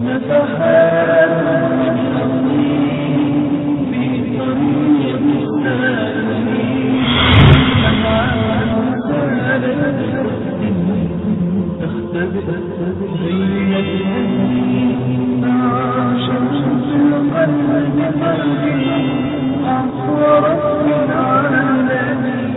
نفحات من حظي في طريق السالمين أنعام سالت تختبئ زينتني مع شمس القلب قلبي أعصرت من عالمي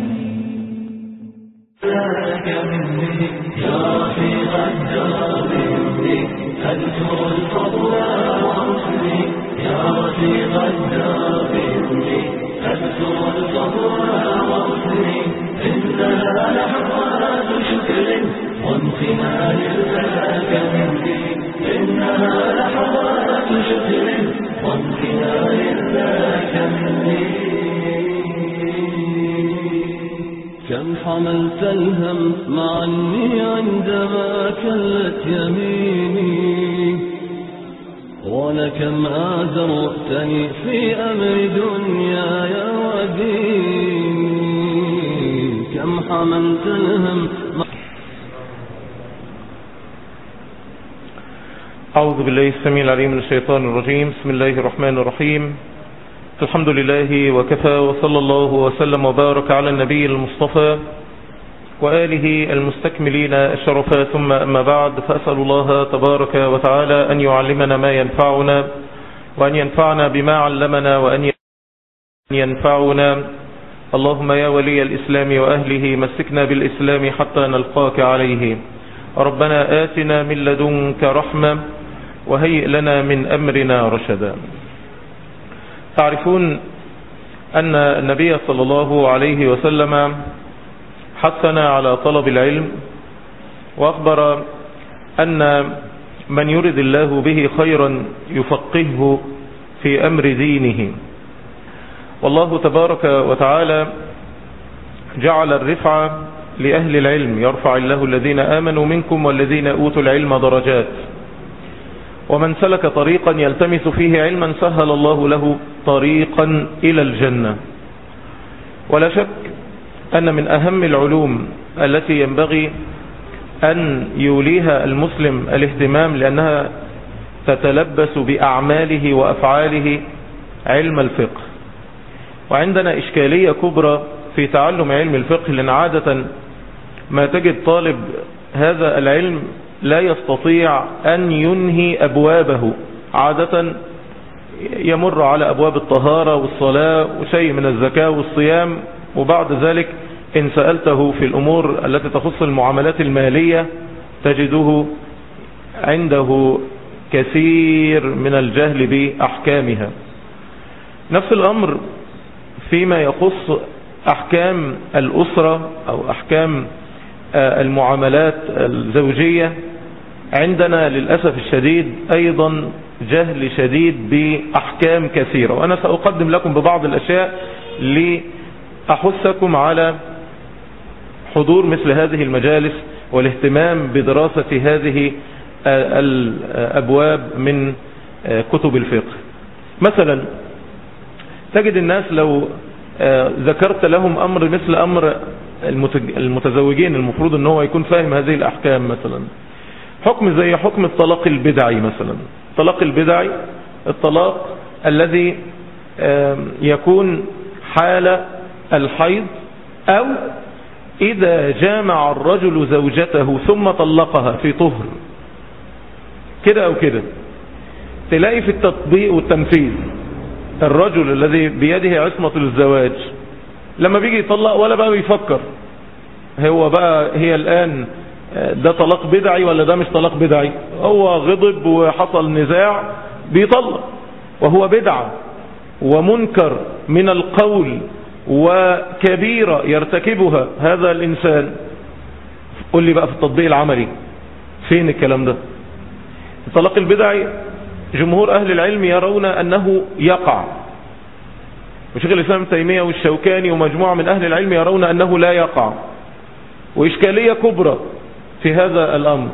ذاك مني يا رفيق الدار مني أذكر الفضل وأرسلي يا رفيق الدار مني أذكر الفضل وأرسلي إنها لحظات شكر وامتنان ذاك مني إنها لحظات شكر وامتنان ذاك مني كم حملت الهم معني عندما كلت يميني ولكم آزرتني في أمر دنياي وديني كم حملت الهم أعوذ بالله السميع العليم من الشيطان الرجيم بسم الله الرحمن الرحيم الحمد لله وكفى وصلى الله وسلم وبارك على النبي المصطفى وآله المستكملين الشرفاء ثم أما بعد فأسأل الله تبارك وتعالى أن يعلمنا ما ينفعنا وأن ينفعنا بما علمنا وأن ينفعنا اللهم يا ولي الإسلام وأهله مسكنا بالإسلام حتى نلقاك عليه ربنا آتنا من لدنك رحمة وهيئ لنا من أمرنا رشدا تعرفون أن النبي صلى الله عليه وسلم حثنا على طلب العلم وأخبر أن من يرد الله به خيرا يفقهه في أمر دينه والله تبارك وتعالى جعل الرفعة لأهل العلم يرفع الله الذين آمنوا منكم والذين أوتوا العلم درجات ومن سلك طريقا يلتمس فيه علما سهل الله له طريقا إلى الجنة ولا شك أن من أهم العلوم التي ينبغي أن يوليها المسلم الاهتمام لأنها تتلبس بأعماله وأفعاله علم الفقه وعندنا إشكالية كبرى في تعلم علم الفقه لأن عادة ما تجد طالب هذا العلم لا يستطيع أن ينهي أبوابه عادة يمر على أبواب الطهارة والصلاة وشيء من الزكاة والصيام وبعد ذلك إن سألته في الأمور التي تخص المعاملات المالية تجده عنده كثير من الجهل بأحكامها نفس الأمر فيما يخص أحكام الأسرة أو أحكام المعاملات الزوجية عندنا للأسف الشديد أيضا جهل شديد بأحكام كثيرة وأنا سأقدم لكم ببعض الأشياء لأحثكم على حضور مثل هذه المجالس والاهتمام بدراسة هذه الأبواب من كتب الفقه مثلا تجد الناس لو ذكرت لهم أمر مثل أمر المتزوجين المفروض ان هو يكون فاهم هذه الأحكام مثلا حكم زي حكم الطلاق البدعي مثلا الطلاق البدعي الطلاق الذي يكون حال الحيض أو إذا جامع الرجل زوجته ثم طلقها في طهر كده أو كده تلاقي في التطبيق والتنفيذ الرجل الذي بيده عصمة الزواج لما بيجي يطلق ولا بقى بيفكر هو بقى هي الآن ده طلاق بدعي ولا ده مش طلاق بدعي هو غضب وحصل نزاع بيطلق وهو بدعة ومنكر من القول وكبيرة يرتكبها هذا الإنسان قل لي بقى في التطبيق العملي فين الكلام ده الطلاق البدعي جمهور أهل العلم يرون أنه يقع وشيخ الإسلام تيمية والشوكاني ومجموعة من أهل العلم يرون أنه لا يقع وإشكالية كبرى في هذا الأمر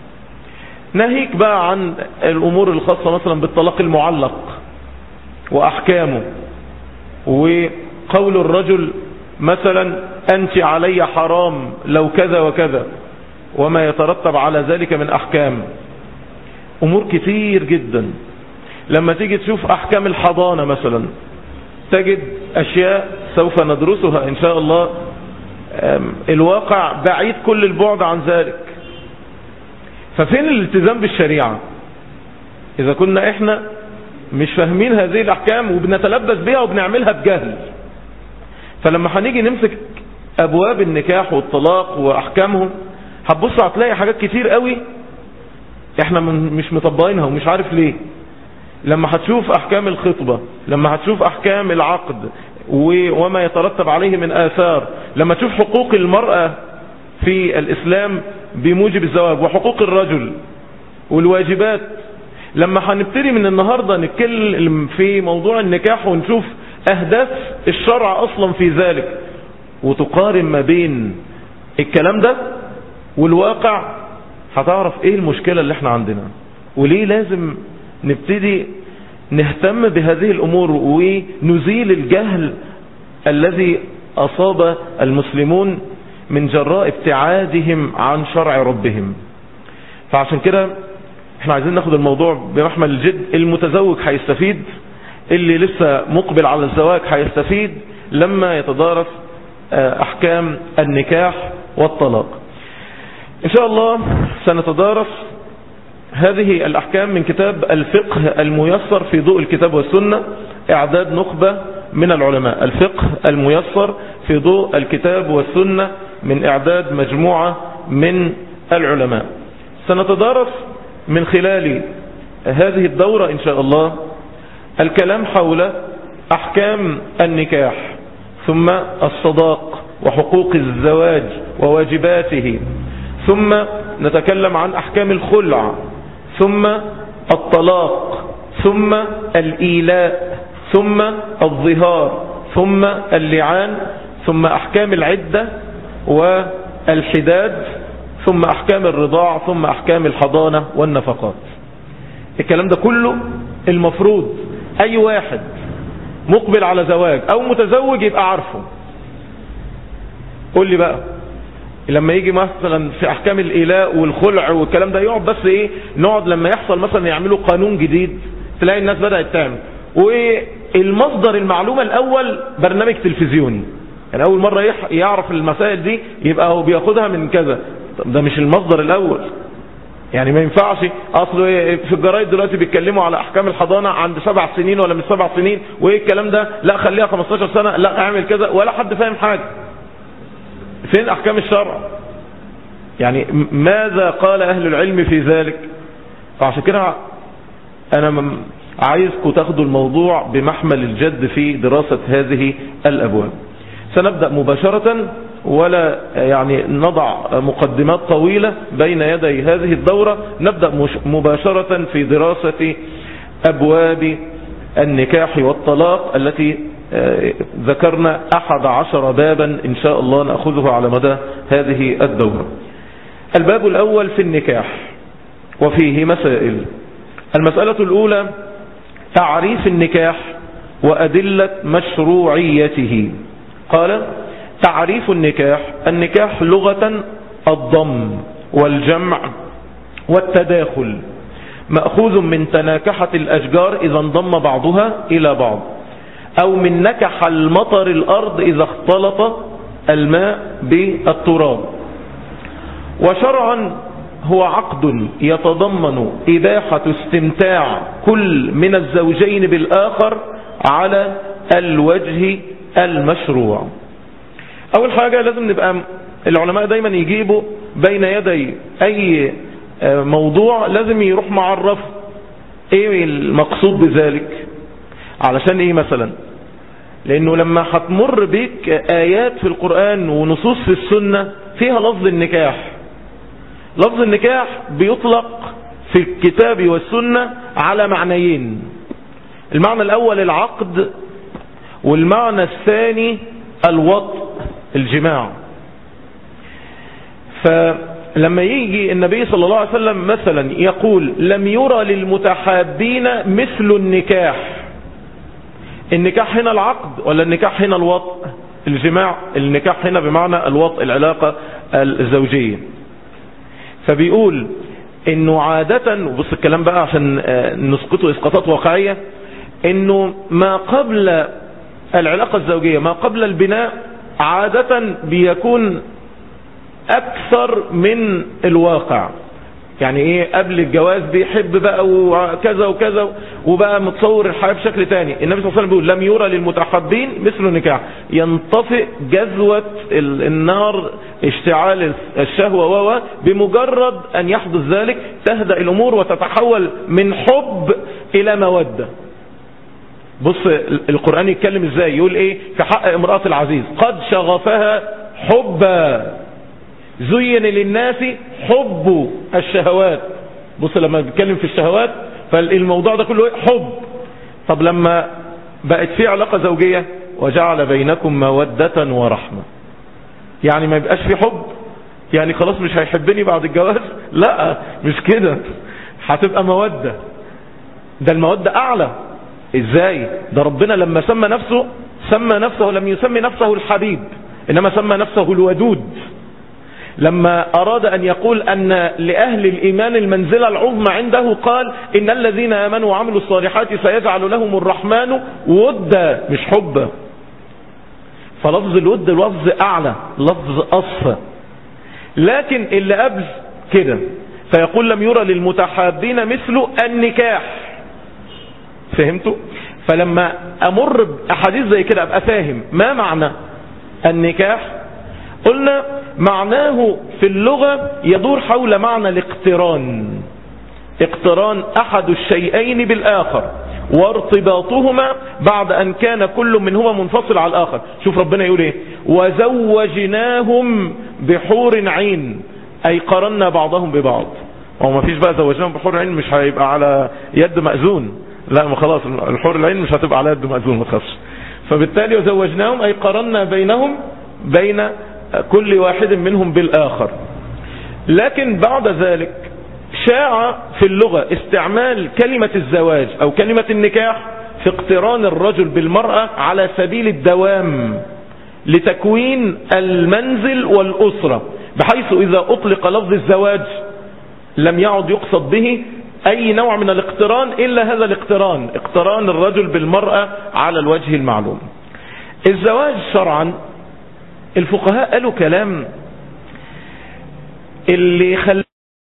ناهيك بقى عن الأمور الخاصة مثلا بالطلاق المعلق وأحكامه وقول الرجل مثلا أنت علي حرام لو كذا وكذا وما يترتب على ذلك من أحكام امور كتير جدا لما تيجي تشوف احكام الحضانة مثلا تجد اشياء سوف ندرسها ان شاء الله الواقع بعيد كل البعد عن ذلك ففين الالتزام بالشريعة اذا كنا احنا مش فاهمين هذه الاحكام وبنتلبس بها وبنعملها بجهل فلما هنيجي نمسك ابواب النكاح والطلاق واحكامهم هتبص هتلاقي حاجات كتير قوي احنا مش مطبقينها ومش عارف ليه لما هتشوف احكام الخطبة لما هتشوف احكام العقد وما يترتب عليه من اثار لما تشوف حقوق المرأة في الاسلام بموجب الزواج وحقوق الرجل والواجبات لما هنبتدي من النهاردة نتكلم في موضوع النكاح ونشوف اهداف الشرع اصلا في ذلك وتقارن ما بين الكلام ده والواقع هتعرف ايه المشكلة اللي احنا عندنا وليه لازم نبتدي نهتم بهذه الامور ونزيل الجهل الذي اصاب المسلمون من جراء ابتعادهم عن شرع ربهم فعشان كده احنا عايزين ناخد الموضوع بمحمل الجد المتزوج هيستفيد اللي لسه مقبل على الزواج هيستفيد لما يتدارس احكام النكاح والطلاق ان شاء الله سنتدارس هذه الاحكام من كتاب الفقه الميسر في ضوء الكتاب والسنة اعداد نخبة من العلماء الفقه الميسر في ضوء الكتاب والسنة من اعداد مجموعة من العلماء سنتدارس من خلال هذه الدورة ان شاء الله الكلام حول احكام النكاح ثم الصداق وحقوق الزواج وواجباته ثم نتكلم عن احكام الخلع ثم الطلاق ثم الايلاء ثم الظهار ثم اللعان ثم احكام العدة والحداد ثم احكام الرضاع ثم احكام الحضانة والنفقات الكلام ده كله المفروض اي واحد مقبل على زواج او متزوج يبقى عارفه قول لي بقى لما يجي مثلا في احكام الايلاء والخلع والكلام ده يقعد بس ايه نقعد لما يحصل مثلا يعملوا قانون جديد تلاقي الناس بدأت تعمل والمصدر المعلومة الاول برنامج تلفزيوني يعني اول مرة يعرف المسائل دي يبقى هو بياخدها من كذا ده مش المصدر الاول يعني ما ينفعش اصل في الجرايد دلوقتي بيتكلموا على احكام الحضانة عند سبع سنين ولا مش سبع سنين وايه الكلام ده لا خليها 15 سنة لا اعمل كذا ولا حد فاهم حاجة فين احكام الشرع يعني ماذا قال اهل العلم في ذلك فعشان كده انا عايزكم تاخدوا الموضوع بمحمل الجد في دراسة هذه الابواب سنبدأ مباشرة ولا يعني نضع مقدمات طويلة بين يدي هذه الدورة نبدأ مباشرة في دراسة أبواب النكاح والطلاق التي ذكرنا أحد عشر بابا إن شاء الله نأخذه على مدى هذه الدورة الباب الأول في النكاح وفيه مسائل المسألة الأولى تعريف النكاح وأدلة مشروعيته قال تعريف النكاح النكاح لغة الضم والجمع والتداخل مأخوذ من تناكحة الأشجار إذا انضم بعضها إلى بعض أو من نكح المطر الأرض إذا اختلط الماء بالتراب وشرعا هو عقد يتضمن إباحة استمتاع كل من الزوجين بالآخر على الوجه المشروع أول حاجة لازم نبقى العلماء دايما يجيبوا بين يدي أي موضوع لازم يروح معرف ايه المقصود بذلك علشان ايه مثلا لانه لما هتمر بيك ايات في القرآن ونصوص في السنة فيها لفظ النكاح لفظ النكاح بيطلق في الكتاب والسنة على معنيين المعنى الاول العقد والمعنى الثاني الوطء الجماع فلما يجي النبي صلى الله عليه وسلم مثلا يقول لم يرى للمتحابين مثل النكاح النكاح هنا العقد ولا النكاح هنا الوطء الجماع النكاح هنا بمعنى الوطء العلاقة الزوجية فبيقول انه عادة وبص الكلام بقى عشان نسقطه اسقاطات واقعية انه ما قبل العلاقة الزوجية ما قبل البناء عادة بيكون اكثر من الواقع يعني ايه قبل الجواز بيحب بقى وكذا وكذا وبقى متصور الحياة بشكل تاني النبي صلى الله عليه وسلم بيقول لم يرى للمتحبين مثل النكاح ينطفئ جذوة النار اشتعال الشهوة وهو بمجرد ان يحدث ذلك تهدأ الامور وتتحول من حب الى مودة بص القرآن يتكلم ازاي يقول ايه في حق امرأة العزيز قد شغفها حبا زين للناس حب الشهوات بص لما بيتكلم في الشهوات فالموضوع ده كله حب طب لما بقت في علاقة زوجية وجعل بينكم مودة ورحمة يعني ما يبقاش في حب يعني خلاص مش هيحبني بعد الجواز لا مش كده هتبقى مودة ده المودة اعلى ازاي ده ربنا لما سمى نفسه سمى نفسه لم يسمي نفسه الحبيب انما سمى نفسه الودود لما أراد أن يقول أن لأهل الإيمان المنزلة العظمى عنده قال إن الذين آمنوا وعملوا الصالحات سيجعل لهم الرحمن ودا مش حبا فلفظ الود لفظ أعلى لفظ أصفى لكن اللي قبل كده فيقول لم يرى للمتحابين مثل النكاح فهمتوا فلما أمر بأحاديث زي كده أبقى فاهم ما معنى النكاح قلنا معناه في اللغة يدور حول معنى الاقتران اقتران احد الشيئين بالاخر وارتباطهما بعد ان كان كل منهما منفصل على الاخر شوف ربنا يقول ايه وزوجناهم بحور عين اي قرنا بعضهم ببعض هو ما فيش بقى زوجناهم بحور عين مش هيبقى على يد مأذون لا ما خلاص الحور العين مش هتبقى على يد مأذون ما تخافش فبالتالي وزوجناهم اي قرنا بينهم بين كل واحد منهم بالآخر لكن بعد ذلك شاع في اللغة استعمال كلمة الزواج أو كلمة النكاح في اقتران الرجل بالمرأة على سبيل الدوام لتكوين المنزل والأسرة بحيث إذا أطلق لفظ الزواج لم يعد يقصد به أي نوع من الاقتران إلا هذا الاقتران اقتران الرجل بالمرأة على الوجه المعلوم الزواج شرعا الفقهاء قالوا كلام اللي خلته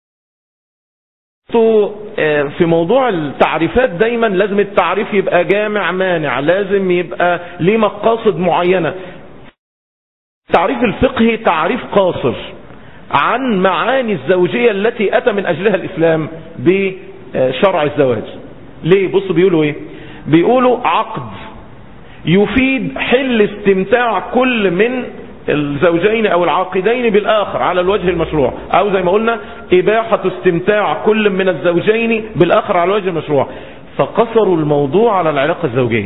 في موضوع التعريفات دايما لازم التعريف يبقى جامع مانع لازم يبقى ليه مقاصد معينة التعريف الفقهي تعريف قاصر عن معاني الزوجية التي أتى من أجلها الإسلام بشرع الزواج ليه بصوا بيقولوا ايه بيقولوا عقد يفيد حل استمتاع كل من الزوجين او العاقدين بالاخر على الوجه المشروع او زي ما قلنا اباحة استمتاع كل من الزوجين بالاخر على الوجه المشروع فقصروا الموضوع على العلاقة الزوجية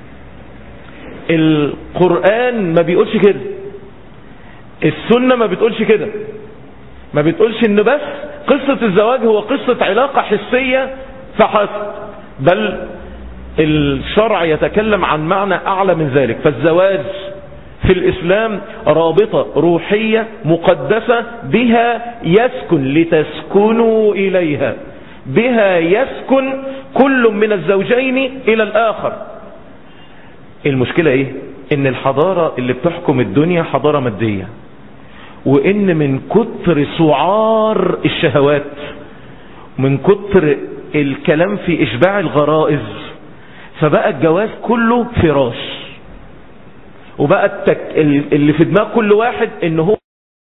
القرآن ما بيقولش كده السنة ما بتقولش كده ما بتقولش ان بس قصة الزواج هو قصة علاقة حسية فحسب بل الشرع يتكلم عن معنى اعلى من ذلك فالزواج في الإسلام رابطة روحية مقدسة بها يسكن لتسكنوا إليها بها يسكن كل من الزوجين إلى الآخر المشكلة إيه إن الحضارة اللي بتحكم الدنيا حضارة مادية وإن من كتر سعار الشهوات من كتر الكلام في إشباع الغرائز فبقى الجواز كله فراش وبقى التك... اللي في دماغ كل واحد ان هو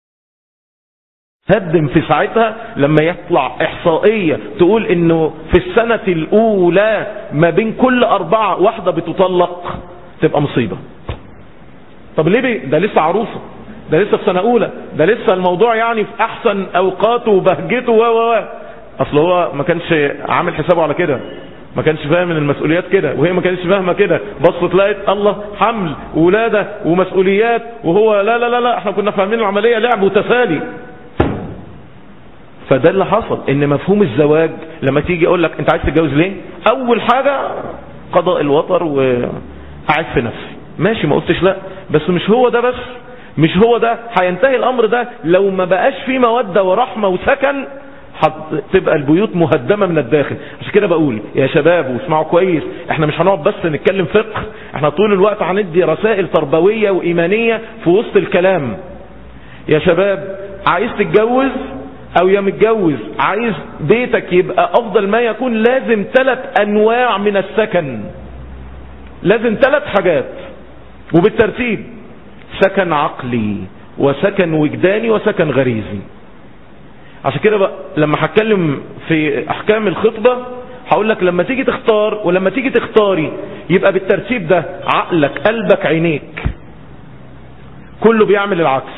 هدم في ساعتها لما يطلع احصائية تقول انه في السنة الاولى ما بين كل اربعة واحدة بتطلق تبقى مصيبة طب ليه بي؟ ده لسه عروسة ده لسه في سنة اولى ده لسه الموضوع يعني في احسن اوقاته وبهجته و و اصل هو ما كانش عامل حسابه على كده ما كانش فاهم ان المسؤوليات كده وهي ما كانش فاهمه كده بصت لقيت الله حمل ولاده ومسؤوليات وهو لا لا لا لا احنا كنا فاهمين العمليه لعب وتسالي فده اللي حصل ان مفهوم الزواج لما تيجي اقول لك انت عايز تتجوز ليه اول حاجه قضاء الوطر وقاعد في نفسي ماشي ما قلتش لا بس مش هو ده بس مش هو ده هينتهي الامر ده لو ما بقاش فيه موده ورحمه وسكن تبقى البيوت مهدمة من الداخل عشان كده بقول يا شباب واسمعوا كويس احنا مش هنقعد بس نتكلم فقه احنا طول الوقت هندي رسائل تربوية وإيمانية في وسط الكلام يا شباب عايز تتجوز او يا متجوز عايز بيتك يبقى افضل ما يكون لازم ثلاث انواع من السكن لازم ثلاث حاجات وبالترتيب سكن عقلي وسكن وجداني وسكن غريزي عشان كده بقى لما هتكلم في احكام الخطبة هقول لك لما تيجي تختار ولما تيجي تختاري يبقى بالترتيب ده عقلك قلبك عينيك كله بيعمل العكس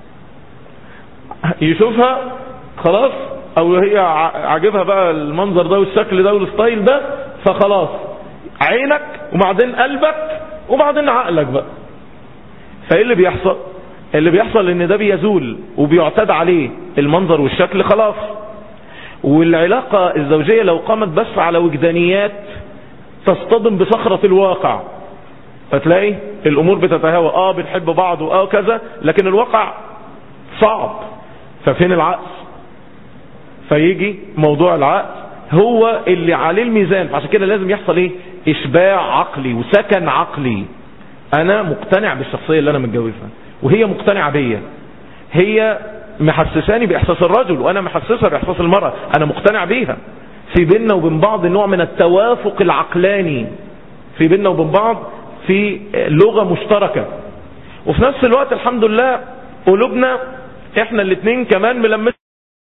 يشوفها خلاص او هي عاجبها بقى المنظر ده والشكل ده والستايل ده فخلاص عينك وبعدين قلبك وبعدين عقلك بقى فايه اللي بيحصل اللي بيحصل ان ده بيزول وبيعتاد عليه المنظر والشكل خلاص والعلاقة الزوجية لو قامت بس على وجدانيات تصطدم بصخرة الواقع فتلاقي الامور بتتهاوى اه بنحب بعض واه كذا لكن الواقع صعب ففين العقل فيجي موضوع العقل هو اللي عليه الميزان فعشان كده لازم يحصل ايه اشباع عقلي وسكن عقلي انا مقتنع بالشخصية اللي انا متجوزها وهي مقتنعة بيا هي محسساني باحساس الرجل وانا محسسها باحساس المرأة انا مقتنع بيها في بيننا وبين بعض نوع من التوافق العقلاني في بيننا وبين بعض في لغة مشتركة وفي نفس الوقت الحمد لله قلوبنا احنا الاثنين كمان ملمسين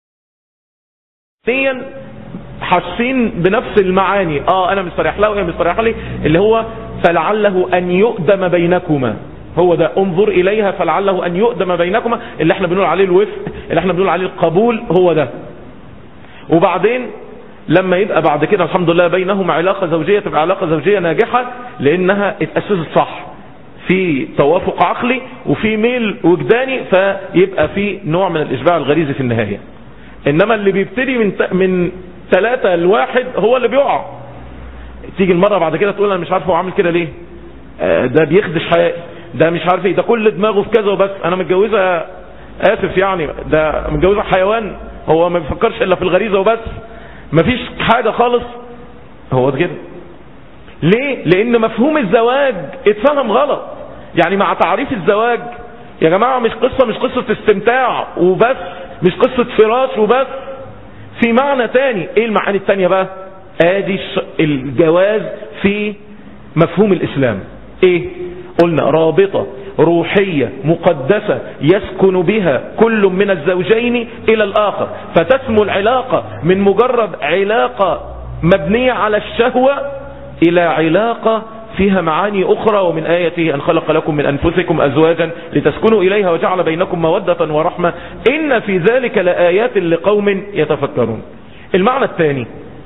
حاسين بنفس المعاني اه انا مستريح لها وهي مستريحه لي اللي هو فلعله ان يؤدم بينكما هو ده انظر اليها فلعله ان يؤدم بينكما اللي احنا بنقول عليه الوفق اللي احنا بنقول عليه القبول هو ده وبعدين لما يبقى بعد كده الحمد لله بينهما علاقة زوجية تبقى علاقة زوجية ناجحة لانها اتأسست صح في توافق عقلي وفي ميل وجداني فيبقى في نوع من الاشباع الغريزي في النهاية انما اللي بيبتدي من من ثلاثة لواحد هو اللي بيقع تيجي المرة بعد كده تقول انا مش عارف هو عامل كده ليه آه ده بيخدش حياتي ده مش عارف ايه ده كل دماغه في كذا وبس انا متجوزة اسف يعني ده متجوزة حيوان هو ما بيفكرش الا في الغريزة وبس مفيش حاجة خالص هو كده ليه لان مفهوم الزواج اتفهم غلط يعني مع تعريف الزواج يا جماعة مش قصة مش قصة استمتاع وبس مش قصة فراش وبس في معنى تاني ايه المعاني التانية بقى ادي الجواز في مفهوم الاسلام ايه قلنا رابطة روحية مقدسة يسكن بها كل من الزوجين الى الاخر فتسمو العلاقة من مجرد علاقة مبنية على الشهوة الى علاقة فيها معاني أخرى ومن آياته أن خلق لكم من أنفسكم أزواجا لتسكنوا إليها وجعل بينكم مودة ورحمة إن في ذلك لآيات لقوم يتفكرون المعنى الثاني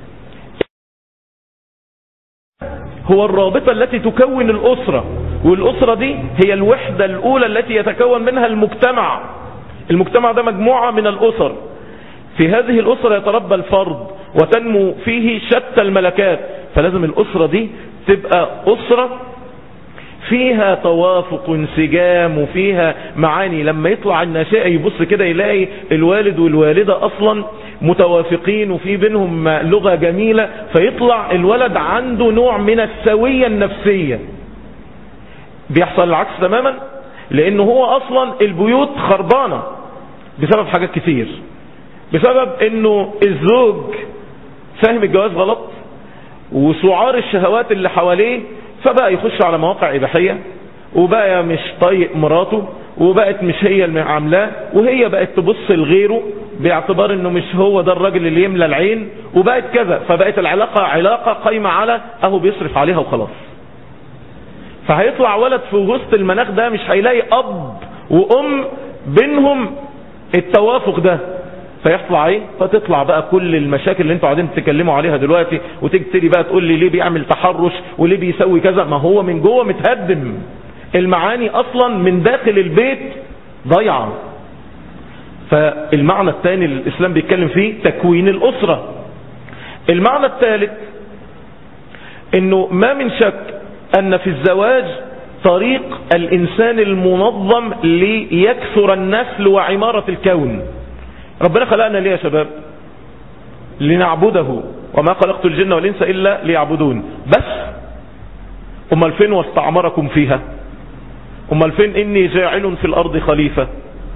هو الرابطة التي تكون الأسرة والأسرة دي هي الوحدة الأولى التي يتكون منها المجتمع المجتمع ده مجموعة من الأسر في هذه الأسرة يتربى الفرد وتنمو فيه شتى الملكات فلازم الأسرة دي تبقى أسرة فيها توافق انسجام وفيها معاني لما يطلع الناشئ يبص كده يلاقي الوالد والوالدة أصلا متوافقين وفي بينهم لغة جميلة فيطلع الولد عنده نوع من السوية النفسية بيحصل العكس تماما لأنه هو أصلا البيوت خربانة بسبب حاجات كتير بسبب انه الزوج فاهم الجواز غلط وسعار الشهوات اللي حواليه فبقى يخش على مواقع إباحية وبقى مش طايق مراته وبقت مش هي اللي عاملاه وهي بقت تبص لغيره باعتبار انه مش هو ده الراجل اللي يملى العين وبقت كذا فبقت العلاقة علاقة قايمة على اهو بيصرف عليها وخلاص فهيطلع ولد في وسط المناخ ده مش هيلاقي اب وام بينهم التوافق ده فيطلع ايه فتطلع بقى كل المشاكل اللي انتوا قاعدين تتكلموا عليها دلوقتي وتبتدي بقى تقول لي ليه بيعمل تحرش وليه بيسوي كذا ما هو من جوه متهدم المعاني اصلا من داخل البيت ضيعة فالمعنى الثاني اللي الاسلام بيتكلم فيه تكوين الاسرة المعنى الثالث انه ما من شك ان في الزواج طريق الانسان المنظم ليكثر النسل وعمارة الكون ربنا خلقنا ليه يا شباب لنعبده وما خلقت الجن والإنس إلا ليعبدون بس أمال فين واستعمركم فيها أمال فين إني جاعل في الأرض خليفة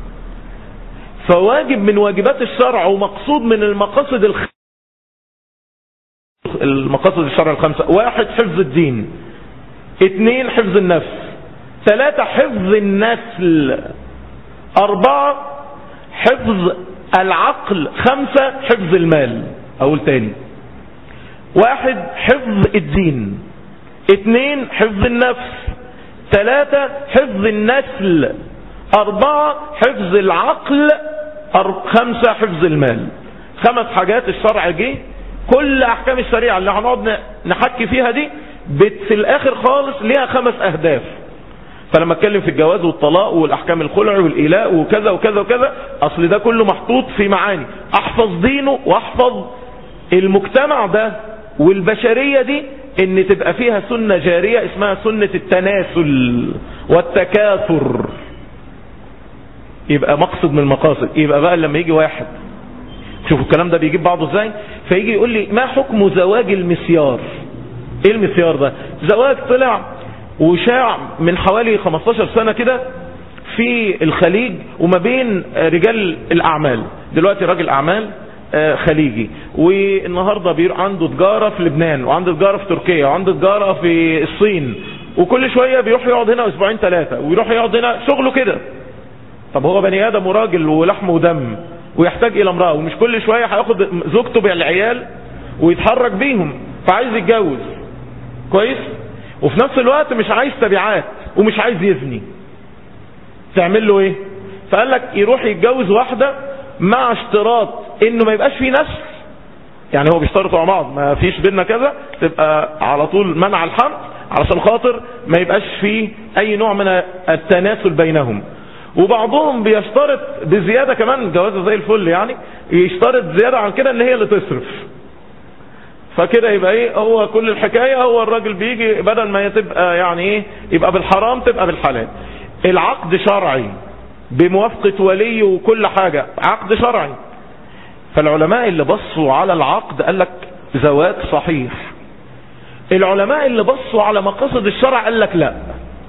فواجب من واجبات الشرع ومقصود من المقاصد الخ... المقاصد الشرع الخمسة واحد حفظ الدين اثنين حفظ النفس ثلاثة حفظ النسل أربعة حفظ العقل خمسة حفظ المال أقول تاني واحد حفظ الدين اثنين حفظ النفس ثلاثة حفظ النسل أربعة حفظ العقل خمسة حفظ المال خمس حاجات الشرع جه كل أحكام الشريعة اللي هنقعد نحكي فيها دي في الآخر خالص ليها خمس أهداف فلما اتكلم في الجواز والطلاق والاحكام الخلع والايلاء وكذا وكذا وكذا اصل ده كله محطوط في معاني احفظ دينه واحفظ المجتمع ده والبشرية دي ان تبقى فيها سنة جارية اسمها سنة التناسل والتكاثر يبقى مقصد من المقاصد يبقى بقى لما يجي واحد شوفوا الكلام ده بيجيب بعضه ازاي فيجي يقول لي ما حكم زواج المسيار ايه المسيار ده زواج طلع وشاع من حوالي 15 سنة كده في الخليج وما بين رجال الأعمال دلوقتي راجل أعمال خليجي والنهاردة بير عنده تجارة في لبنان وعنده تجارة في تركيا وعنده تجارة في الصين وكل شوية بيروح يقعد هنا اسبوعين ثلاثة ويروح يقعد هنا شغله كده طب هو بني ادم وراجل ولحم ودم ويحتاج الى امرأة ومش كل شوية هياخد زوجته بالعيال ويتحرك بيهم فعايز يتجوز كويس وفي نفس الوقت مش عايز تبعات ومش عايز يزني تعمل له ايه فقال لك يروح يتجوز واحدة مع اشتراط انه ما يبقاش فيه نسل يعني هو بيشترطوا مع بعض ما فيش بيننا كذا تبقى على طول منع الحمل علشان خاطر ما يبقاش فيه اي نوع من التناسل بينهم وبعضهم بيشترط بزيادة كمان جوازة زي الفل يعني يشترط زيادة عن كده ان هي اللي تصرف فكده يبقى ايه هو كل الحكاية هو الراجل بيجي بدل ما تبقى يعني ايه يبقى بالحرام تبقى بالحلال العقد شرعي بموافقة ولي وكل حاجة عقد شرعي فالعلماء اللي بصوا على العقد قال لك زواج صحيح العلماء اللي بصوا على مقاصد الشرع قال لك لا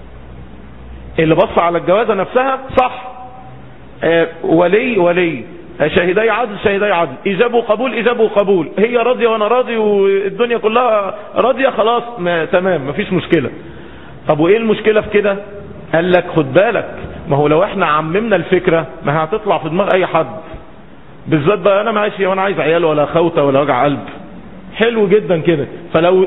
اللي بص على الجوازة نفسها صح آه ولي ولي شهدي عدل شهدي عدل اجابه وقبول اجابه وقبول هي راضية وانا راضي والدنيا كلها راضية خلاص ما تمام مفيش مشكلة طب وايه المشكلة في كده قال لك خد بالك ما هو لو احنا عممنا الفكرة ما هتطلع في دماغ اي حد بالذات بقى انا ماشي وانا عايز عيال ولا خوته ولا وجع قلب حلو جدا كده فلو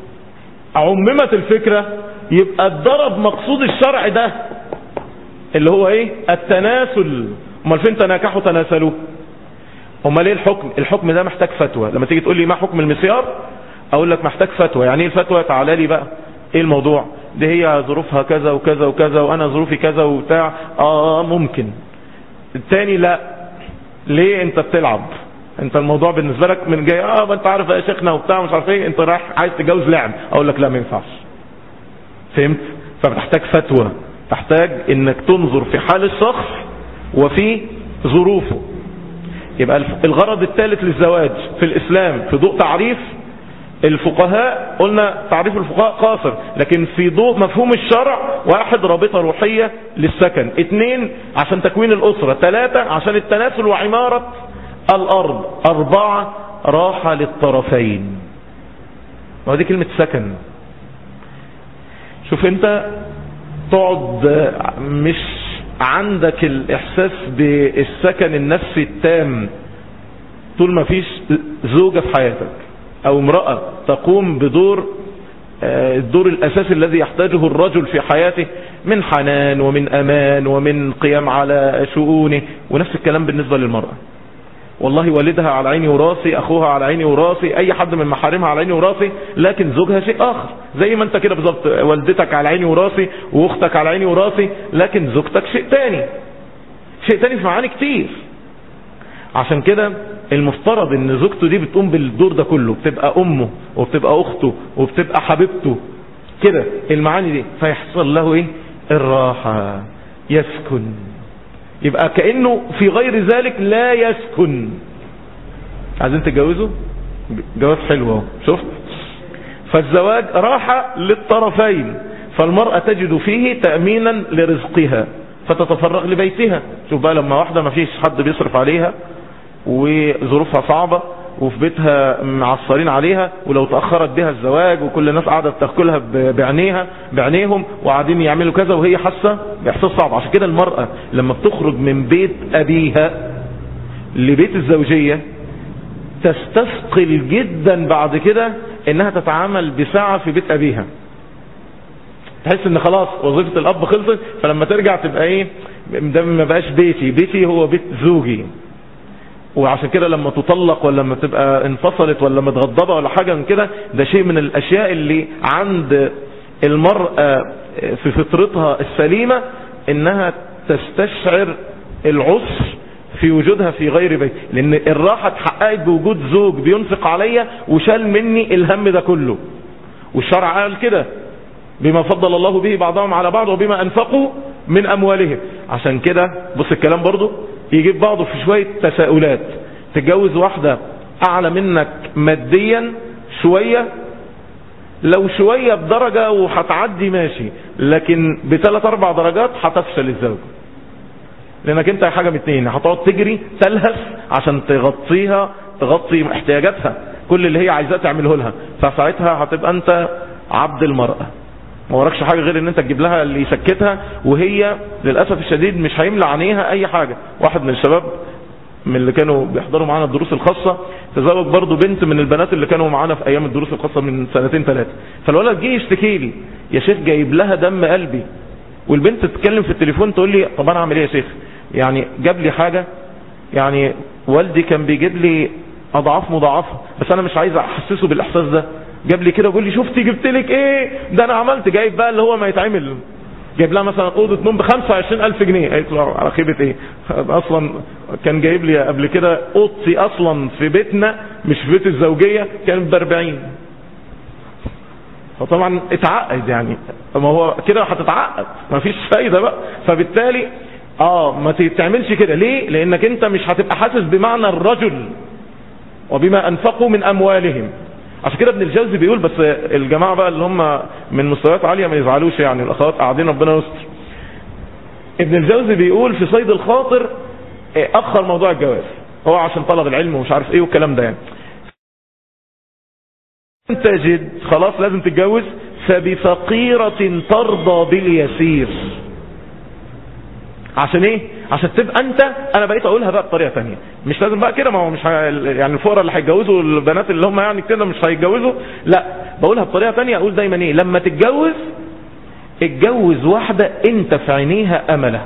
عممت الفكرة يبقى اتضرب مقصود الشرع ده اللي هو ايه التناسل امال فين تناكحوا تناسلوا امال ايه الحكم الحكم ده محتاج فتوى لما تيجي تقول لي ما حكم المسيار اقول لك محتاج فتوى يعني ايه الفتوى تعالى لي بقى ايه الموضوع دي هي ظروفها كذا وكذا وكذا وانا ظروفي كذا وبتاع اه ممكن التاني لا ليه انت بتلعب انت الموضوع بالنسبة لك من جاي اه ما انت عارف يا شيخنا وبتاع مش عارف ايه انت رايح عايز تتجوز لعب اقول لك لا ما ينفعش فهمت فبتحتاج فتوى تحتاج انك تنظر في حال الشخص وفي ظروفه يبقى الغرض الثالث للزواج في الاسلام في ضوء تعريف الفقهاء قلنا تعريف الفقهاء قاصر لكن في ضوء مفهوم الشرع واحد رابطة روحية للسكن اثنين عشان تكوين الاسرة ثلاثة عشان التناسل وعمارة الارض اربعة راحة للطرفين ما دي كلمة سكن شوف انت تقعد مش عندك الاحساس بالسكن النفسي التام طول ما فيش زوجة في حياتك او امرأة تقوم بدور الدور الاساسي الذي يحتاجه الرجل في حياته من حنان ومن امان ومن قيام على شؤونه ونفس الكلام بالنسبة للمرأة والله والدها على عيني وراسي اخوها على عيني وراسي اي حد من محارمها على عيني وراسي لكن زوجها شيء اخر زي ما انت كده بالظبط والدتك على عيني وراسي واختك على عيني وراسي لكن زوجتك شيء تاني شيء تاني في معاني كتير عشان كده المفترض ان زوجته دي بتقوم بالدور ده كله بتبقى امه وبتبقى اخته وبتبقى حبيبته كده المعاني دي فيحصل له ايه الراحة يسكن يبقى كأنه في غير ذلك لا يسكن عايزين تتجوزوا جواز حلو اهو شفت فالزواج راحة للطرفين فالمرأة تجد فيه تأمينا لرزقها فتتفرغ لبيتها شوف بقى لما واحدة ما فيش حد بيصرف عليها وظروفها صعبة وفي بيتها معصرين عليها ولو تأخرت بها الزواج وكل الناس قاعدة تاكلها بعينيها بعينيهم وقاعدين يعملوا كذا وهي حاسة بإحساس صعب عشان كده المرأة لما بتخرج من بيت أبيها لبيت الزوجية تستثقل جدا بعد كده انها تتعامل بساعة في بيت ابيها تحس ان خلاص وظيفة الاب خلصت فلما ترجع تبقى ايه ده ما بقاش بيتي بيتي هو بيت زوجي وعشان كده لما تطلق ولا لما تبقى انفصلت ولا متغضبة ولا حاجة من كده ده شيء من الاشياء اللي عند المرأة في فطرتها السليمة انها تستشعر العسر في وجودها في غير بيت لان الراحة اتحققت بوجود زوج بينفق عليا وشال مني الهم ده كله والشرع قال كده بما فضل الله به بعضهم على بعض وبما انفقوا من اموالهم عشان كده بص الكلام برضو يجيب بعضه في شوية تساؤلات تتجوز واحدة اعلى منك ماديا شوية لو شوية بدرجة وهتعدي ماشي لكن بثلاث اربع درجات هتفشل الزوج لانك انت حاجة من اتنين هتقعد تجري تلهث عشان تغطيها تغطي احتياجاتها كل اللي هي عايزاه تعمله لها فساعتها هتبقى انت عبد المرأة ما وراكش حاجة غير ان انت تجيب لها اللي يسكتها وهي للأسف الشديد مش هيملى عينيها اي حاجة واحد من الشباب من اللي كانوا بيحضروا معانا الدروس الخاصة تزوج برضو بنت من البنات اللي كانوا معانا في ايام الدروس الخاصة من سنتين ثلاثة فالولد جه يشتكي لي يا شيخ جايب لها دم قلبي والبنت تتكلم في التليفون تقول لي طب انا اعمل ايه يا شيخ يعني جاب لي حاجة يعني والدي كان بيجيب لي اضعاف مضاعفة بس انا مش عايز احسسه بالاحساس ده جاب لي كده ويقول لي شفتي جبت لك ايه ده انا عملت جايب بقى اللي هو ما يتعمل جايب لها مثلا اوضه نوم ب 25000 جنيه قالت له على خيبه ايه اصلا كان جايب لي قبل كده اوضتي اصلا في بيتنا مش في بيت الزوجيه كانت ب 40 فطبعا اتعقد يعني ما هو كده هتتعقد ما فيش فايده بقى فبالتالي اه ما تعملش كده ليه لانك انت مش هتبقى حاسس بمعنى الرجل وبما انفقوا من اموالهم عشان كده ابن الجوزي بيقول بس الجماعة بقى اللي هم من مستويات عالية ما يزعلوش يعني الاخوات قاعدين ربنا يستر ابن الجوزي بيقول في صيد الخاطر اخر موضوع الجواز هو عشان طلب العلم ومش عارف ايه والكلام ده يعني تجد خلاص لازم تتجوز فبفقيرة ترضى باليسير عشان ايه عشان تبقى انت انا بقيت اقولها بقى بطريقه ثانيه مش لازم بقى كده ما هو مش ه... يعني الفقراء اللي هيتجوزوا البنات اللي هم يعني كده مش هيتجوزوا لا بقولها بطريقه ثانيه اقول دايما ايه لما تتجوز اتجوز واحده انت في عينيها امله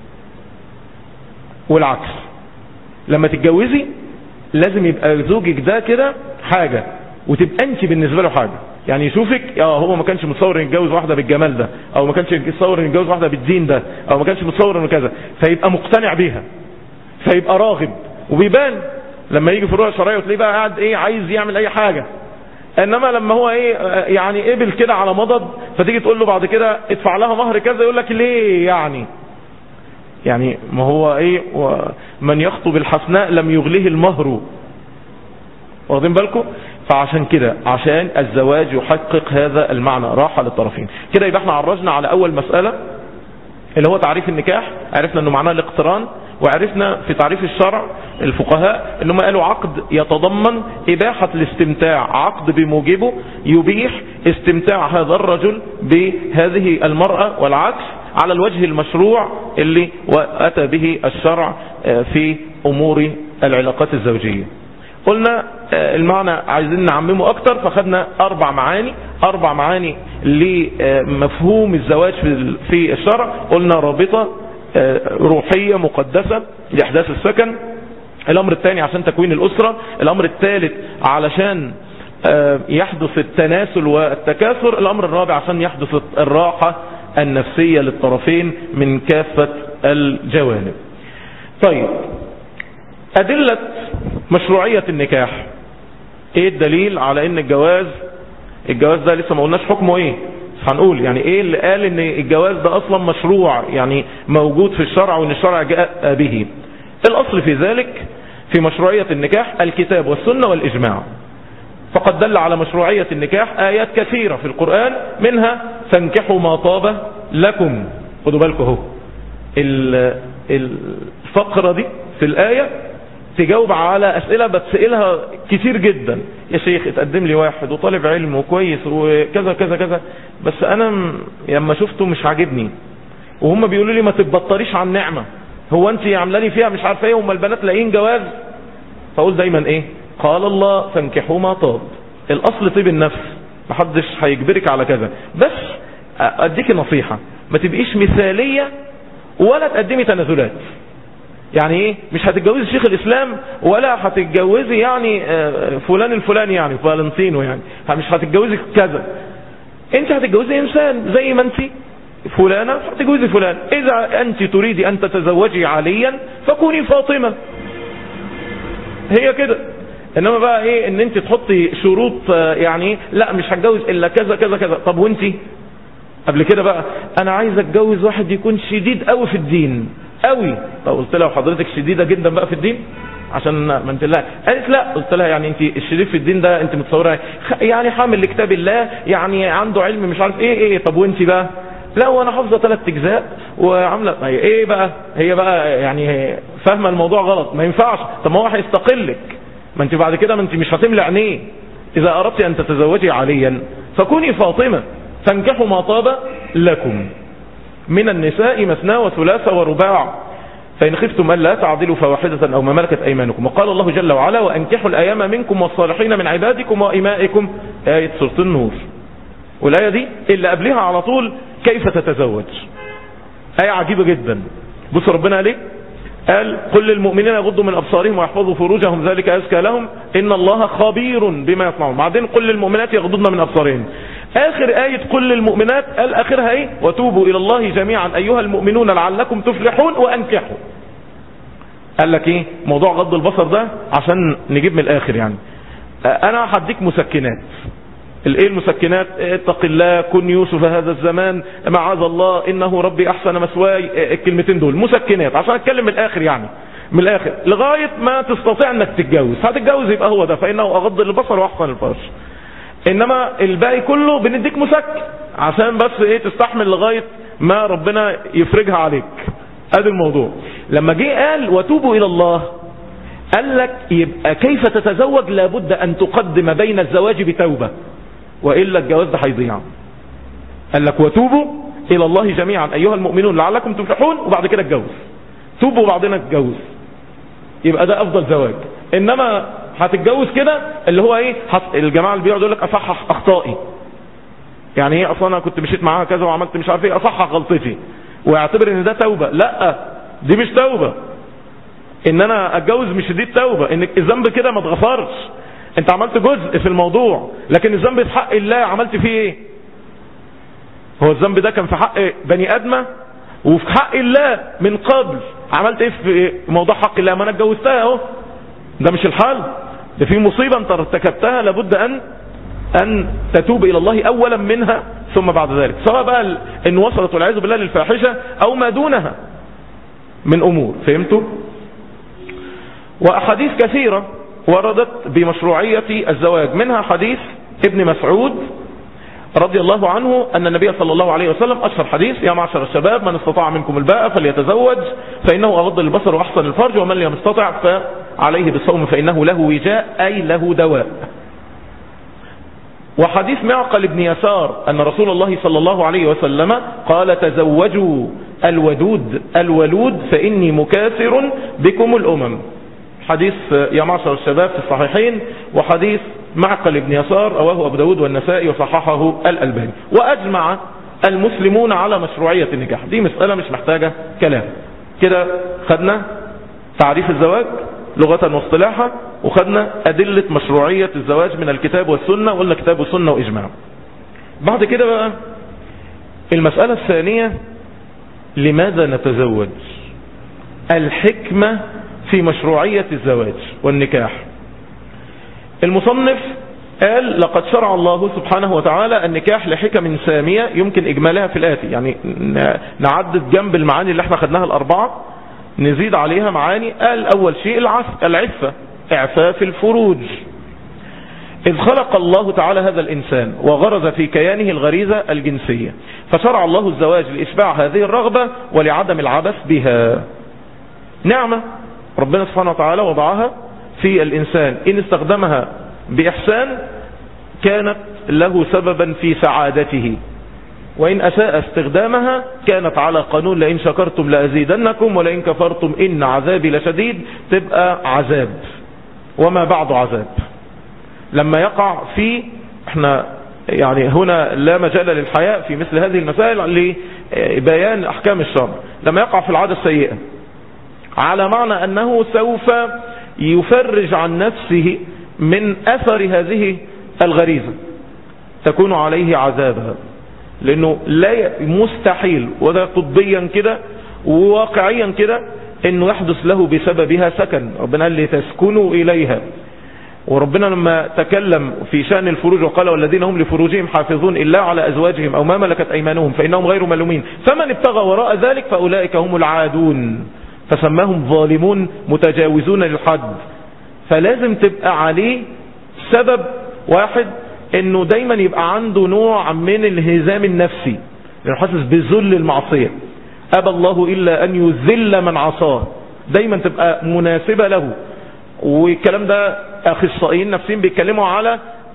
والعكس لما تتجوزي لازم يبقى زوجك ده كده حاجه وتبقى انت بالنسبه له حاجه يعني يشوفك اه هو ما كانش متصور ان يتجوز واحده بالجمال ده او ما كانش متصور ان يتجوز واحده بالدين ده او ما كانش متصور انه كذا فيبقى مقتنع بيها فيبقى راغب وبيبان لما يجي في الرؤيه الشرعيه وتلاقيه بقى قاعد ايه عايز يعمل اي حاجه انما لما هو ايه يعني قبل كده على مضض فتيجي تقول له بعد كده ادفع لها مهر كذا يقول لك ليه يعني يعني ما هو ايه من يخطب الحسناء لم يغله المهر واخدين بالكم فعشان كده عشان الزواج يحقق هذا المعنى راحة للطرفين كده يبقى احنا عرجنا على اول مسألة اللي هو تعريف النكاح عرفنا انه معناه الاقتران وعرفنا في تعريف الشرع الفقهاء انهم قالوا عقد يتضمن اباحة الاستمتاع عقد بموجبه يبيح استمتاع هذا الرجل بهذه المرأة والعكس على الوجه المشروع اللي اتى به الشرع في امور العلاقات الزوجية قلنا المعنى عايزين نعممه اكتر فخدنا اربع معاني اربع معاني لمفهوم الزواج في الشرع قلنا رابطة روحية مقدسة لاحداث السكن الامر الثاني عشان تكوين الاسرة الامر الثالث علشان يحدث التناسل والتكاثر الامر الرابع عشان يحدث الراحة النفسية للطرفين من كافة الجوانب طيب أدلة مشروعية النكاح ايه الدليل على ان الجواز الجواز ده لسه ما قلناش حكمه ايه هنقول يعني ايه اللي قال ان الجواز ده اصلا مشروع يعني موجود في الشرع وان الشرع جاء به الاصل في ذلك في مشروعية النكاح الكتاب والسنة والإجماع فقد دل على مشروعية النكاح آيات كثيرة في القرآن منها فانكحوا ما طاب لكم خدوا بالكم اهو الفقرة دي في الآية تجاوب على أسئلة بتسئلها كتير جدا يا شيخ اتقدم لي واحد وطالب علم وكويس وكذا كذا كذا بس أنا لما شفته مش عاجبني وهم بيقولوا لي ما تتبطريش عن نعمة هو انت عامله لي فيها مش عارفه ايه هم البنات لاقيين جواز فاقول دايما ايه قال الله فانكحوا ما طاب الاصل طيب النفس محدش هيجبرك على كذا بس اديك نصيحة ما تبقيش مثالية ولا تقدمي تنازلات يعني ايه مش هتتجوزي شيخ الاسلام ولا هتتجوزي يعني فلان الفلاني يعني فالنتينو يعني مش هتتجوزي كذا انت هتتجوزي انسان زي ما انت فلانة هتتجوزي فلان اذا انت تريدي ان تتزوجي عليا فكوني فاطمة هي كده انما بقى ايه ان انت تحطي شروط يعني لا مش هتجوز الا كذا كذا كذا طب وانت قبل كده بقى انا عايز اتجوز واحد يكون شديد قوي في الدين قوي طب قلت لها وحضرتك شديدة جدا بقى في الدين عشان ما انت لا قالت لا قلت لها يعني انت الشريف في الدين ده انت متصوره يعني حامل لكتاب الله يعني عنده علم مش عارف ايه ايه طب وانت بقى لا وانا حافظه ثلاث اجزاء وعامله هي ايه بقى هي بقى يعني فاهمه الموضوع غلط ما ينفعش طب ما هو هيستقلك ما انت بعد كده ما انت مش هتملى عينيه اذا اردت ان تتزوجي عليا فكوني فاطمه فانكحوا ما طاب لكم من النساء مثنى وثلاث ورباع فإن خفتم ألا تعدلوا فواحدة أو ما ملكت أيمانكم وقال الله جل وعلا وأنكحوا الأيام منكم والصالحين من عبادكم وإمائكم آية سورة النور والآية دي اللي قبلها على طول كيف تتزوج آية عجيبة جدا بص ربنا عليه قال قل للمؤمنين يغضوا من أبصارهم ويحفظوا فروجهم ذلك أزكى لهم إن الله خبير بما يصنعون بعدين قل للمؤمنات يغضضن من أبصارهم آخر آية قل للمؤمنات قال آخرها إيه وتوبوا إلى الله جميعا أيها المؤمنون لعلكم تفلحون وأنكحوا قال لك إيه موضوع غض البصر ده عشان نجيب من الآخر يعني أنا هديك مسكنات الايه المسكنات اتق الله كن يوسف هذا الزمان معاذ الله انه ربي احسن مسواي الكلمتين دول مسكنات عشان اتكلم من الاخر يعني من الاخر لغاية ما تستطيع انك تتجوز هتتجوز يبقى هو ده فانه اغض البصر واحسن الفرج انما الباقي كله بنديك مسكن عشان بس ايه تستحمل لغاية ما ربنا يفرجها عليك ادي الموضوع لما جه قال وتوبوا الى الله قال لك يبقى كيف تتزوج لابد ان تقدم بين الزواج بتوبة وإلا الجواز ده هيضيع قال لك وتوبوا إلى الله جميعا أيها المؤمنون لعلكم تفلحون وبعد كده اتجوز توبوا وبعدين اتجوز يبقى ده أفضل زواج إنما هتتجوز كده اللي هو إيه الجماعة اللي بيقعدوا يقول لك أصحح أخطائي يعني إيه أصلا أنا كنت مشيت معاها كذا وعملت مش عارف إيه أصحح غلطتي ويعتبر إن ده توبة لا دي مش توبة إن أنا أتجوز مش دي التوبة إن الذنب كده ما اتغفرش انت عملت جزء في الموضوع لكن الذنب في حق الله عملت فيه ايه هو الذنب ده كان في حق بني ادمه وفي حق الله من قبل عملت ايه في موضوع حق الله ما انا اتجوزتها اهو ده مش الحال ده في مصيبه انت ارتكبتها لابد ان ان تتوب الى الله اولا منها ثم بعد ذلك سواء بقى ان وصلت والعياذ بالله للفاحشه او ما دونها من امور فهمتوا واحاديث كثيره وردت بمشروعية الزواج منها حديث ابن مسعود رضي الله عنه أن النبي صلى الله عليه وسلم أشهر حديث يا معشر الشباب من استطاع منكم الباء فليتزوج فإنه أغض البصر وأحسن الفرج ومن لم يستطع فعليه بالصوم فإنه له وجاء أي له دواء وحديث معقل بن يسار أن رسول الله صلى الله عليه وسلم قال تزوجوا الودود الولود فإني مكاثر بكم الأمم حديث يا معشر الشباب في الصحيحين وحديث معقل بن يسار رواه أبو داود والنسائي وصححه الألباني وأجمع المسلمون على مشروعية النكاح دي مسألة مش محتاجة كلام كده خدنا تعريف الزواج لغة واصطلاحا وخدنا أدلة مشروعية الزواج من الكتاب والسنة ولا كتاب والسنة وإجماع بعد كده بقى المسألة الثانية لماذا نتزوج الحكمة في مشروعية الزواج والنكاح المصنف قال لقد شرع الله سبحانه وتعالى النكاح لحكم سامية يمكن إجمالها في الآتي يعني نعدد جنب المعاني اللي احنا خدناها الأربعة نزيد عليها معاني قال اول شيء العف العفة اعفاف الفروج إذ خلق الله تعالى هذا الإنسان وغرز في كيانه الغريزة الجنسية فشرع الله الزواج لإشباع هذه الرغبة ولعدم العبث بها نعمة ربنا سبحانه وتعالى وضعها في الإنسان إن استخدمها بإحسان كانت له سببا في سعادته وإن أساء استخدامها كانت على قانون لئن شكرتم لأزيدنكم ولئن كفرتم إن عذابي لشديد تبقى عذاب وما بعد عذاب لما يقع في احنا يعني هنا لا مجال للحياء في مثل هذه المسائل لبيان احكام الشرع لما يقع في العادة السيئة على معنى انه سوف يفرج عن نفسه من اثر هذه الغريزة تكون عليه عذابها لانه لا مستحيل وده طبيا كده وواقعيا كده انه يحدث له بسببها سكن ربنا قال لتسكنوا اليها وربنا لما تكلم في شأن الفروج وقال والذين هم لفروجهم حافظون إلا على أزواجهم أو ما ملكت أيمانهم فإنهم غير ملومين فمن ابتغى وراء ذلك فأولئك هم العادون فسماهم ظالمون متجاوزون للحد فلازم تبقى عليه سبب واحد انه دايما يبقى عنده نوع من الهزام النفسي لانه حاسس بذل المعصية أبى الله إلا أن يذل من عصاه دايما تبقى مناسبة له والكلام ده اخصائيين نفسيين بيتكلموا على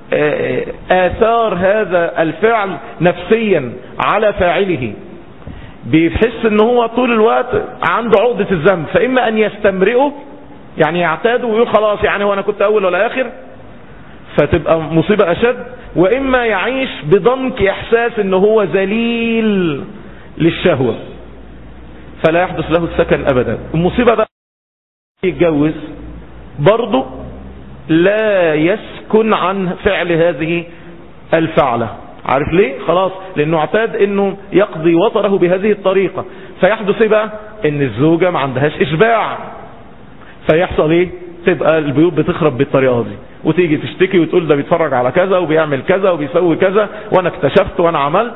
آثار هذا الفعل نفسيا على فاعله بيحس ان هو طول الوقت عنده عقدة الذنب فاما ان يستمرئه يعني يعتاده ويقول خلاص يعني هو انا كنت اول ولا اخر فتبقى مصيبة اشد واما يعيش بضنك احساس ان هو ذليل للشهوة فلا يحدث له السكن ابدا المصيبة بقى يتجوز برضه لا يسكن عن فعل هذه الفعلة عارف ليه خلاص لانه اعتاد انه يقضي وطره بهذه الطريقة فيحدث ايه بقى ان الزوجة ما عندهاش اشباع فيحصل ايه تبقى البيوت بتخرب بالطريقة دي وتيجي تشتكي وتقول ده بيتفرج على كذا وبيعمل كذا وبيسوي كذا وانا اكتشفت وانا عملت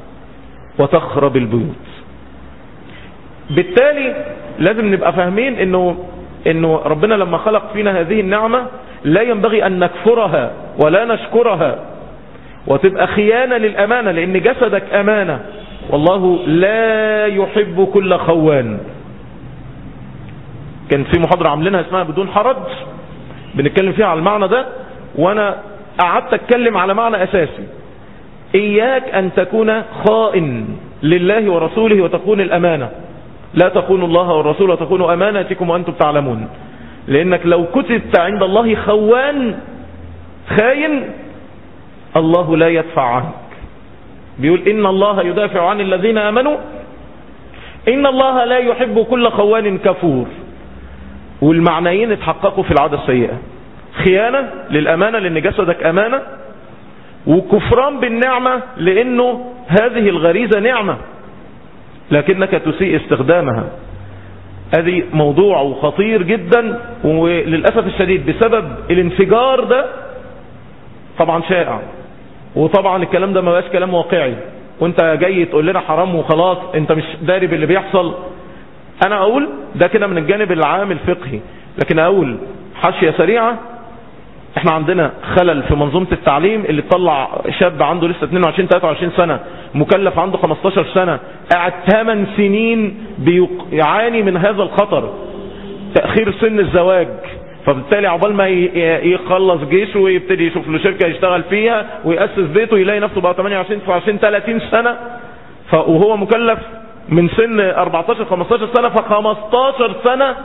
وتخرب البيوت بالتالي لازم نبقى فاهمين انه انه ربنا لما خلق فينا هذه النعمة لا ينبغي ان نكفرها ولا نشكرها وتبقى خيانة للامانة لان جسدك امانة والله لا يحب كل خوان كان في محاضرة عاملينها اسمها بدون حرج بنتكلم فيها على المعنى ده وانا قعدت اتكلم على معنى اساسي اياك ان تكون خائن لله ورسوله وتكون الامانة لا تخونوا الله والرسول وتخونوا اماناتكم وانتم تعلمون لانك لو كتبت عند الله خوان خاين الله لا يدفع عنك بيقول ان الله يدافع عن الذين امنوا ان الله لا يحب كل خوان كفور والمعنيين اتحققوا في العادة السيئة خيانة للامانة لان جسدك امانة وكفران بالنعمة لانه هذه الغريزة نعمة لكنك تسيء استخدامها هذه موضوع خطير جدا وللأسف الشديد بسبب الانفجار ده طبعا شائع وطبعا الكلام ده ما بقاش كلام واقعي وانت جاي تقول لنا حرام وخلاص انت مش داري باللي بيحصل انا اقول ده كده من الجانب العام الفقهي لكن اقول حاشية سريعة احنا عندنا خلل في منظومة التعليم اللي تطلع شاب عنده لسه 22 23 سنة مكلف عنده 15 سنة قاعد 8 سنين بيعاني من هذا الخطر تأخير سن الزواج فبالتالي عقبال ما يخلص جيشه ويبتدي يشوف له شركة يشتغل فيها ويأسس بيته يلاقي نفسه بقى 28 29 30 سنة وهو مكلف من سن 14 15 سنة ف 15 سنة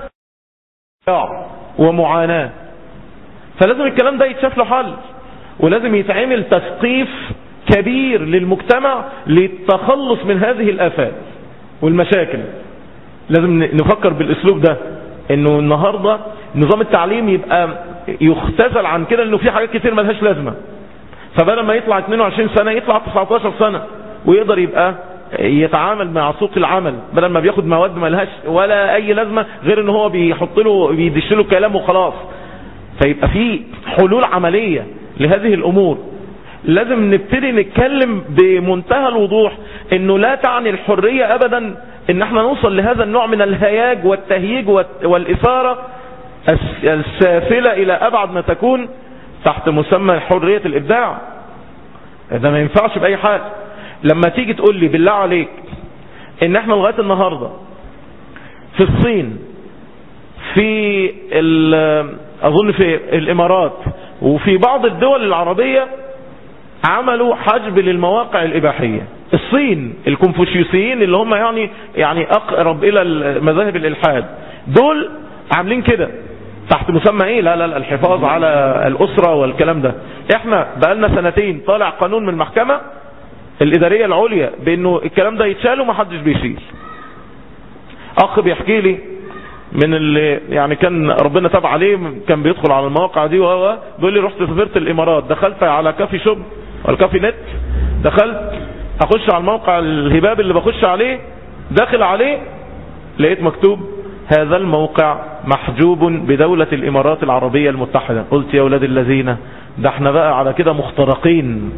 ومعاناة فلازم الكلام ده يتشاف له حل ولازم يتعمل تثقيف كبير للمجتمع للتخلص من هذه الآفات والمشاكل لازم نفكر بالاسلوب ده انه النهاردة نظام التعليم يبقى يختزل عن كده انه في حاجات كتير ملهاش لازمة فبدل ما يطلع 22 سنة يطلع 19 سنة ويقدر يبقى يتعامل مع سوق العمل بدل ما بياخد مواد ملهاش ولا اي لازمة غير ان هو بيحط له بيدش له كلام وخلاص فيبقى في حلول عملية لهذه الامور لازم نبتدي نتكلم بمنتهى الوضوح انه لا تعني الحرية ابدا ان احنا نوصل لهذا النوع من الهياج والتهييج والإثارة السافلة الى ابعد ما تكون تحت مسمى حرية الابداع ده ما ينفعش بأي حال لما تيجي تقول لي بالله عليك ان احنا لغاية النهاردة في الصين في اظن في الامارات وفي بعض الدول العربية عملوا حجب للمواقع الاباحية الصين الكونفوشيوسيين اللي هم يعني يعني اقرب الى مذاهب الالحاد دول عاملين كده تحت مسمى ايه لا لا الحفاظ على الاسرة والكلام ده احنا بقالنا سنتين طالع قانون من المحكمة الادارية العليا بانه الكلام ده يتشال ومحدش بيشيل اخ بيحكي لي من اللي يعني كان ربنا تاب عليه كان بيدخل على المواقع دي وهو بيقول لي رحت سافرت الامارات دخلت على كافي شوب والكافي نت دخلت اخش على الموقع الهباب اللي بخش عليه داخل عليه لقيت مكتوب هذا الموقع محجوب بدولة الامارات العربية المتحدة قلت يا ولاد الذين ده احنا بقى على كده مخترقين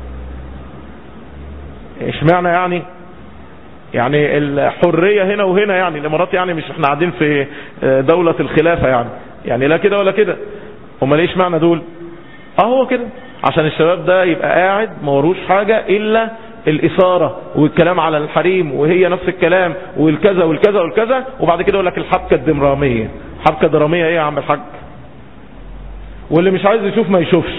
اشمعنى يعني يعني الحرية هنا وهنا يعني الامارات يعني مش احنا قاعدين في دولة الخلافة يعني يعني لا كده ولا كده امال ايش معنى دول اه هو كده عشان الشباب ده يبقى قاعد ما وروش حاجة الا الإثارة والكلام على الحريم وهي نفس الكلام والكذا والكذا والكذا وبعد كده يقول لك الحبكة الدرامية حبكة درامية ايه يا عم الحاج واللي مش عايز يشوف ما يشوفش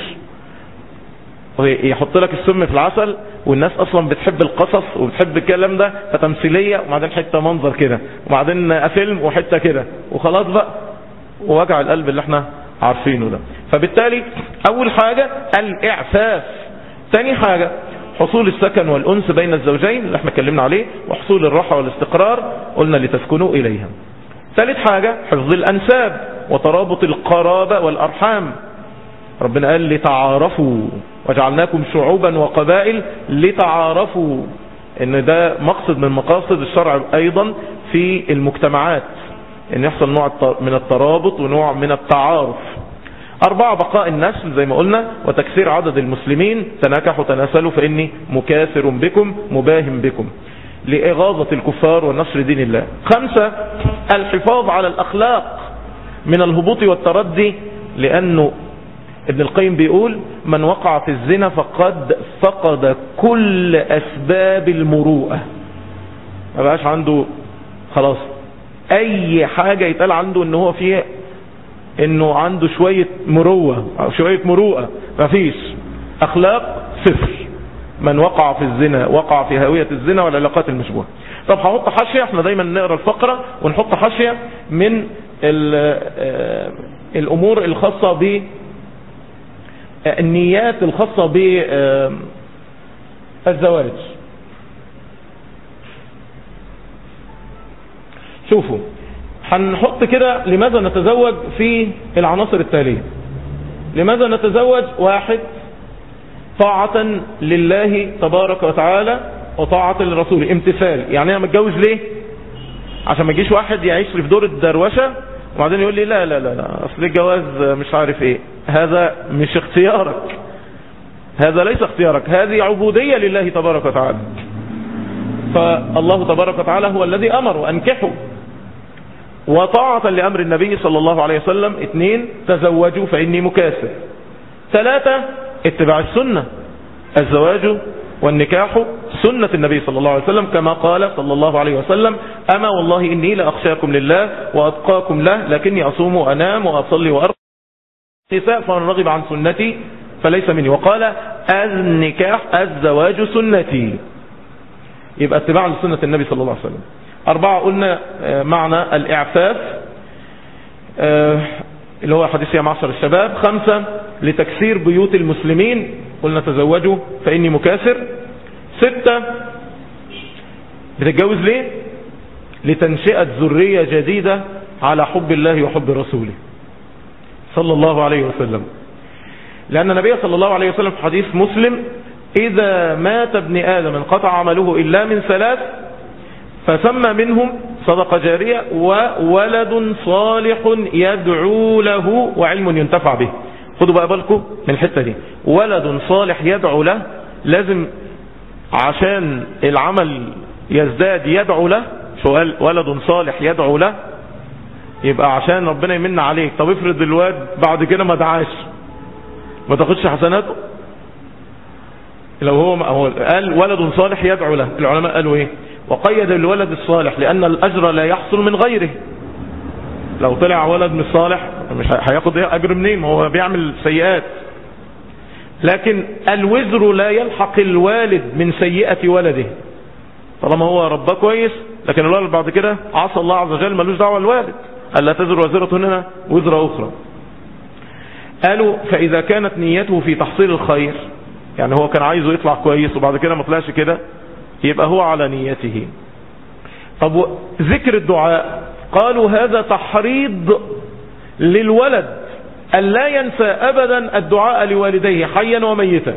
يحط لك السم في العسل والناس اصلا بتحب القصص وبتحب الكلام ده فتمثيلية وبعدين حتة منظر كده وبعدين فيلم وحتة كده وخلاص بقى ووجع القلب اللي احنا عارفينه ده فبالتالي اول حاجة الاعفاف تاني حاجة حصول السكن والأنس بين الزوجين اللي احنا اتكلمنا عليه وحصول الراحة والاستقرار قلنا لتسكنوا إليها ثالث حاجة حفظ الأنساب وترابط القرابة والأرحام ربنا قال لتعارفوا وجعلناكم شعوبا وقبائل لتعارفوا ان ده مقصد من مقاصد الشرع ايضا في المجتمعات ان يحصل نوع من الترابط ونوع من التعارف أربعة بقاء النسل زي ما قلنا وتكثير عدد المسلمين تناكحوا تناسلوا فإني مكاثر بكم مباهم بكم لإغاظة الكفار ونشر دين الله خمسة الحفاظ على الأخلاق من الهبوط والتردي لأنه ابن القيم بيقول من وقع في الزنا فقد فقد كل أسباب المروءة ما بقاش عنده خلاص أي حاجة يتقال عنده ان هو فيه انه عنده شوية مروة او شوية مروءة مفيش اخلاق صفر من وقع في الزنا وقع في هوية الزنا والعلاقات المشبوهة طب هحط حاشية احنا دايما نقرا الفقرة ونحط حاشية من الامور الخاصة ب النيات الخاصة بالزواج شوفوا هنحط كده لماذا نتزوج في العناصر التالية لماذا نتزوج واحد طاعة لله تبارك وتعالى وطاعة للرسول امتثال يعني انا متجوز ليه عشان ما يجيش واحد يعيش في دور الدروشة وبعدين يقول لي لا لا لا, لا اصل الجواز مش عارف ايه هذا مش اختيارك هذا ليس اختيارك هذه عبودية لله تبارك وتعالى فالله تبارك وتعالى هو الذي امر وانكحوا وطاعة لأمر النبي صلى الله عليه وسلم اثنين تزوجوا فإني مكاسر ثلاثة اتباع السنة الزواج والنكاح سنة النبي صلى الله عليه وسلم كما قال صلى الله عليه وسلم أما والله إني لأخشاكم لله وأتقاكم له لكني أصوم وأنام وأصلي وأرقى النساء فمن رغب عن سنتي فليس مني وقال النكاح الزواج سنتي يبقى اتباع لسنة النبي صلى الله عليه وسلم أربعة قلنا معنى الإعفاف اللي هو حديث يا معشر الشباب خمسة لتكسير بيوت المسلمين قلنا تزوجوا فإني مكاسر ستة بتتجوز ليه لتنشئة ذرية جديدة على حب الله وحب رسوله صلى الله عليه وسلم لأن النبي صلى الله عليه وسلم في حديث مسلم إذا مات ابن آدم انقطع عمله إلا من ثلاث فسمى منهم صدقة جارية وولد صالح يدعو له وعلم ينتفع به خدوا بقى بالكم من الحتة دي ولد صالح يدعو له لازم عشان العمل يزداد يدعو له فقال ولد صالح يدعو له يبقى عشان ربنا يمن عليك طب افرض الواد بعد كده ما دعاش ما تاخدش حسناته لو هو هو قال ولد صالح يدعو له العلماء قالوا ايه وقيد الولد الصالح لان الاجر لا يحصل من غيره لو طلع ولد مش صالح مش هياخد اجر منين ما هو بيعمل سيئات لكن الوزر لا يلحق الوالد من سيئة ولده طالما هو رباه كويس لكن الولد بعد كده عصى الله عز وجل ملوش دعوه الوالد الا تزر وزرة هنا وزر اخرى قالوا فاذا كانت نيته في تحصيل الخير يعني هو كان عايزه يطلع كويس وبعد كده ما طلعش كده يبقى هو على نيته طب ذكر الدعاء قالوا هذا تحريض للولد أن لا ينسى أبدا الدعاء لوالديه حيا وميتا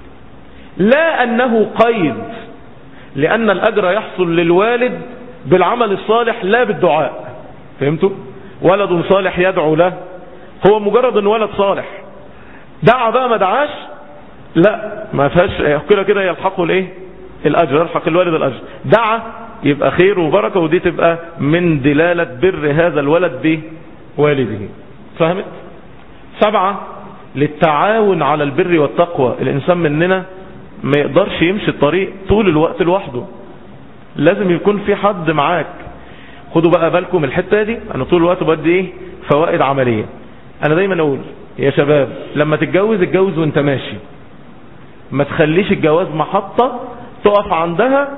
لا أنه قيد لأن الأجر يحصل للوالد بالعمل الصالح لا بالدعاء فهمتوا ولد صالح يدعو له هو مجرد ان ولد صالح دعا بقى ما دعاش لا ما فيهاش كده كده يلحقه الايه الاجر يلحق الوالد الاجر دعا يبقى خير وبركه ودي تبقى من دلاله بر هذا الولد بوالده فهمت سبعه للتعاون على البر والتقوى الانسان مننا ما يقدرش يمشي الطريق طول الوقت لوحده لازم يكون في حد معاك خدوا بقى بالكم الحته دي انا طول الوقت بدي ايه فوائد عمليه انا دايما اقول يا شباب لما تتجوز اتجوز وانت ماشي ما تخليش الجواز محطة تقف عندها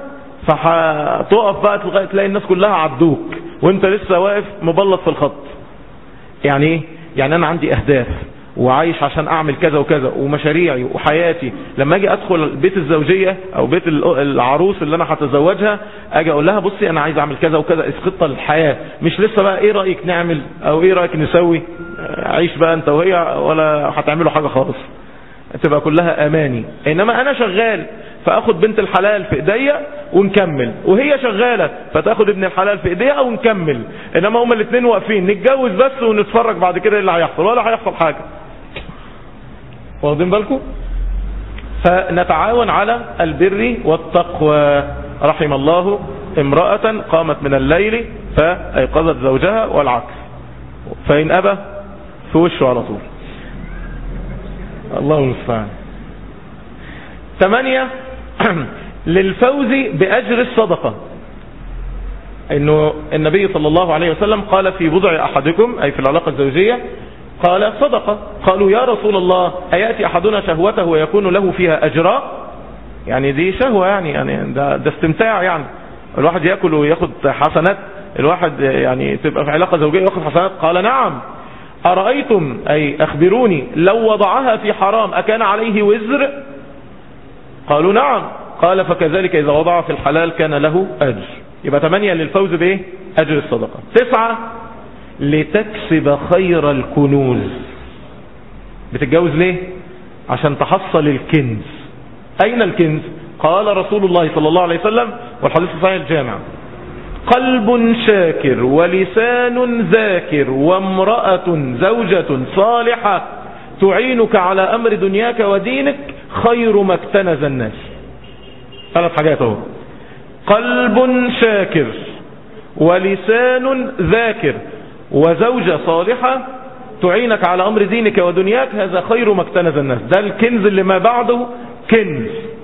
فتقف بقى لغايه تلاقي الناس كلها عدوك وانت لسه واقف مبلط في الخط يعني ايه يعني انا عندي اهداف وعايش عشان اعمل كذا وكذا ومشاريعي وحياتي لما اجي ادخل بيت الزوجية او بيت العروس اللي انا هتزوجها اجي اقول لها بصي انا عايز اعمل كذا وكذا خطة للحياة مش لسه بقى ايه رأيك نعمل او ايه رأيك نسوي عيش بقى انت وهي ولا هتعملوا حاجة خالص تبقى كلها اماني انما انا شغال فاخد بنت الحلال في ايديا ونكمل وهي شغالة فتاخد ابن الحلال في ايديها ونكمل انما هما الاثنين واقفين نتجوز بس ونتفرج بعد كده اللي هيحصل ولا هيحصل حاجة واخدين بالكم فنتعاون على البر والتقوى رحم الله امرأة قامت من الليل فايقظت زوجها والعكس فإن أبى في وشه على طول الله المستعان ثمانية للفوز بأجر الصدقة انه النبي صلى الله عليه وسلم قال في بضع احدكم اي في العلاقة الزوجية قال صدقة قالوا يا رسول الله أيأتي أحدنا شهوته ويكون له فيها أجراء يعني دي شهوة يعني, يعني ده, ده استمتاع يعني الواحد يأكل وياخد حسنات الواحد يعني تبقى في علاقة زوجية ياخد حسنات قال نعم أرأيتم أي أخبروني لو وضعها في حرام أكان عليه وزر قالوا نعم قال فكذلك إذا وضع في الحلال كان له أجر يبقى ثمانية للفوز بإيه أجر الصدقة تسعة لتكسب خير الكنوز بتتجوز ليه عشان تحصل الكنز اين الكنز قال رسول الله صلى الله عليه وسلم والحديث صحيح الجامع قلب شاكر ولسان ذاكر وامرأة زوجة صالحة تعينك على امر دنياك ودينك خير ما اكتنز الناس ثلاث حاجات اهو قلب شاكر ولسان ذاكر وزوجة صالحة تعينك على أمر دينك ودنياك هذا خير ما اكتنز الناس ده الكنز اللي ما بعده كنز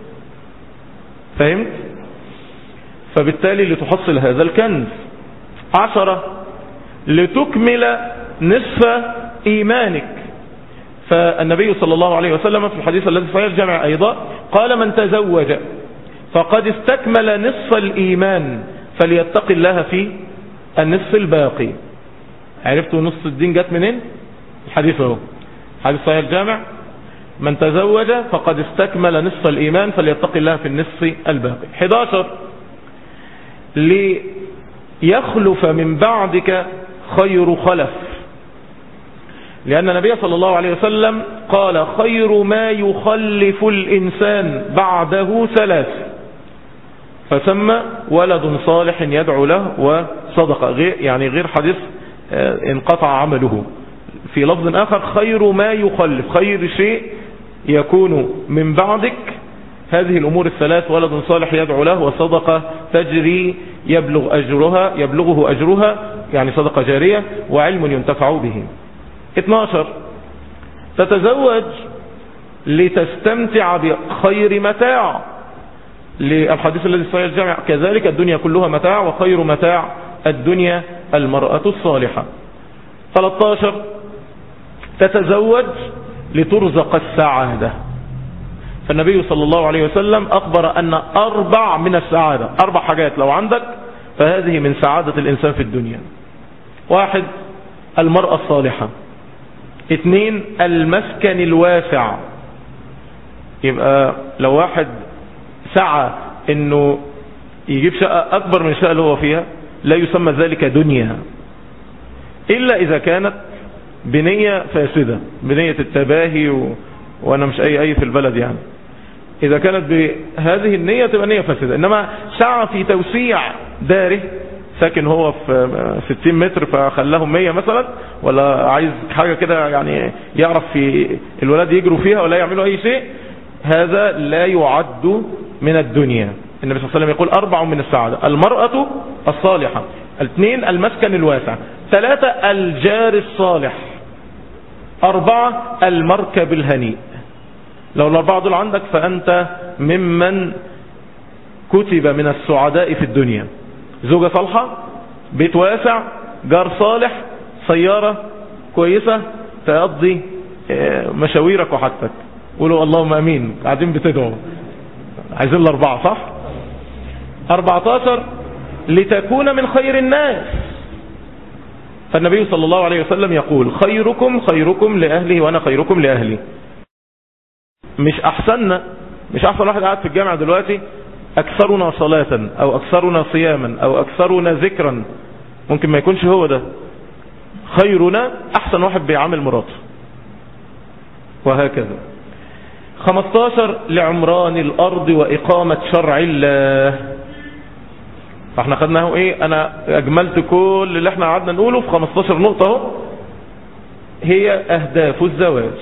فهمت فبالتالي لتحصل هذا الكنز عشرة لتكمل نصف إيمانك فالنبي صلى الله عليه وسلم في الحديث الذي صحيح الجامع أيضا قال من تزوج فقد استكمل نصف الإيمان فليتق الله في النصف الباقي عرفتوا نص الدين جت منين الحديث اهو حديث صحيح الجامع من تزوج فقد استكمل نصف الإيمان فليتق الله في النصف الباقي 11 ليخلف من بعدك خير خلف لأن النبي صلى الله عليه وسلم قال خير ما يخلف الإنسان بعده ثلاث فسمى ولد صالح يدعو له وصدقة غير يعني غير حديث انقطع عمله في لفظ آخر خير ما يخلف خير شيء يكون من بعدك هذه الأمور الثلاث ولد صالح يدعو له وصدقة تجري يبلغ أجرها يبلغه أجرها يعني صدقة جارية وعلم ينتفع به 12 تتزوج لتستمتع بخير متاع للحديث الذي صحيح الجامع كذلك الدنيا كلها متاع وخير متاع الدنيا المرأة الصالحة 13 تتزوج لترزق السعادة فالنبي صلى الله عليه وسلم أخبر أن أربع من السعادة أربع حاجات لو عندك فهذه من سعادة الإنسان في الدنيا واحد المرأة الصالحة اثنين المسكن الواسع يبقى لو واحد سعى انه يجيب شقة اكبر من الشقة اللي هو فيها لا يسمى ذلك دنيا الا اذا كانت بنية فاسدة بنية التباهي و... وانا مش اي اي في البلد يعني اذا كانت بهذه النية تبقى نية فاسدة انما سعى في توسيع داره ساكن هو في 60 متر فخلاهم 100 مثلا ولا عايز حاجة كده يعني يعرف في الولاد يجروا فيها ولا يعملوا اي شيء هذا لا يعد من الدنيا النبي صلى الله عليه وسلم يقول أربع من السعادة المرأة الصالحة الاثنين المسكن الواسع ثلاثة الجار الصالح أربعة المركب الهنيء لو الأربعة دول عندك فأنت ممن كتب من السعداء في الدنيا زوجة صالحة بيت واسع جار صالح سيارة كويسة تقضي مشاويرك وحاجتك قولوا اللهم امين قاعدين بتدعوا عايزين الاربعة صح 14 لتكون من خير الناس فالنبي صلى الله عليه وسلم يقول خيركم خيركم لأهله وأنا خيركم لأهلي مش أحسننا مش أحسن واحد قاعد في الجامعة دلوقتي أكثرنا صلاة أو أكثرنا صياما أو أكثرنا ذكرا ممكن ما يكونش هو ده خيرنا أحسن واحد بيعامل مراته وهكذا 15 لعمران الأرض وإقامة شرع الله فاحنا خدناه ايه انا اجملت كل اللي احنا قعدنا نقوله في 15 نقطة اهو هي اهداف الزواج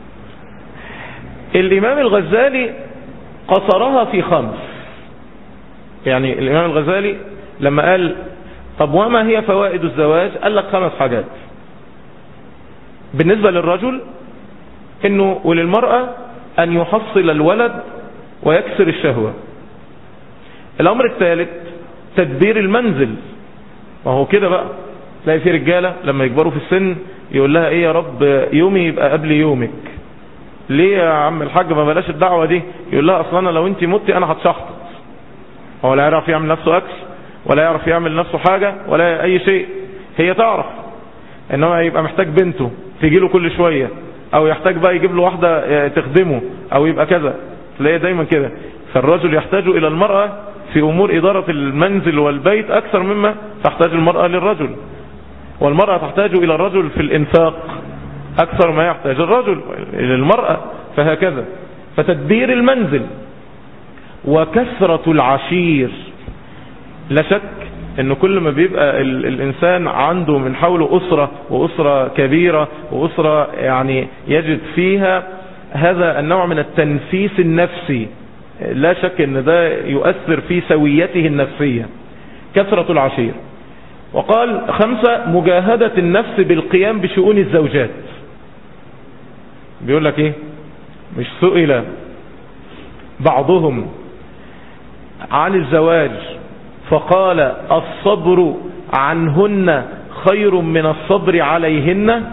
الامام الغزالي قصرها في خمس يعني الامام الغزالي لما قال طب وما هي فوائد الزواج قال لك خمس حاجات بالنسبة للرجل انه وللمرأة ان يحصل الولد ويكسر الشهوة الامر الثالث تدبير المنزل ما هو كده بقى تلاقي في رجالة لما يكبروا في السن يقول لها ايه يا رب يومي يبقى قبل يومك ليه يا عم الحاج ما بلاش الدعوة دي يقول لها اصلا انا لو انت متي انا هتشحطط هو لا يعرف يعمل نفسه اكل ولا يعرف يعمل نفسه حاجة ولا اي شيء هي تعرف انما يبقى محتاج بنته تيجي له كل شوية او يحتاج بقى يجيب له واحدة تخدمه او يبقى كذا تلاقيه دايما كده فالرجل يحتاج الى المرأة في امور ادارة المنزل والبيت اكثر مما تحتاج المرأة للرجل والمرأة تحتاج الى الرجل في الانفاق اكثر ما يحتاج الرجل للمرأة فهكذا فتدبير المنزل وكثرة العشير لا شك ان كل ما بيبقى ال الانسان عنده من حوله اسرة واسرة كبيرة واسرة يعني يجد فيها هذا النوع من التنفيس النفسي لا شك ان ده يؤثر في سويته النفسية كثرة العشير وقال خمسة مجاهدة النفس بالقيام بشؤون الزوجات بيقول لك ايه مش سئل بعضهم عن الزواج فقال الصبر عنهن خير من الصبر عليهن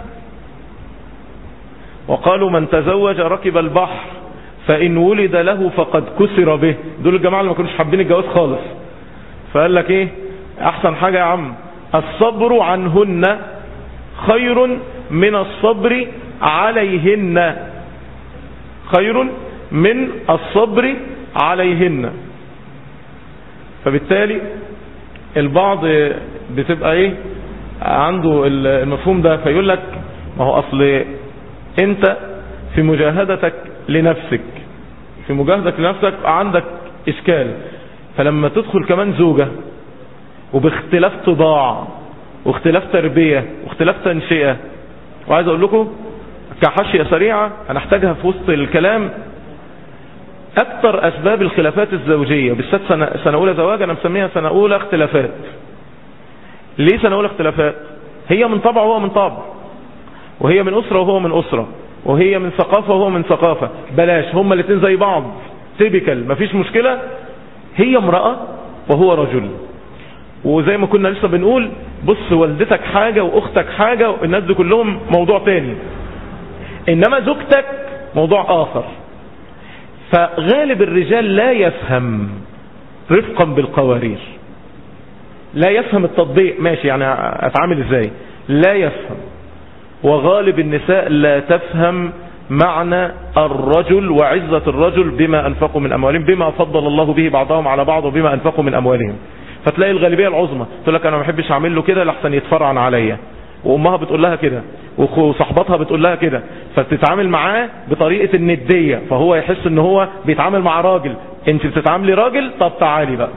وقالوا من تزوج ركب البحر فإن ولد له فقد كسر به دول الجماعة اللي ما كانوش حابين الجواز خالص فقال لك ايه احسن حاجة يا عم الصبر عنهن خير من الصبر عليهن خير من الصبر عليهن فبالتالي البعض بتبقى ايه عنده المفهوم ده فيقول لك ما هو اصل انت في مجاهدتك لنفسك في مجاهدتك لنفسك عندك اشكال فلما تدخل كمان زوجة وباختلاف طباع واختلاف تربية واختلاف تنشئة وعايز اقول لكم كحاشية سريعة هنحتاجها في وسط الكلام اكتر اسباب الخلافات الزوجية بالذات سنة, سنة اولى زواج انا مسميها سنة اولى اختلافات ليه سنة اولى اختلافات هي من طبع وهو من طبع وهي من اسرة وهو من اسرة وهي من ثقافة وهو من ثقافة بلاش هما الاثنين زي بعض تيبيكال مفيش مشكلة هي امرأة وهو رجل وزي ما كنا لسه بنقول بص والدتك حاجة واختك حاجة والناس دي كلهم موضوع تاني انما زوجتك موضوع اخر فغالب الرجال لا يفهم رفقا بالقوارير لا يفهم التطبيق ماشي يعني اتعامل ازاي لا يفهم وغالب النساء لا تفهم معنى الرجل وعزة الرجل بما أنفقوا من أموالهم بما فضل الله به بعضهم على بعض وبما أنفقوا من أموالهم فتلاقي الغالبية العظمى تقول لك أنا ما بحبش أعمل له كده لحسن يتفرعن عليا وأمها بتقول لها كده وصاحبتها بتقول لها كده فبتتعامل معاه بطريقة الندية فهو يحس ان هو بيتعامل مع راجل انت بتتعاملي راجل طب تعالي بقى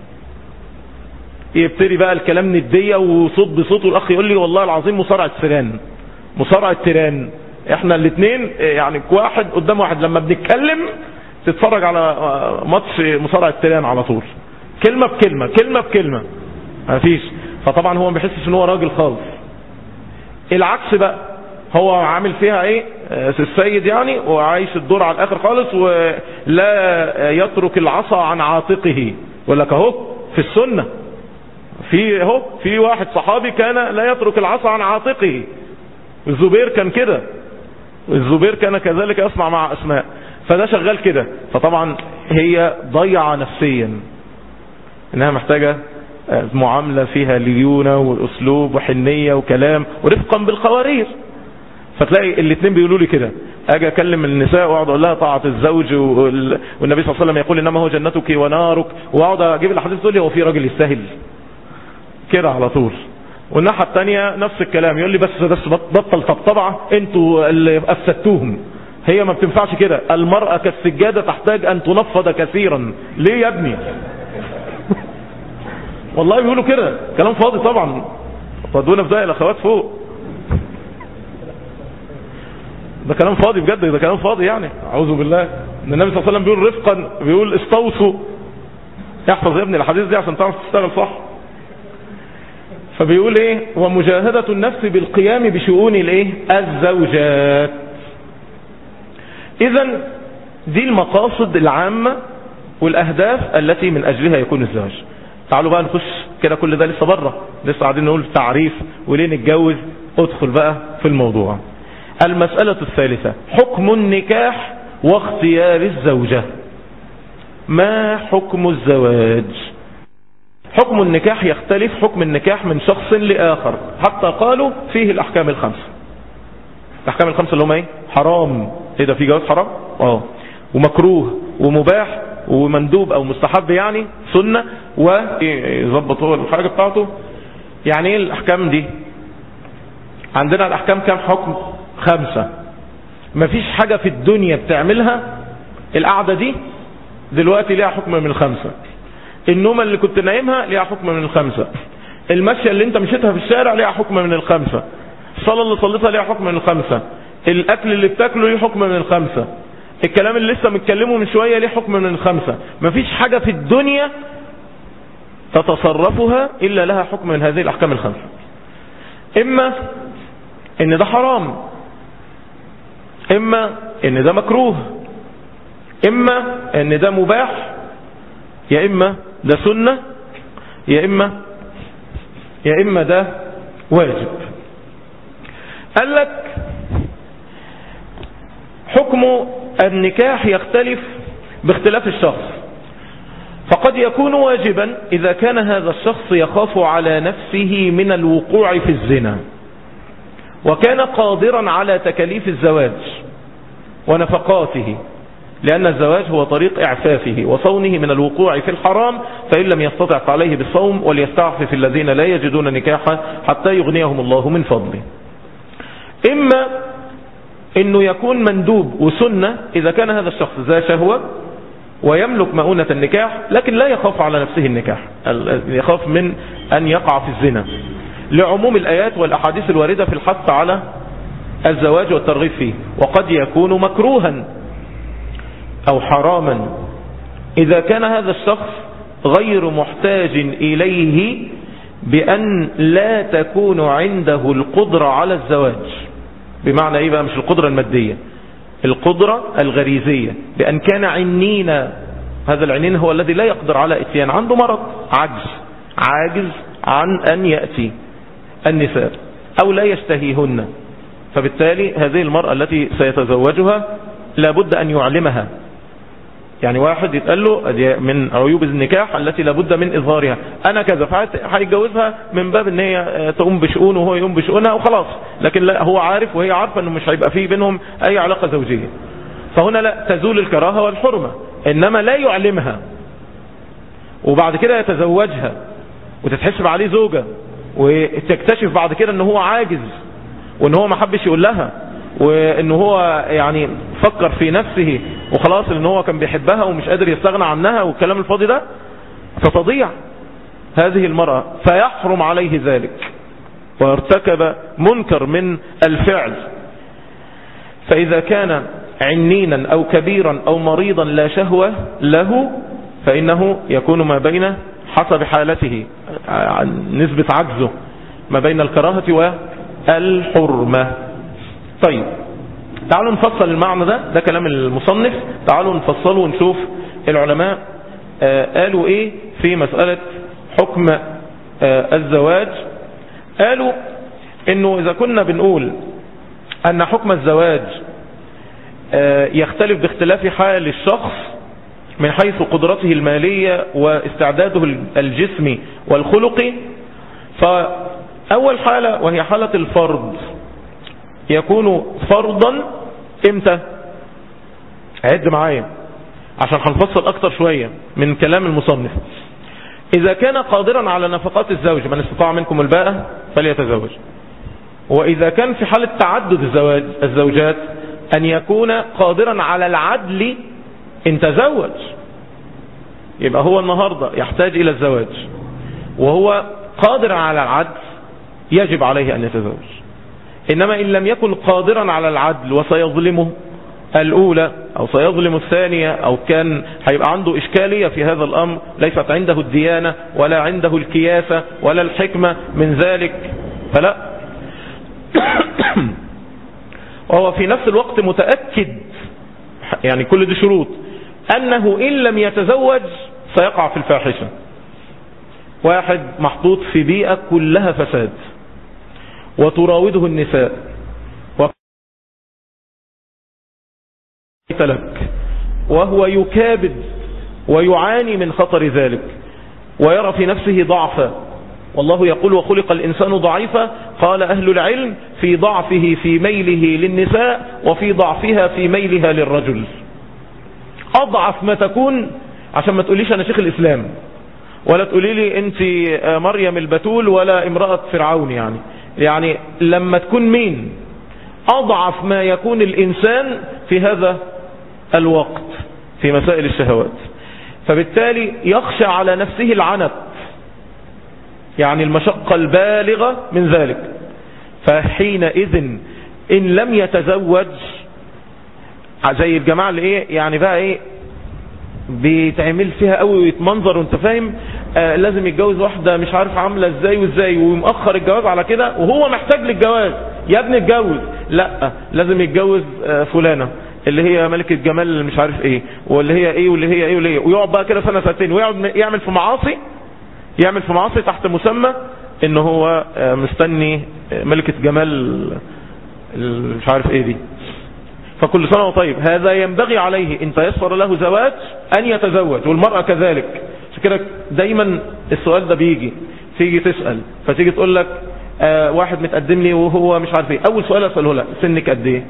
يبتدي بقى الكلام ندية وصوت بصوت والاخ يقول لي والله العظيم مصارعة سيران مصارعة تيران احنا الاثنين يعني واحد قدام واحد لما بنتكلم تتفرج على ماتش مصارعة تيران على طول كلمة بكلمة كلمة بكلمة مفيش فطبعا هو ما بيحسش ان هو راجل خالص العكس بقى هو عامل فيها ايه السيد يعني وعايش الدور على الاخر خالص ولا يترك العصا عن عاتقه يقول لك اهو في السنة في اهو في واحد صحابي كان لا يترك العصا عن عاتقه الزبير كان كده الزبير كان كذلك يصنع مع اسماء فده شغال كده فطبعا هي ضيعة نفسيا انها محتاجة معاملة فيها ليونة واسلوب وحنية وكلام ورفقا بالقوارير فتلاقي الاثنين بيقولوا لي كده اجي اكلم النساء واقعد اقول لها طاعه الزوج والنبي صلى الله عليه وسلم يقول انما هو جنتك ونارك واقعد اجيب الاحاديث تقول لي هو في راجل يستاهل كده على طول والناحيه الثانيه نفس الكلام يقول لي بس بس بطل طبطبعه انتوا اللي افسدتوهم هي ما بتنفعش كده المرأة كالسجادة تحتاج ان تنفض كثيرا ليه يا ابني والله بيقولوا كده كلام فاضي طبعا فدونا في داعي الاخوات فوق ده كلام فاضي بجد ده كلام فاضي يعني اعوذ بالله ان النبي صلى الله عليه وسلم بيقول رفقا بيقول استوصوا احفظ يا ابني الحديث دي عشان تعرف تشتغل صح فبيقول ايه ومجاهدة النفس بالقيام بشؤون الايه الزوجات اذا دي المقاصد العامة والاهداف التي من اجلها يكون الزواج تعالوا بقى نخش كده كل ده لسه بره لسه قاعدين نقول تعريف وليه نتجوز ادخل بقى في الموضوع المسألة الثالثة حكم النكاح واختيار الزوجة ما حكم الزواج حكم النكاح يختلف حكم النكاح من شخص لآخر حتى قالوا فيه الأحكام الخمسة الأحكام الخمسة اللي هم ايه حرام ايه ده في جواز حرام اه ومكروه ومباح ومندوب او مستحب يعني سنة ويظبط هو الحاجة بتاعته يعني ايه الاحكام دي عندنا الاحكام كام حكم خمسة مفيش حاجة في الدنيا بتعملها القعدة دي دلوقتي ليها حكم من الخمسة النومة اللي كنت نايمها ليها حكم من الخمسة المشية اللي انت مشيتها في الشارع ليها حكم من الخمسة الصلاة اللي صليتها ليها حكم من الخمسة الاكل اللي بتاكله ليه حكم من الخمسة الكلام اللي لسه متكلمه من شوية ليه حكم من الخمسة مفيش حاجة في الدنيا تتصرفها الا لها حكم من هذه الاحكام الخمسة اما ان ده حرام اما ان ده مكروه اما ان ده مباح يا اما ده سنة يا اما يا اما ده واجب قال لك حكم النكاح يختلف باختلاف الشخص فقد يكون واجبا إذا كان هذا الشخص يخاف على نفسه من الوقوع في الزنا وكان قادرا على تكاليف الزواج ونفقاته لأن الزواج هو طريق إعفافه وصونه من الوقوع في الحرام فإن لم يستطع فعليه بالصوم وليستعفف الذين لا يجدون نكاحا حتى يغنيهم الله من فضله إما أنه يكون مندوب وسنة إذا كان هذا الشخص ذا شهوة ويملك مؤونة النكاح لكن لا يخاف على نفسه النكاح يخاف من أن يقع في الزنا لعموم الآيات والأحاديث الواردة في الحث على الزواج والترغيب فيه وقد يكون مكروها أو حراما إذا كان هذا الشخص غير محتاج إليه بأن لا تكون عنده القدرة على الزواج بمعنى إيه بقى مش القدرة المادية القدرة الغريزية بأن كان عنينا هذا العنين هو الذي لا يقدر على اتيان عنده مرض عجز عاجز عن أن يأتي النساء أو لا يشتهيهن فبالتالي هذه المرأة التي سيتزوجها لابد أن يعلمها يعني واحد يتقال له من عيوب النكاح التي لابد من إظهارها أنا كذا فهيتجوزها من باب أن هي تقوم بشؤونه وهو يقوم بشؤونها وخلاص لكن لا هو عارف وهي عارفة أنه مش هيبقى فيه بينهم أي علاقة زوجية فهنا لا تزول الكراهة والحرمة إنما لا يعلمها وبعد كده يتزوجها وتتحسب عليه زوجة وتكتشف بعد كده ان هو عاجز وان هو ما حبش يقول لها وان هو يعني فكر في نفسه وخلاص ان هو كان بيحبها ومش قادر يستغنى عنها والكلام الفاضي ده فتضيع هذه المرأة فيحرم عليه ذلك وارتكب منكر من الفعل فإذا كان عنينا أو كبيرا أو مريضا لا شهوة له فإنه يكون ما بين حسب حالته نسبة عجزه ما بين الكراهة والحرمة طيب تعالوا نفصل المعنى ده ده كلام المصنف تعالوا نفصله ونشوف العلماء قالوا ايه في مسألة حكم الزواج قالوا انه اذا كنا بنقول ان حكم الزواج يختلف باختلاف حال الشخص من حيث قدرته المالية واستعداده الجسمي والخلقي فأول حالة وهي حالة الفرض يكون فرضا امتى عد معايا عشان هنفصل اكتر شوية من كلام المصنف اذا كان قادرا على نفقات الزوج من استطاع منكم الباءة فليتزوج واذا كان في حالة تعدد الزواج الزوجات ان يكون قادرا على العدل ان تزوج يبقى هو النهاردة يحتاج الى الزواج وهو قادر على العدل يجب عليه ان يتزوج انما ان لم يكن قادرا على العدل وسيظلمه الاولى او سيظلم الثانية او كان هيبقى عنده اشكالية في هذا الامر ليست عنده الديانة ولا عنده الكياسة ولا الحكمة من ذلك فلا وهو في نفس الوقت متأكد يعني كل دي شروط انه ان لم يتزوج سيقع في الفاحشة واحد محطوط في بيئة كلها فساد وتراوده النساء لك وهو يكابد ويعاني من خطر ذلك ويرى في نفسه ضعفا والله يقول وخلق الإنسان ضعيفا قال أهل العلم في ضعفه في ميله للنساء وفي ضعفها في ميلها للرجل أضعف ما تكون عشان ما تقوليش أنا شيخ الإسلام ولا تقولي لي أنت مريم البتول ولا امرأة فرعون يعني يعني لما تكون مين أضعف ما يكون الإنسان في هذا الوقت في مسائل الشهوات فبالتالي يخشى على نفسه العنت يعني المشقة البالغة من ذلك فحينئذ إن لم يتزوج زي الجماعة اللي ايه يعني بقى ايه بيتعمل فيها قوي ويتمنظر وانت فاهم آه لازم يتجوز واحدة مش عارف عاملة ازاي وازاي ومأخر الجواز على كده وهو محتاج للجواز يا ابني اتجوز لا لازم يتجوز آه فلانة اللي هي ملكة جمال مش عارف ايه واللي هي ايه واللي هي ايه واللي هي ويقعد بقى كده سنة سنتين ويقعد يعمل في معاصي يعمل في معاصي تحت مسمى ان هو آه مستني ملكة جمال مش عارف ايه دي فكل سنة وطيب هذا ينبغي عليه ان تيسر له زواج ان يتزوج والمرأة كذلك كده دايما السؤال ده بيجي تيجي تسأل فتيجي تقول لك آه واحد متقدم لي وهو مش عارف ايه اول سؤال اسأله لك سنك قد ايه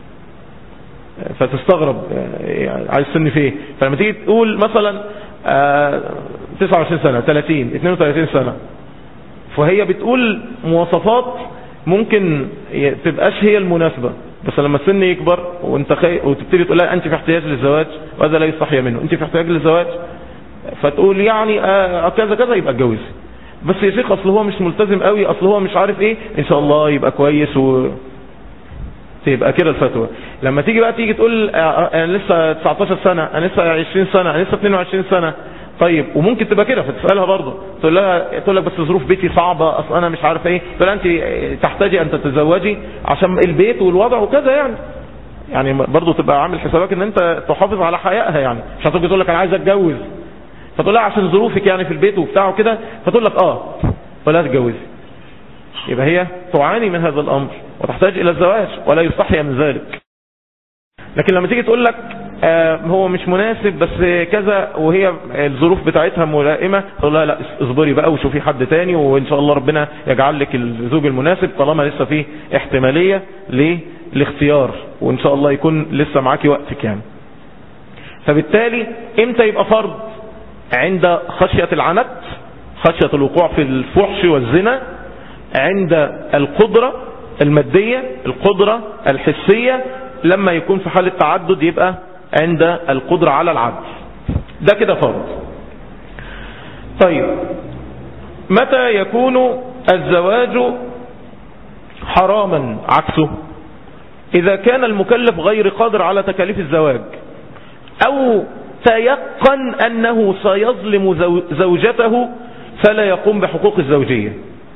فتستغرب يعني عايز سن في ايه فلما تيجي تقول مثلا آه 29 سنة 30 32 سنة فهي بتقول مواصفات ممكن تبقاش هي المناسبة بس لما السن يكبر وانت خي... وتبتدي تقول لها انت في احتياج للزواج وهذا لا يستحي منه انت في احتياج للزواج فتقول يعني آه كذا كذا يبقى اتجوز بس يا شيخ اصل هو مش ملتزم قوي اصل هو مش عارف ايه ان شاء الله يبقى كويس و... تبقى كده الفتوى لما تيجي بقى تيجي تقول آه، انا لسه 19 سنة انا لسه 20 سنة انا لسه 22 سنة طيب وممكن تبقى كده فتسالها برضه تقول لها تقول لك بس ظروف بيتي صعبه اصل انا مش عارف ايه تقول لها انت تحتاجي ان تتزوجي عشان البيت والوضع وكذا يعني يعني برضه تبقى عامل حسابك ان انت تحافظ على حيائها يعني مش هتيجي تقول لك انا عايز اتجوز فتقول لها عشان ظروفك يعني في البيت وبتاع وكده فتقول لك اه ولا تتجوزي يبقى هي تعاني من هذا الامر وتحتاج الى الزواج ولا يستحيا من ذلك لكن لما تيجي تقول لك آه هو مش مناسب بس كذا وهي الظروف بتاعتها ملائمة تقول لها لا اصبري بقى وشوفي حد تاني وان شاء الله ربنا يجعل لك الزوج المناسب طالما لسه فيه احتمالية للاختيار وان شاء الله يكون لسه معاكي وقتك يعني فبالتالي امتى يبقى فرض عند خشية العنت خشية الوقوع في الفحش والزنا عند القدرة المادية القدرة الحسية لما يكون في حالة تعدد يبقى عند القدرة على العدل ده كده فرض طيب متى يكون الزواج حراما عكسه إذا كان المكلف غير قادر على تكاليف الزواج أو تيقن أنه سيظلم زوجته فلا يقوم بحقوق الزوجية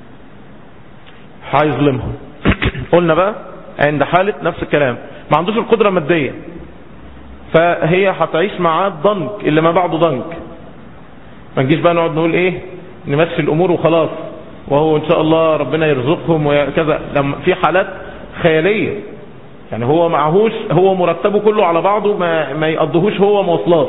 هيظلمها قلنا بقى عند حالة نفس الكلام ما عندوش القدرة المادية فهي هتعيش معاه ضنك اللي ما بعده ضنك ما نجيش بقى نقعد نقول ايه نمشي الامور وخلاص وهو ان شاء الله ربنا يرزقهم وكذا لما في حالات خيالية يعني هو معهوش هو مرتبه كله على بعضه ما, ما يقضيهوش هو مواصلات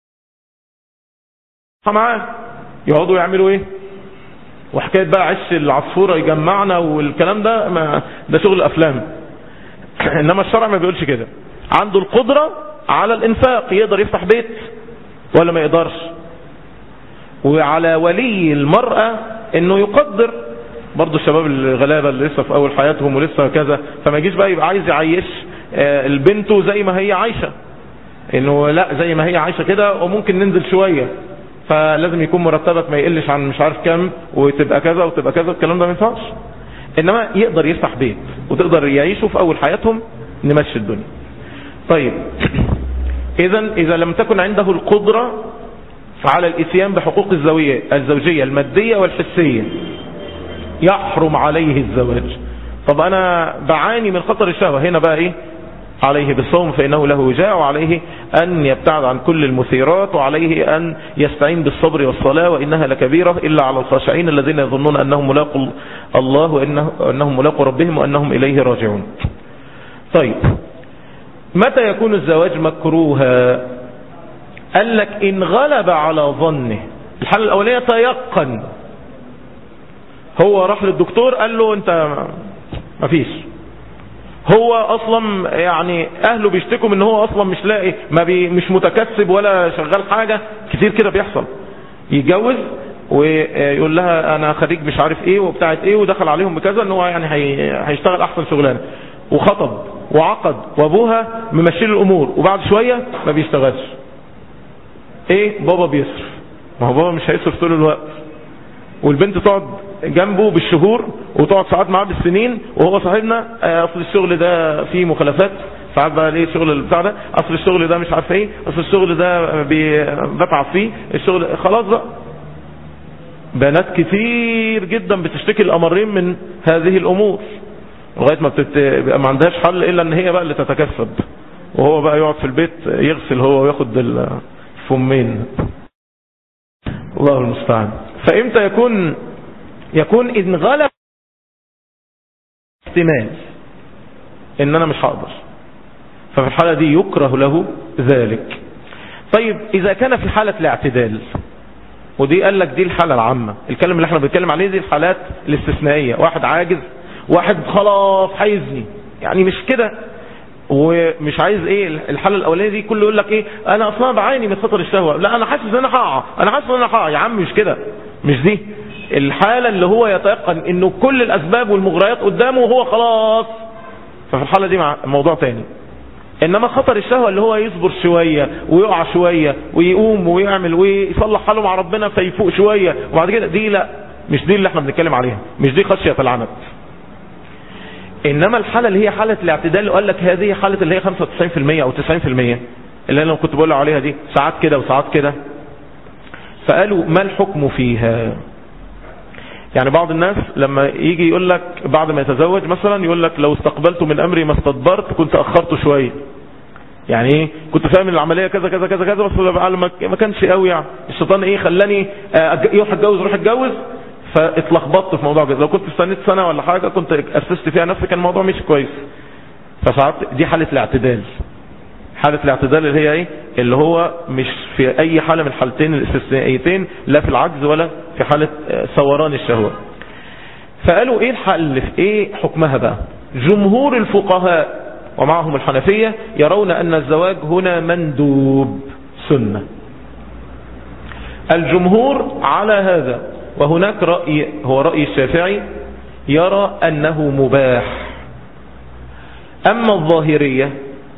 معاه يقعدوا يعملوا ايه وحكاية بقى عش العصفورة يجمعنا والكلام ده ما ده شغل افلام انما الشرع ما بيقولش كده عنده القدرة على الانفاق يقدر يفتح بيت ولا ما يقدرش وعلى ولي المرأة انه يقدر برضو الشباب الغلابة اللي لسه في اول حياتهم ولسه كذا فما يجيش بقى يبقى عايز يعيش البنت زي ما هي عايشة انه لا زي ما هي عايشة كده وممكن ننزل شوية فلازم يكون مرتبك ما يقلش عن مش عارف كام وتبقى كذا وتبقى كذا الكلام ده ما ينفعش انما يقدر يفتح بيت وتقدر يعيشوا في اول حياتهم نمشي الدنيا طيب اذا اذا لم تكن عنده القدرة على الاتيان بحقوق الزوجية الزوجية المادية والحسية يحرم عليه الزواج طب انا بعاني من خطر الشهوة هنا بقى ايه عليه بالصوم فإنه له وجاء وعليه أن يبتعد عن كل المثيرات وعليه أن يستعين بالصبر والصلاة وإنها لكبيرة إلا على الخاشعين الذين يظنون أنهم ملاقوا الله وأنهم ملاقوا ربهم وأنهم إليه راجعون طيب متى يكون الزواج مكروها قال لك إن غلب على ظنه الحالة الأولية تيقن هو راح للدكتور قال له أنت مفيش هو اصلا يعني اهله بيشتكوا ان هو اصلا مش لاقي ما بي مش متكسب ولا شغال حاجة كتير كده بيحصل يتجوز ويقول لها انا خريج مش عارف ايه وبتاعت ايه ودخل عليهم بكذا ان هو يعني هيشتغل احسن شغلانه وخطب وعقد وابوها ممشي الامور وبعد شوية ما بيشتغلش ايه بابا بيصرف ما هو بابا مش هيصرف طول الوقت والبنت تقعد جنبه بالشهور وتقعد ساعات معاه بالسنين وهو صاحبنا اصل الشغل ده فيه مخالفات ساعات بقى ليه الشغل بتاع ده اصل الشغل ده مش عارف ايه اصل الشغل ده بتعب فيه الشغل خلاص بقى بنات كتير جدا بتشتكي الامرين من هذه الامور لغايه ما بتت... ما عندهاش حل الا ان هي بقى اللي تتكسب وهو بقى يقعد في البيت يغسل هو وياخد الفمين الله المستعان فامتى يكون يكون إن غلب احتمال ان انا مش هقدر ففي الحالة دي يكره له ذلك طيب اذا كان في حالة الاعتدال ودي قال لك دي الحالة العامة الكلام اللي احنا بنتكلم عليه دي الحالات الاستثنائية واحد عاجز واحد خلاص هيزني يعني مش كده ومش عايز ايه الحالة الاولانية دي كله يقول لك ايه انا اصلا بعاني من خطر الشهوة لا انا حاسس ان انا هقع انا حاسس ان انا هقع يا عم مش كده مش دي الحالة اللي هو يتيقن انه كل الاسباب والمغريات قدامه وهو خلاص ففي الحالة دي مع موضوع تاني انما خطر الشهوة اللي هو يصبر شوية ويقع شوية ويقوم ويعمل ويصلح حاله مع ربنا فيفوق شوية وبعد كده دي لا مش دي اللي احنا بنتكلم عليها مش دي خشية العنت انما الحالة اللي هي حالة الاعتدال اللي قال لك هذه حالة اللي هي 95% او 90% اللي انا كنت بقول عليها دي ساعات كده وساعات كده فقالوا ما الحكم فيها يعني بعض الناس لما يجي يقول لك بعد ما يتزوج مثلا يقول لك لو استقبلت من امري ما استدبرت كنت اخرته شوية يعني ايه كنت فاهم ان العملية كذا كذا كذا كذا بس ما كانش قوي يعني الشيطان ايه خلاني يروح اتجوز روح اتجوز فاتلخبطت في موضوع كده لو كنت استنيت سنة ولا حاجة كنت اسست فيها نفسي كان الموضوع مش كويس فساعات دي حالة الاعتدال حالة الاعتدال اللي هي ايه اللي هو مش في اي حالة من الحالتين الاستثنائيتين لا في العجز ولا في حالة ثوران الشهوة فقالوا ايه الحل في ايه حكمها بقى جمهور الفقهاء ومعهم الحنفية يرون ان الزواج هنا مندوب سنة الجمهور على هذا وهناك رأي هو رأي الشافعي يرى أنه مباح أما الظاهرية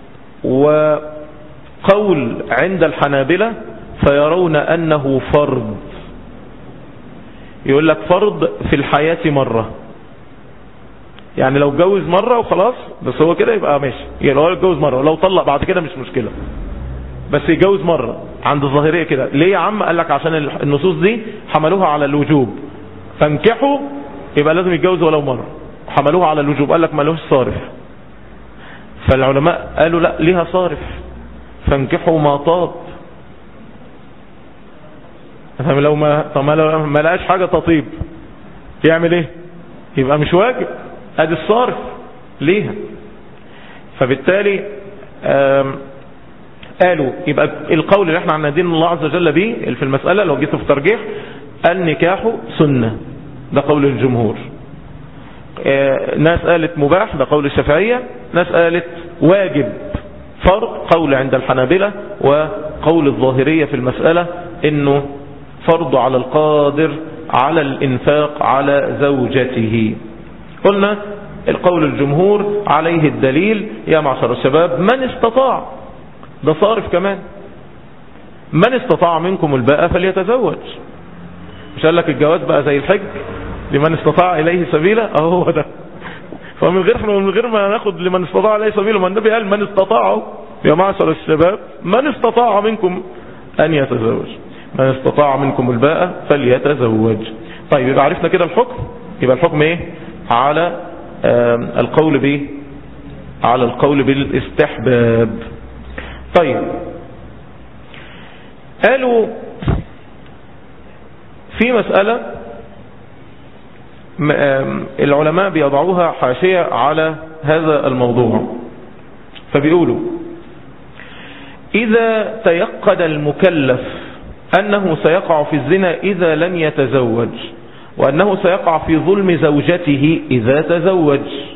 وقول عند الحنابلة فيرون أنه فرض يقول لك فرض في الحياة مرة يعني لو جوز مرة وخلاص بس هو كده يبقى ماشي يعني لو يتجوز مرة ولو طلق بعد كده مش مشكلة بس يجوز مرة عند الظاهرية كده ليه يا عم قال لك عشان النصوص دي حملوها على الوجوب فانكحوا يبقى لازم يتجوز ولو مرة حملوها على الوجوب قال لك ملوش صارف فالعلماء قالوا لا ليها صارف فانكحوا ما طاب فهم لو ما طب ما, ما لقاش حاجة تطيب يعمل ايه يبقى مش واجب ادي الصارف ليها فبالتالي قالوا يبقى القول اللي احنا عن دين الله عز وجل به في المسألة لو جيت في ترجيح النكاح سنة ده قول الجمهور ناس قالت مباح ده قول الشافعية ناس قالت واجب فرض قول عند الحنابلة وقول الظاهرية في المسألة انه فرض على القادر على الانفاق على زوجته قلنا القول الجمهور عليه الدليل يا معشر الشباب من استطاع ده صارف كمان من استطاع منكم الباء فليتزوج مش قال لك الجواز بقى زي الحج لمن استطاع اليه سبيلا اهو هو ده فمن غير من غير ما ناخد لمن استطاع اليه سبيلا ما النبي قال من استطاع يا معشر الشباب من استطاع منكم ان يتزوج من استطاع منكم الباء فليتزوج طيب يبقى عرفنا كده الحكم يبقى الحكم ايه على القول به على القول بالاستحباب طيب قالوا في مسألة العلماء بيضعوها حاشية على هذا الموضوع فبيقولوا إذا تيقن المكلف أنه سيقع في الزنا إذا لم يتزوج وأنه سيقع في ظلم زوجته إذا تزوج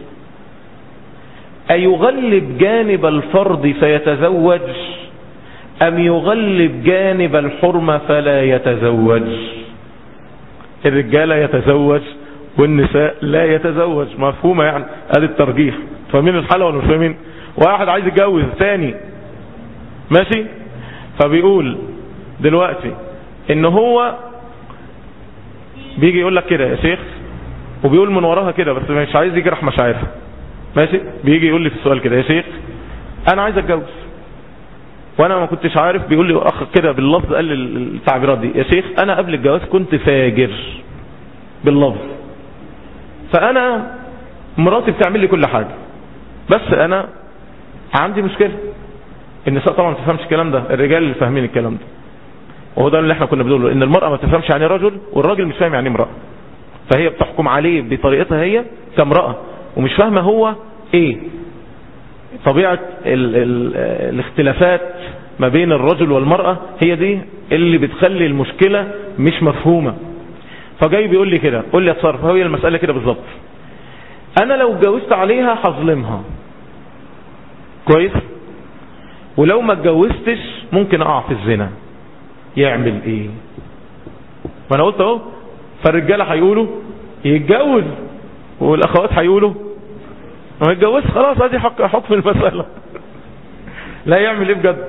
أيغلب جانب الفرض فيتزوج أم يغلب جانب الحرمة فلا يتزوج الرجالة يتزوج والنساء لا يتزوج مفهومة يعني هذا الترجيح فاهمين الحالة ولا مش فاهمين واحد عايز يتجوز تاني ماشي فبيقول دلوقتي ان هو بيجي يقول لك كده يا شيخ وبيقول من وراها كده بس مش عايز يجرح مشاعرها ماشي بيجي يقول لي في السؤال كده يا شيخ انا عايز اتجوز وانا ما كنتش عارف بيقول لي اخ كده باللفظ قال لي التعبيرات دي يا شيخ انا قبل الجواز كنت فاجر باللفظ فانا مراتي بتعمل لي كل حاجة بس انا عندي مشكلة النساء طبعا ما تفهمش الكلام ده الرجال اللي فاهمين الكلام ده وهو ده اللي احنا كنا بنقوله ان المرأة ما تفهمش يعني رجل والراجل مش فاهم يعني امرأة فهي بتحكم عليه بطريقتها هي كامرأة ومش فاهمة هو ايه طبيعة ال ال الاختلافات ما بين الرجل والمرأة هي دي اللي بتخلي المشكلة مش مفهومة فجاي بيقول لي كده قول لي اتصرف هي المسألة كده بالظبط انا لو اتجوزت عليها هظلمها كويس ولو ما اتجوزتش ممكن اقع في الزنا يعمل ايه ما انا قلت اهو فالرجاله هيقولوا يتجوز والاخوات هيقولوا ما يتجوز خلاص ادي حق حكم المساله لا يعمل ايه بجد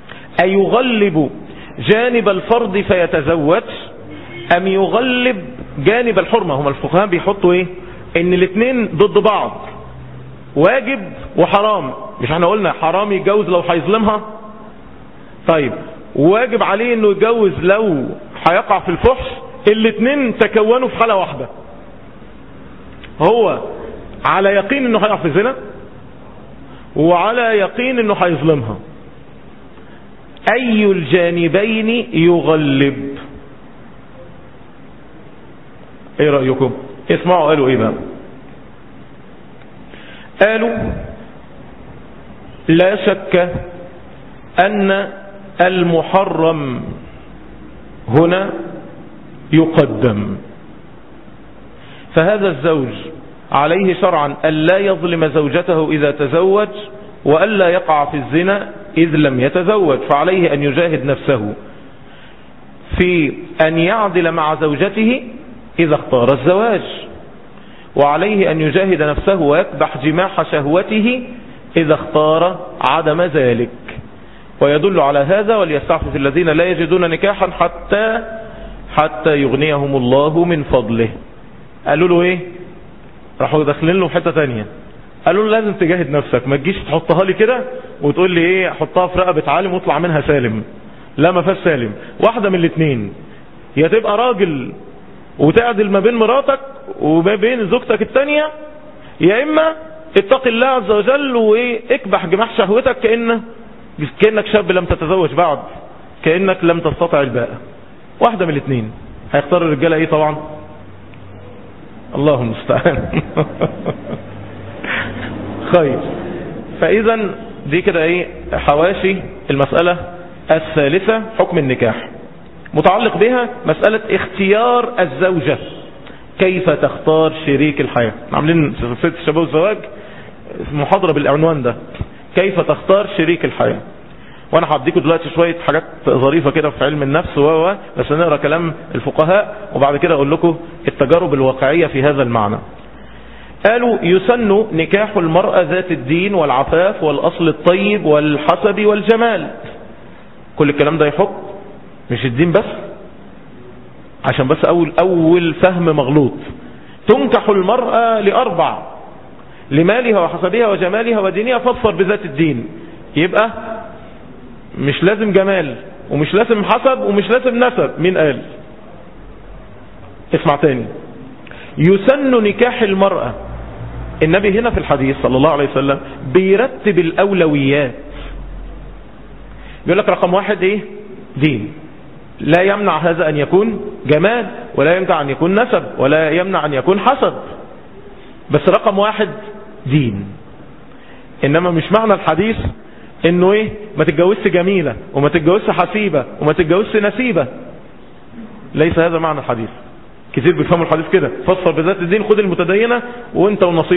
ايغلب جانب الفرض فيتزوج ام يغلب جانب الحرمة هم الفقهاء بيحطوا ايه ان الاثنين ضد بعض واجب وحرام مش احنا قلنا حرام يتجوز لو هيظلمها طيب واجب عليه انه يتجوز لو هيقع في الفحش الاثنين تكونوا في حالة واحدة هو على يقين انه هيقع في الزنا وعلى يقين انه هيظلمها اي الجانبين يغلب ايه رأيكم اسمعوا قالوا ايه بقى قالوا لا شك ان المحرم هنا يقدم فهذا الزوج عليه شرعا ألا يظلم زوجته إذا تزوج وألا يقع في الزنا إذ لم يتزوج فعليه أن يجاهد نفسه في أن يعدل مع زوجته إذا اختار الزواج وعليه أن يجاهد نفسه ويكبح جماح شهوته إذا اختار عدم ذلك ويدل على هذا وليستعفف الذين لا يجدون نكاحا حتى حتى يغنيهم الله من فضله قالوا له ايه راحوا داخلين له في حته ثانيه قالوا له لازم تجاهد نفسك ما تجيش تحطها لي كده وتقول لي ايه احطها في رقبه عالم واطلع منها سالم لا ما فيهاش سالم واحده من الاثنين يا تبقى راجل وتعدل ما بين مراتك وما بين زوجتك الثانيه يا اما اتق الله عز وجل وايه اكبح جماح شهوتك كأن كأنك شاب لم تتزوج بعد كأنك لم تستطع الباءة واحدة من الاثنين هيختار الرجالة ايه طبعا الله المستعان خير فاذا دي كده ايه حواشي المسألة الثالثة حكم النكاح متعلق بها مسألة اختيار الزوجة كيف تختار شريك الحياة عاملين سلسلة الشباب والزواج محاضرة بالعنوان ده كيف تختار شريك الحياة وانا هديكم دلوقتي شوية حاجات ظريفة كده في علم النفس و بس نقرا كلام الفقهاء وبعد كده اقول لكم التجارب الواقعية في هذا المعنى قالوا يسن نكاح المرأة ذات الدين والعفاف والأصل الطيب والحسب والجمال كل الكلام ده يحط مش الدين بس عشان بس أول, أول فهم مغلوط تنكح المرأة لأربع لمالها وحسبها وجمالها ودينها فاظفر بذات الدين يبقى مش لازم جمال ومش لازم حسب ومش لازم نسب مين قال اسمع تاني يسن نكاح المرأة النبي هنا في الحديث صلى الله عليه وسلم بيرتب الأولويات بيقول لك رقم واحد ايه دين لا يمنع هذا أن يكون جمال ولا يمنع أن يكون نسب ولا يمنع أن يكون حسب بس رقم واحد دين إنما مش معنى الحديث إنه إيه ما تتجوزش جميلة وما تتجوزش حسيبة وما تتجوزش نسيبة ليس هذا معنى الحديث كتير بيفهموا الحديث كده فصل بذات الدين خد المتدينة وانت ونصيب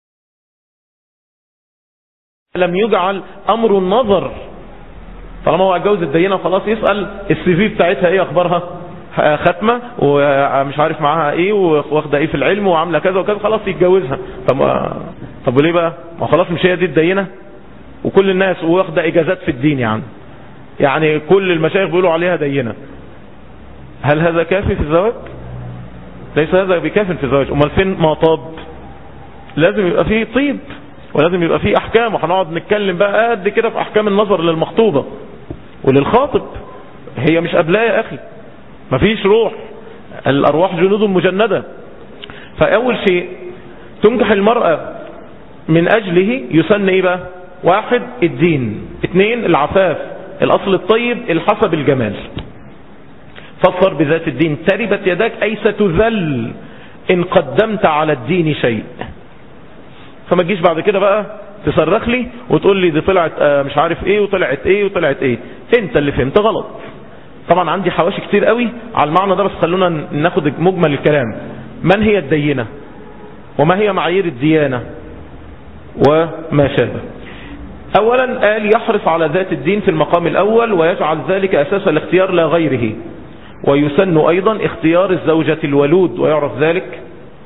لم يجعل أمر النظر طالما هو اتجوز الدينة وخلاص يسأل السي في بتاعتها ايه اخبارها ختمة ومش عارف معاها ايه واخده ايه في العلم وعاملة كذا وكذا خلاص يتجوزها طب طب وليه بقى ما خلاص مش هي دي الدينة وكل الناس واخده اجازات في الدين يعني يعني كل المشايخ بيقولوا عليها دينة هل هذا كافي في الزواج ليس هذا بكاف في الزواج امال فين ما طاب لازم يبقى فيه طيب ولازم يبقى فيه احكام وهنقعد نتكلم بقى قد كده في احكام النظر للمخطوبة وللخاطب هي مش قبلها يا اخي مفيش روح الارواح جنود مجندة فاول شيء تنجح المرأة من اجله يسن ايه بقى واحد الدين اثنين العفاف الاصل الطيب الحسب الجمال فاظفر بذات الدين تربت يداك اي ستذل ان قدمت على الدين شيء فما تجيش بعد كده بقى تصرخ لي وتقول لي دي طلعت آه مش عارف ايه وطلعت ايه وطلعت ايه انت اللي فهمت غلط طبعا عندي حواشي كتير قوي على المعنى ده بس خلونا ناخد مجمل الكلام من هي الدينة وما هي معايير الديانة وما شابه اولا قال يحرص على ذات الدين في المقام الاول ويجعل ذلك اساس الاختيار لا غيره ويسن ايضا اختيار الزوجة الولود ويعرف ذلك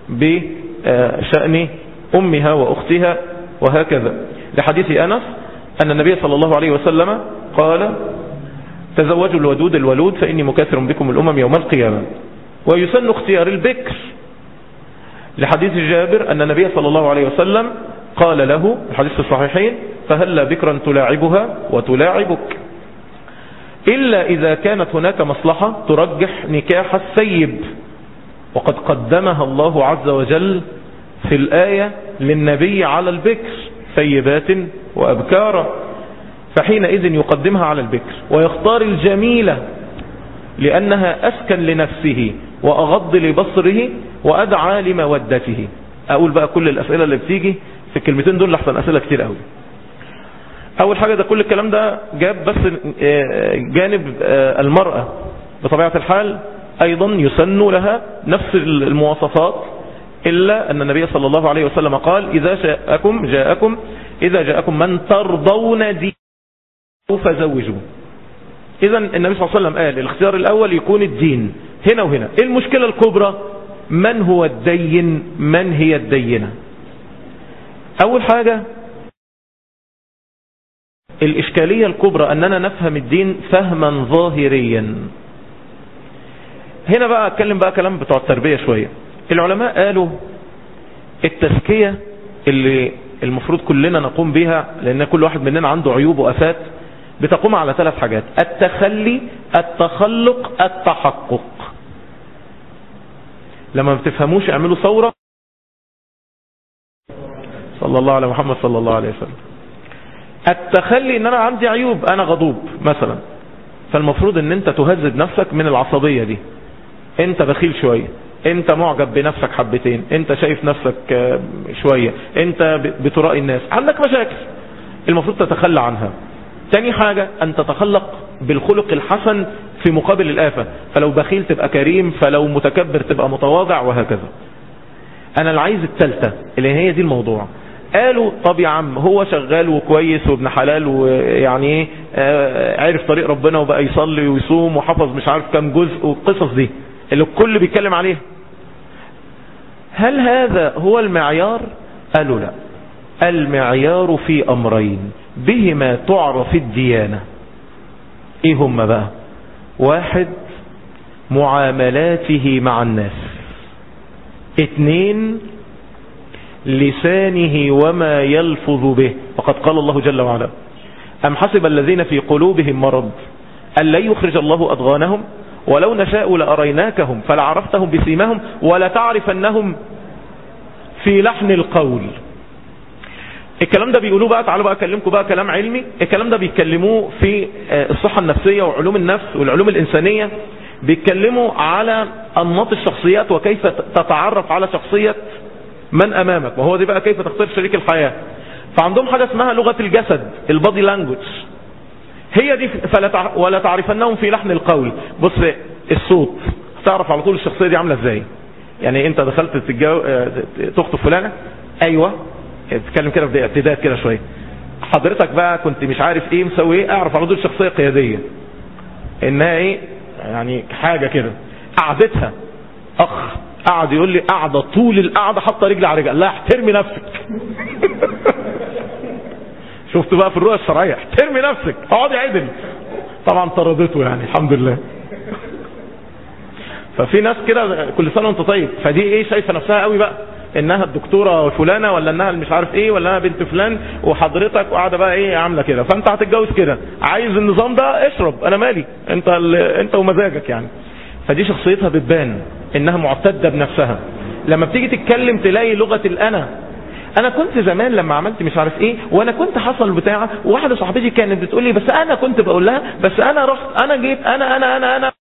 بشأن امها واختها وهكذا لحديث انس ان النبي صلى الله عليه وسلم قال تزوجوا الودود الولود فاني مكاثر بكم الامم يوم القيامة ويسن اختيار البكر لحديث جابر أن النبي صلى الله عليه وسلم قال له الحديث الصحيحين فهلا بكرا تلاعبها وتلاعبك إلا إذا كانت هناك مصلحة ترجح نكاح السيب وقد قدمها الله عز وجل في الآية للنبي على البكر سيبات وأبكارا فحينئذ يقدمها على البكر ويختار الجميلة لأنها أسكن لنفسه وأغض لبصره وأدعى لمودته أقول بقى كل الأسئلة اللي بتيجي في الكلمتين دول لحسن أسئلة كتير قوي أول حاجة ده كل الكلام ده جاب بس جانب المرأة بطبيعة الحال أيضا يسن لها نفس المواصفات إلا أن النبي صلى الله عليه وسلم قال إذا جاءكم جاءكم إذا جاءكم من ترضون دينه فزوجوه إذا النبي صلى الله عليه وسلم قال الاختيار الأول يكون الدين هنا وهنا إيه المشكلة الكبرى من هو الدين من هي الدينة أول حاجة الإشكالية الكبرى أننا نفهم الدين فهما ظاهريا هنا بقى أتكلم بقى كلام بتوع التربية شوية العلماء قالوا التزكية اللي المفروض كلنا نقوم بها لأن كل واحد مننا عنده عيوب وأفات بتقوم على ثلاث حاجات التخلي التخلق التحقق لما ما بتفهموش اعملوا ثورة صلى الله على محمد صلى الله عليه وسلم التخلي ان انا عندي عيوب انا غضوب مثلا فالمفروض ان انت تهذب نفسك من العصبية دي انت بخيل شوية انت معجب بنفسك حبتين انت شايف نفسك شوية انت بترائي الناس عندك مشاكل المفروض تتخلى عنها تاني حاجة ان تتخلق بالخلق الحسن في مقابل الآفة فلو بخيل تبقى كريم فلو متكبر تبقى متواضع وهكذا انا اللي عايز التالتة اللي هي دي الموضوع قالوا طب يا عم هو شغال وكويس وابن حلال ويعني ايه عرف طريق ربنا وبقى يصلي ويصوم وحفظ مش عارف كام جزء والقصص دي اللي الكل بيتكلم عليها هل هذا هو المعيار قالوا لا المعيار في امرين بهما تعرف الديانة ايه هم بقى واحد معاملاته مع الناس اتنين لسانه وما يلفظ به وقد قال الله جل وعلا أم حسب الذين في قلوبهم مرض أن لا يخرج الله أضغانهم ولو نشاء لأريناكهم فلعرفتهم بسيمهم ولتعرفنهم في لحن القول الكلام ده بيقولوه بقى تعالوا بقى اكلمكم بقى كلام علمي الكلام ده بيتكلموه في الصحة النفسية وعلوم النفس والعلوم الإنسانية بيتكلموا على أنماط الشخصيات وكيف تتعرف على شخصية من أمامك وهو دي بقى كيف تختار شريك الحياة فعندهم حاجة اسمها لغة الجسد البادي لانجوج هي دي فلا تع... ولا تعرفنهم في لحن القول بص الصوت تعرف على طول الشخصية دي عاملة ازاي يعني انت دخلت تتجو... تخطب فلانة ايوه تتكلم كده في اعتداد كده شوية حضرتك بقى كنت مش عارف ايه مسوي ايه اعرف على طول شخصية قيادية انها ايه يعني حاجة كده قعدتها اخ قعد يقول لي قاعدة طول القعدة حاطه رجل على رجل لا احترمي نفسك شفت بقى في الرؤية الشرعية احترمي نفسك اقعدي عدل طبعا طردته يعني الحمد لله ففي ناس كده كل سنة وانت طيب فدي ايه شايفة نفسها قوي بقى انها الدكتورة فلانة ولا انها مش عارف ايه ولا انها بنت فلان وحضرتك وقاعدة بقى ايه عاملة كده فانت هتتجوز كده عايز النظام ده اشرب انا مالي انت انت ومزاجك يعني فدي شخصيتها بتبان انها معتدة بنفسها لما بتيجي تتكلم تلاقي لغة الانا انا كنت زمان لما عملت مش عارف ايه وانا كنت حصل بتاع وواحدة صاحبتي كانت بتقول لي بس انا كنت بقول لها بس انا رحت انا جيت انا انا انا انا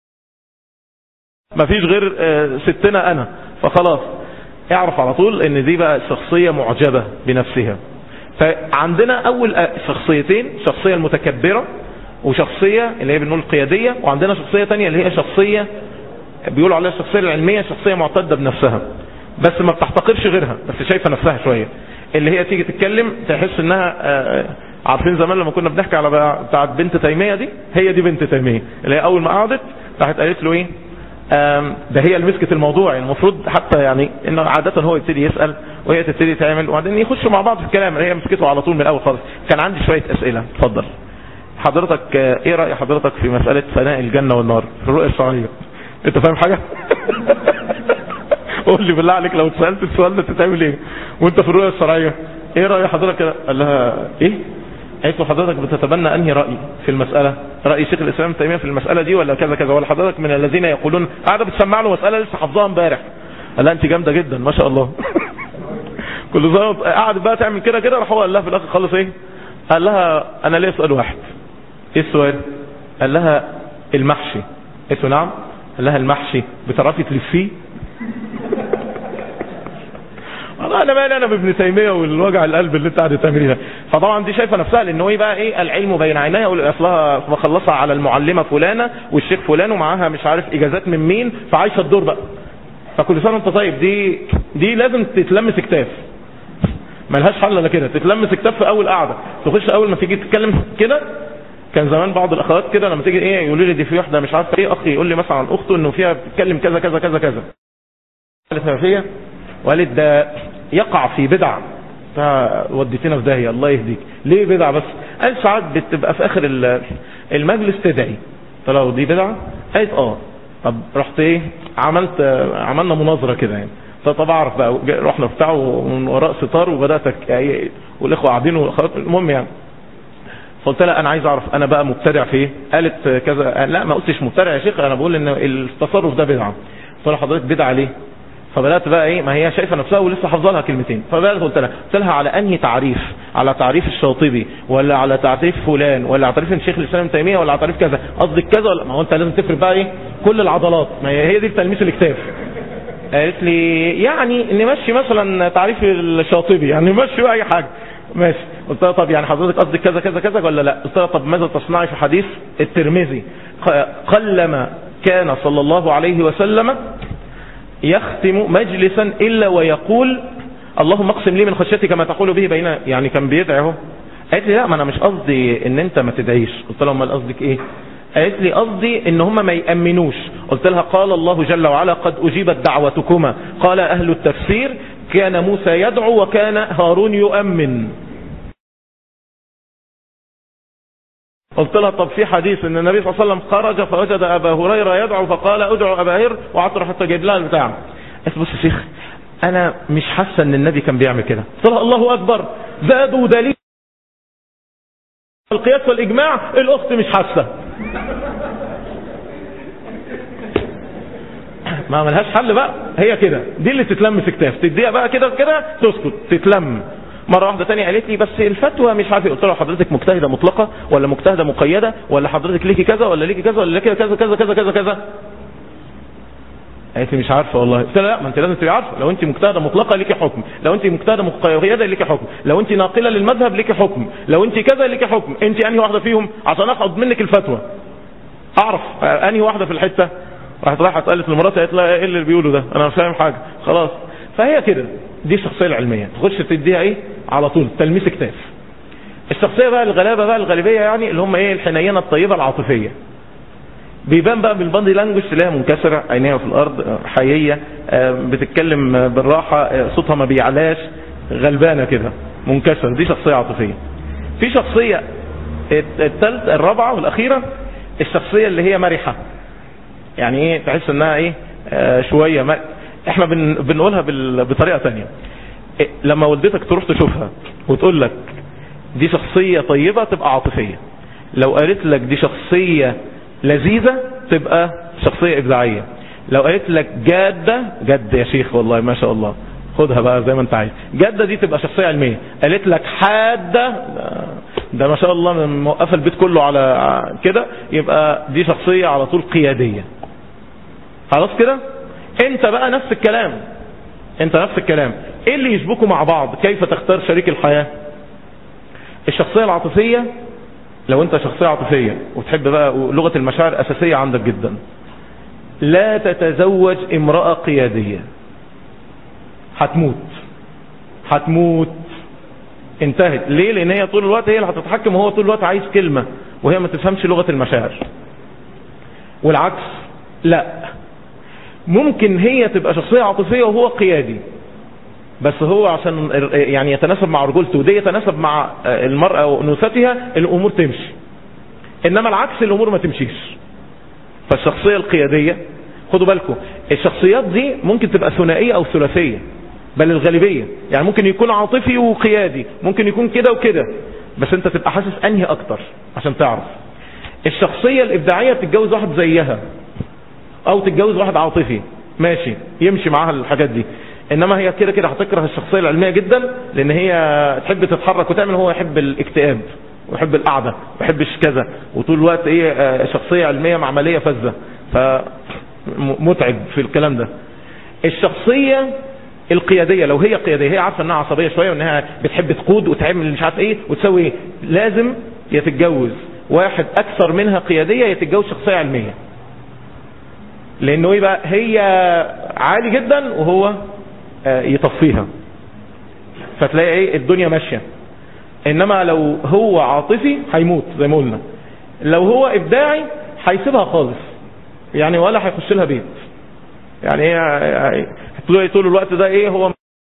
مفيش غير ستنا انا فخلاص اعرف على طول ان دي بقى شخصية معجبة بنفسها فعندنا اول شخصيتين شخصية المتكبرة وشخصية اللي هي بنقول القيادية وعندنا شخصية تانية اللي هي شخصية بيقولوا عليها الشخصية العلمية شخصية معتدة بنفسها بس ما بتحتقرش غيرها بس شايفة نفسها شوية اللي هي تيجي تتكلم تحس انها عارفين زمان لما كنا بنحكي على بتاعت بنت تيمية دي هي دي بنت تيمية اللي هي اول ما قعدت راحت قالت له ايه ده هي اللي مسكت الموضوع يعني المفروض حتى يعني انه عادة هو يبتدي يسأل وهي تبتدي تعمل وبعدين يخشوا مع بعض في الكلام هي مسكته على طول من الاول خالص كان عندي شوية اسئلة اتفضل حضرتك ايه رأي حضرتك في مسألة فناء الجنة والنار في الرؤية الشرعية انت فاهم حاجة قول لي بالله عليك لو اتسالت السؤال ده تتعمل ايه وانت في الرؤيه الشرعيه ايه راي حضرتك كده قال لها ايه قالت له حضرتك بتتبنى انهي راي في المساله راي شيخ الاسلام ابن تيميه في المساله دي ولا كذا كذا ولا حضرتك من الذين يقولون قاعده بتسمع له مساله لسه حافظاها امبارح قال لها انت جامده جدا ما شاء الله كل ظابط قعدت بقى تعمل كده كده راح هو قال لها في الاخر خلص ايه قال لها انا ليا سؤال واحد ايه السؤال قال لها المحشي قالت له نعم قال لها المحشي بتعرفي تلفيه والله انا مالي انا بابن تيميه والوجع القلب اللي انت قاعد تعمليه ده فطبعا دي شايفه نفسها لان هو ايه بقى ايه العلم بين عينيها اصلها مخلصها على المعلمه فلانه والشيخ فلان ومعاها مش عارف اجازات من مين فعايشه الدور بقى فكل سنه وانت طيب دي دي لازم تتلمس كتاف ملهاش حل الا كده تتلمس كتاف في اول قعده تخش اول ما تيجي تتكلم كده كان زمان بعض الاخوات كده لما تيجي ايه يقولوا لي دي في واحده مش عارفه ايه اخي يقول لي مثلا عن اخته انه فيها بتتكلم كذا كذا كذا كذا قالت ما فيها وقالت ده يقع في بدع وديتنا في داهيه الله يهديك ليه بدع بس قالت ساعات بتبقى في اخر المجلس تدعي فلو دي بدعه قالت اه طب رحت ايه عملت عملنا مناظره كده يعني فطب اعرف بقى رحنا بتاع من وراء ستار وبدات يعني والاخوه قاعدين المهم يعني فقلت لها انا عايز اعرف انا بقى مبتدع في ايه قالت كذا لا ما قلتش مبتدع يا شيخ انا بقول ان التصرف ده بدعه قلت لها حضرتك بدعه ليه فبدات بقى ايه ما هي شايفه نفسها ولسه حافظه لها كلمتين فبدات قلت لها قلت لها على انهي تعريف على تعريف الشاطبي ولا على تعريف فلان ولا على تعريف الشيخ الاسلام تيميه ولا على تعريف كذا قصدك كذا ولا ما هو انت لازم تفرق بقى ايه كل العضلات ما هي هي دي تلميس الاكتاف قالت لي يعني نمشي مثلا تعريف الشاطبي يعني نمشي بقى اي حاجه ماشي قلت لها طب يعني حضرتك قصدك كذا كذا كذا ولا لا قلت لها طب ماذا تصنعي في حديث الترمذي قلما كان صلى الله عليه وسلم يختم مجلسا الا ويقول اللهم اقسم لي من خشيتك ما تقول به بيننا يعني كان بيدعي اهو قالت لي لا ما انا مش قصدي ان انت ما تدعيش قلت لها امال قصدك ايه قالت لي قصدي ان هم ما يامنوش قلت لها قال الله جل وعلا قد اجيبت دعوتكما قال اهل التفسير كان موسى يدعو وكان هارون يؤمن قلت لها طب في حديث ان النبي صلى الله عليه وسلم خرج فوجد ابا هريره يدعو فقال ادعو ابا هر وقعدت حتى جايب لها البتاع قلت بص يا شيخ انا مش حاسه ان النبي كان بيعمل كده قلت لها الله اكبر زادوا دليل القياس والاجماع الاخت مش حاسه ما ملهاش حل بقى هي كده دي اللي تتلم في كتاف تديها بقى كده كده تسكت تتلم مرة واحدة تانية قالت لي بس الفتوى مش عارف قلت لها حضرتك مجتهدة مطلقة ولا مجتهدة مقيدة ولا حضرتك ليكي كذا ولا ليكي كذا ولا ليكي كذا كذا كذا كذا كذا قالت لي مش عارفه والله قلت لها لا ما انت لازم تبقي عارفه لو انت مجتهده مطلقه ليكي حكم لو انت مجتهده مقيده ليكي حكم لو انت ناقله للمذهب ليكي حكم لو انت كذا ليكي حكم انت انهي واحده فيهم عشان اخد منك الفتوى اعرف انهي واحده في الحته راحت رايحه قالت لمراتها قالت لها ايه اللي بيقوله ده انا مش فاهم حاجه خلاص فهي كده دي الشخصيه العلميه تخش تديها ايه على طول تلميس كتاف الشخصيه بقى الغلابه بقى الغالبيه يعني اللي هم ايه الحنينه الطيبه العاطفيه بيبان بقى بالباندي لانجوج تلاقيها منكسره عينيها في الارض حييه بتتكلم بالراحه صوتها ما بيعلاش غلبانه كده منكسره دي شخصيه عاطفيه في شخصيه الثالث الرابعه والاخيره الشخصيه اللي هي مرحه يعني ايه تحس انها ايه آه شويه ما احنا بن بنقولها بطريقه ثانيه إيه لما والدتك تروح تشوفها وتقول لك دي شخصيه طيبه تبقى عاطفيه لو قالت لك دي شخصيه لذيذه تبقى شخصيه ابداعيه لو قالت لك جاده جد يا شيخ والله ما شاء الله خدها بقى زي ما انت عايز جاده دي تبقى شخصيه علميه قالت لك حاده ده ما شاء الله موقفه البيت كله على كده يبقى دي شخصيه على طول قياديه خلاص كده انت بقى نفس الكلام انت نفس الكلام ايه اللي يشبكوا مع بعض كيف تختار شريك الحياة الشخصية العاطفية لو انت شخصية عاطفية وتحب بقى لغة المشاعر اساسية عندك جدا لا تتزوج امرأة قيادية هتموت هتموت انتهت ليه لان هي طول الوقت هي اللي هتتحكم وهو طول الوقت عايز كلمة وهي ما تفهمش لغة المشاعر والعكس لا ممكن هي تبقى شخصية عاطفية وهو قيادي بس هو عشان يعني يتناسب مع رجولته ودي يتناسب مع المرأة وأنوثتها الأمور تمشي إنما العكس الأمور ما تمشيش فالشخصية القيادية خدوا بالكم الشخصيات دي ممكن تبقى ثنائية او ثلاثية بل الغالبية يعني ممكن يكون عاطفي وقيادي ممكن يكون كده وكده بس انت تبقى حاسس انهي اكتر عشان تعرف الشخصية الابداعية تتجوز واحد زيها او تتجوز واحد عاطفي ماشي يمشي معاها الحاجات دي انما هي كده كده هتكره الشخصية العلمية جدا لان هي تحب تتحرك وتعمل هو يحب الاكتئاب ويحب القعدة ما يحبش كذا وطول الوقت ايه آه، شخصية علمية معملية فذة فمتعب في الكلام ده الشخصية القيادية لو هي قيادية هي عارفة انها عصبية شوية وانها بتحب تقود وتعمل مش عارف ايه وتسوي ايه لازم يتتجوز واحد اكثر منها قيادية يتتجوز شخصية علمية لانه ايه بقى هي عالي جدا وهو آه، يطفيها فتلاقي ايه الدنيا ماشية انما لو هو عاطفي هيموت زي ما قلنا لو هو ابداعي هيسيبها خالص يعني ولا هيخش لها بيت يعني ايه هتلاقي طول الوقت ده ايه هو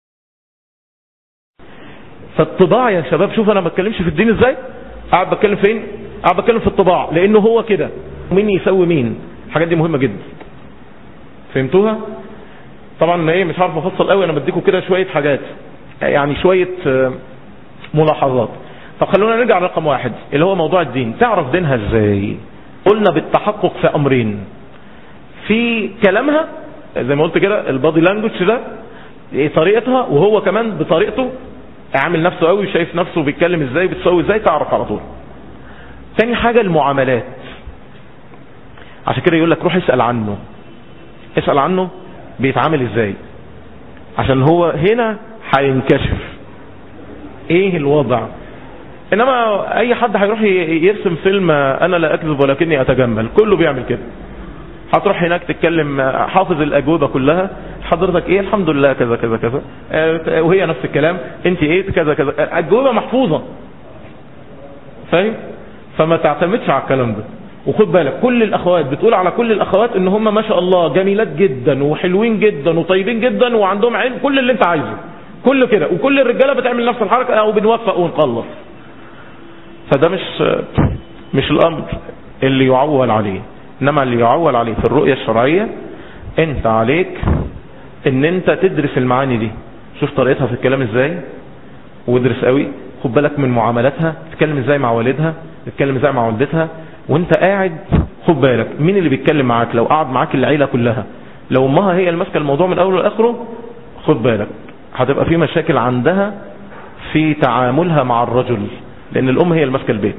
فالطباع يا شباب شوف انا ما بتكلمش في الدين ازاي قاعد بتكلم فين قاعد بتكلم في الطباع لانه هو كده مين يسوي مين الحاجات دي مهمة جدا فهمتوها طبعا ايه مش عارف افصل قوي انا بديكم كده شوية حاجات يعني شوية آه، ملاحظات طب خلونا نرجع لرقم واحد اللي هو موضوع الدين تعرف دينها ازاي قلنا بالتحقق في امرين في كلامها زي ما قلت كده البادي لانجوج ده إيه طريقتها وهو كمان بطريقته عامل نفسه قوي شايف نفسه بيتكلم ازاي بتسوي ازاي تعرف على طول تاني حاجة المعاملات عشان كده يقول لك روح اسأل عنه اسأل عنه بيتعامل ازاي عشان هو هنا هينكشف ايه الوضع انما اي حد هيروح ي- يرسم فيلم انا لا اكذب ولكني اتجمل كله بيعمل كده هتروح هناك تتكلم حافظ الاجوبه كلها حضرتك ايه الحمد لله كذا كذا كذا آه، وهي نفس الكلام انت ايه كذا كذا اجوبه محفوظه فاهم فما تعتمدش على الكلام ده وخد بالك كل الاخوات بتقول على كل الاخوات ان هم ما شاء الله جميلات جدا وحلوين جدا وطيبين جدا وعندهم علم كل اللي انت عايزه كله كده وكل الرجاله بتعمل نفس الحركه او بنوفق ونخلص فده مش مش الامر اللي يعول عليه انما اللي يعول عليه في الرؤية الشرعية انت عليك ان انت تدرس المعاني دي شوف طريقتها في الكلام ازاي وادرس قوي خد بالك من معاملاتها تتكلم ازاي مع والدها تتكلم ازاي مع والدتها وانت قاعد خد بالك مين اللي بيتكلم معاك لو قعد معاك العيلة كلها لو امها هي اللي ماسكه الموضوع من اوله لاخره خد بالك هتبقى في مشاكل عندها في تعاملها مع الرجل لان الام هي اللي ماسكه البيت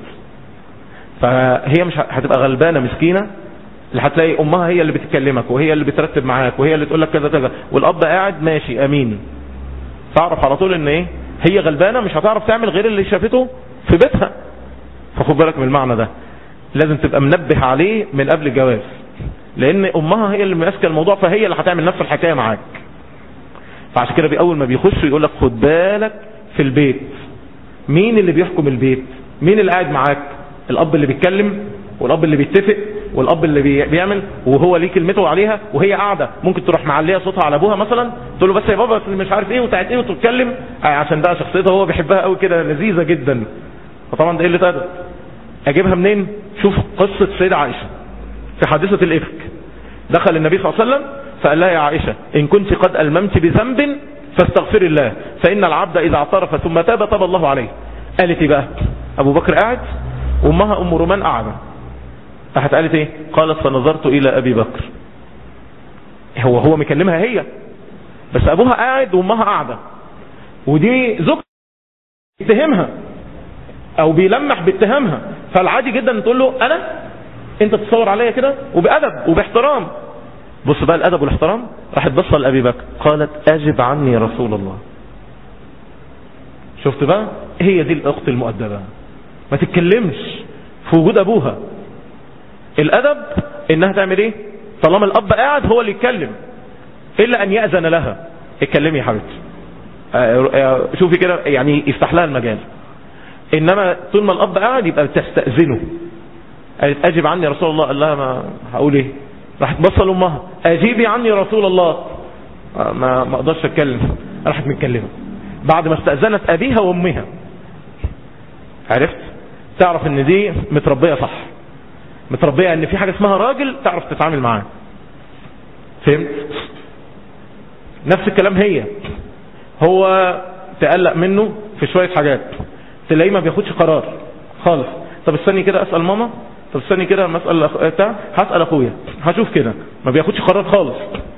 فهي مش ه- هتبقى غلبانه مسكينه اللي هتلاقي امها هي اللي بتكلمك وهي اللي بترتب معاك وهي اللي تقول لك كذا كذا والاب قاعد ماشي امين تعرف على طول ان ايه هي غلبانه مش هتعرف تعمل غير اللي شافته في بيتها فخد بالك من المعنى ده لازم تبقى منبه عليه من قبل الجواز لان امها هي اللي ماسكه الموضوع فهي اللي هتعمل نفس الحكايه معاك فعشان كده اول ما بيخش يقول لك خد بالك في البيت مين اللي بيحكم البيت مين اللي قاعد معاك الاب اللي بيتكلم والاب اللي بيتفق والاب اللي بي- بيعمل وهو ليه كلمته عليها وهي قاعده ممكن تروح معليه صوتها على ابوها مثلا تقول له بس يا بابا مش عارف ايه وتعت ايه وتتكلم آه، عشان بقى شخصيتها هو بيحبها قوي كده لذيذه جدا فطبعا ده قله ادب اجيبها منين شوف قصه سيدة عائشه في حادثه الافك دخل النبي صلى الله عليه وسلم فقال لها يا عائشه ان كنت قد الممت بذنب فاستغفري الله فان العبد اذا اعترف ثم تاب تاب الله عليه قالت ايه بقى ابو بكر قاعد وامها ام رومان قاعده راحت قالت ايه قالت فنظرت الى ابي بكر هو هو مكلمها هي بس ابوها قاعد وامها قاعده ودي زوجته بيتهمها او بيلمح باتهامها فالعادي جدا تقول له انا انت تتصور عليا كده وبادب وباحترام بص بقى الادب والاحترام راحت بصه لابي بكر قالت اجب عني يا رسول الله شفت بقى هي دي الاخت المؤدبه ما تتكلمش في وجود ابوها الادب انها تعمل ايه طالما الاب قاعد هو اللي يتكلم الا ان ياذن لها اتكلمي يا حبيبتي آه، آه، شوفي كده يعني يفتح لها المجال انما طول ما الاب قاعد يبقى تستاذنه قالت اجب عني يا رسول الله قال لها ما هقول ايه راحت بصه لامها اجيبي عني يا رسول الله آه، ما ما اقدرش اتكلم راحت متكلمه بعد ما استاذنت ابيها وامها عرفت تعرف ان دي متربيه صح متربيه ان في حاجه اسمها راجل تعرف تتعامل معاه فهمت نفس الكلام هي هو تقلق منه في شوية حاجات تلاقيه ما بياخدش قرار خالص طب استني كده اسأل ماما طب استني كده لما اسأل أخ... بتاع هسأل اخويا هشوف كده ما بياخدش قرار خالص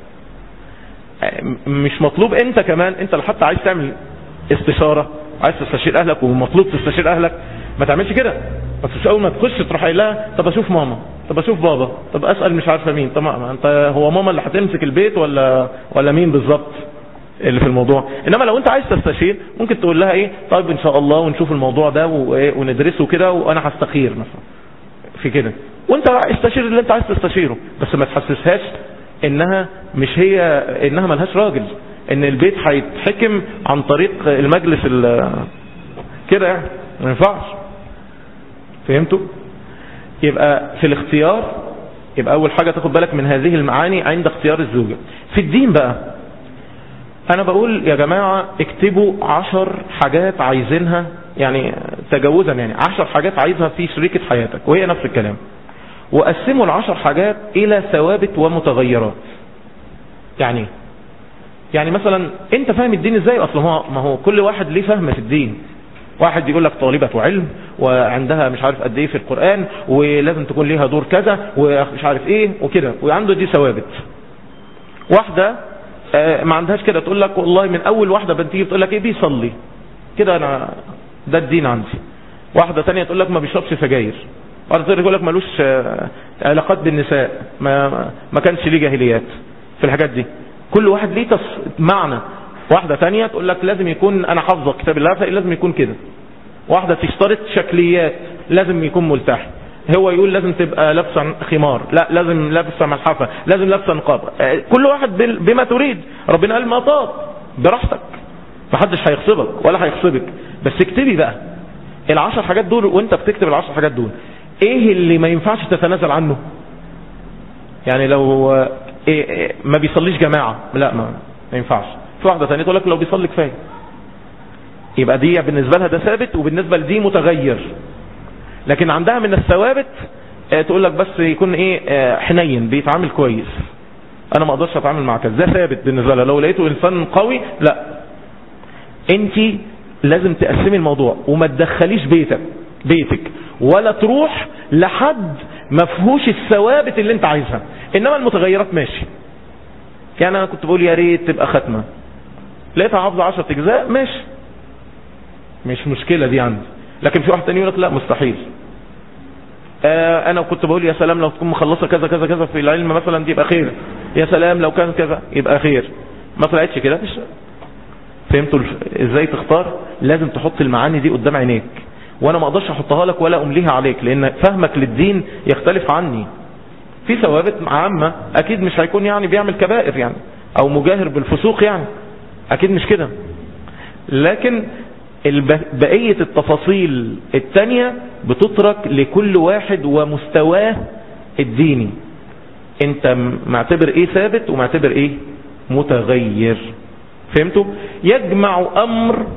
مش مطلوب انت كمان انت اللي حتى عايز تعمل استشارة عايز تستشير اهلك ومطلوب تستشير اهلك ما تعملش كده ما تخش اول ما تخش تروح قايل لها طب اشوف ماما طب اشوف بابا طب اسال مش عارفه مين طب ما انت هو ماما اللي هتمسك البيت ولا ولا مين بالظبط اللي في الموضوع انما لو انت عايز تستشير ممكن تقول لها ايه طيب ان شاء الله ونشوف الموضوع ده وندرسه كده وانا هستخير مثلا في كده وانت استشير اللي انت عايز تستشيره بس ما تحسسهاش انها مش هي انها ملهاش راجل ان البيت هيتحكم عن طريق المجلس كده يعني ما ينفعش فهمتوا يبقى في الاختيار يبقى اول حاجة تاخد بالك من هذه المعاني عند اختيار الزوجة في الدين بقى انا بقول يا جماعة اكتبوا عشر حاجات عايزينها يعني تجاوزا يعني عشر حاجات عايزها في شريكة حياتك وهي نفس الكلام وقسموا العشر حاجات الى ثوابت ومتغيرات يعني يعني مثلا انت فاهم الدين ازاي اصلا هو ما هو كل واحد ليه فهم في الدين واحد يقول لك طالبة علم وعندها مش عارف قد ايه في القرآن ولازم تكون ليها دور كذا ومش عارف ايه وكده وعنده دي ثوابت واحدة ما عندهاش كده تقول لك والله من اول واحدة بنتيجي بتقول لك ايه بيصلي كده انا ده الدين عندي واحدة تانية تقول لك ما بيشربش سجاير واحدة تانية تقول لك ملوش علاقات بالنساء ما ما كانش ليه جاهليات في الحاجات دي كل واحد ليه تص... معنى واحدة تانية تقول لك لازم يكون انا حافظه كتاب الله فلازم يكون كده واحدة تشترط شكليات لازم يكون ملتحي هو يقول لازم تبقى لابسه خمار لا لازم لابسه ملحفه لازم لابسه نقاب كل واحد بما تريد ربنا قال ما طاب براحتك محدش هيغصبك ولا هيغصبك بس اكتبي بقى العشر حاجات دول وانت بتكتب العشر حاجات دول ايه اللي ما ينفعش تتنازل عنه يعني لو إيه إيه ما بيصليش جماعة لا ما, ما ينفعش في واحدة ثانيه تقول لك لو بيصلي كفايه يبقى دي بالنسبة لها ده ثابت وبالنسبة لدي متغير لكن عندها من الثوابت تقول لك بس يكون ايه حنين بيتعامل كويس انا ما اقدرش اتعامل مع كذا ده ثابت بالنسبة لها لو لقيته انسان قوي لا انت لازم تقسمي الموضوع وما تدخليش بيتك بيتك ولا تروح لحد ما فيهوش الثوابت اللي انت عايزها انما المتغيرات ماشي يعني انا كنت بقول يا ريت تبقى ختمه لقيتها حافظه 10 اجزاء ماشي مش مشكله دي عندي لكن في واحد تاني يقول لك لا مستحيل آه انا كنت بقول يا سلام لو تكون مخلصه كذا كذا كذا في العلم مثلا دي يبقى خير يا سلام لو كان كذا يبقى خير ما طلعتش كده مش فهمتوا ازاي تختار لازم تحط المعاني دي قدام عينيك وانا ما اقدرش احطها لك ولا امليها عليك لان فهمك للدين يختلف عني في ثوابت عامة اكيد مش هيكون يعني بيعمل كبائر يعني او مجاهر بالفسوق يعني اكيد مش كده لكن بقية التفاصيل التانية بتترك لكل واحد ومستواه الديني انت معتبر ايه ثابت ومعتبر ايه متغير فهمتوا يجمع امر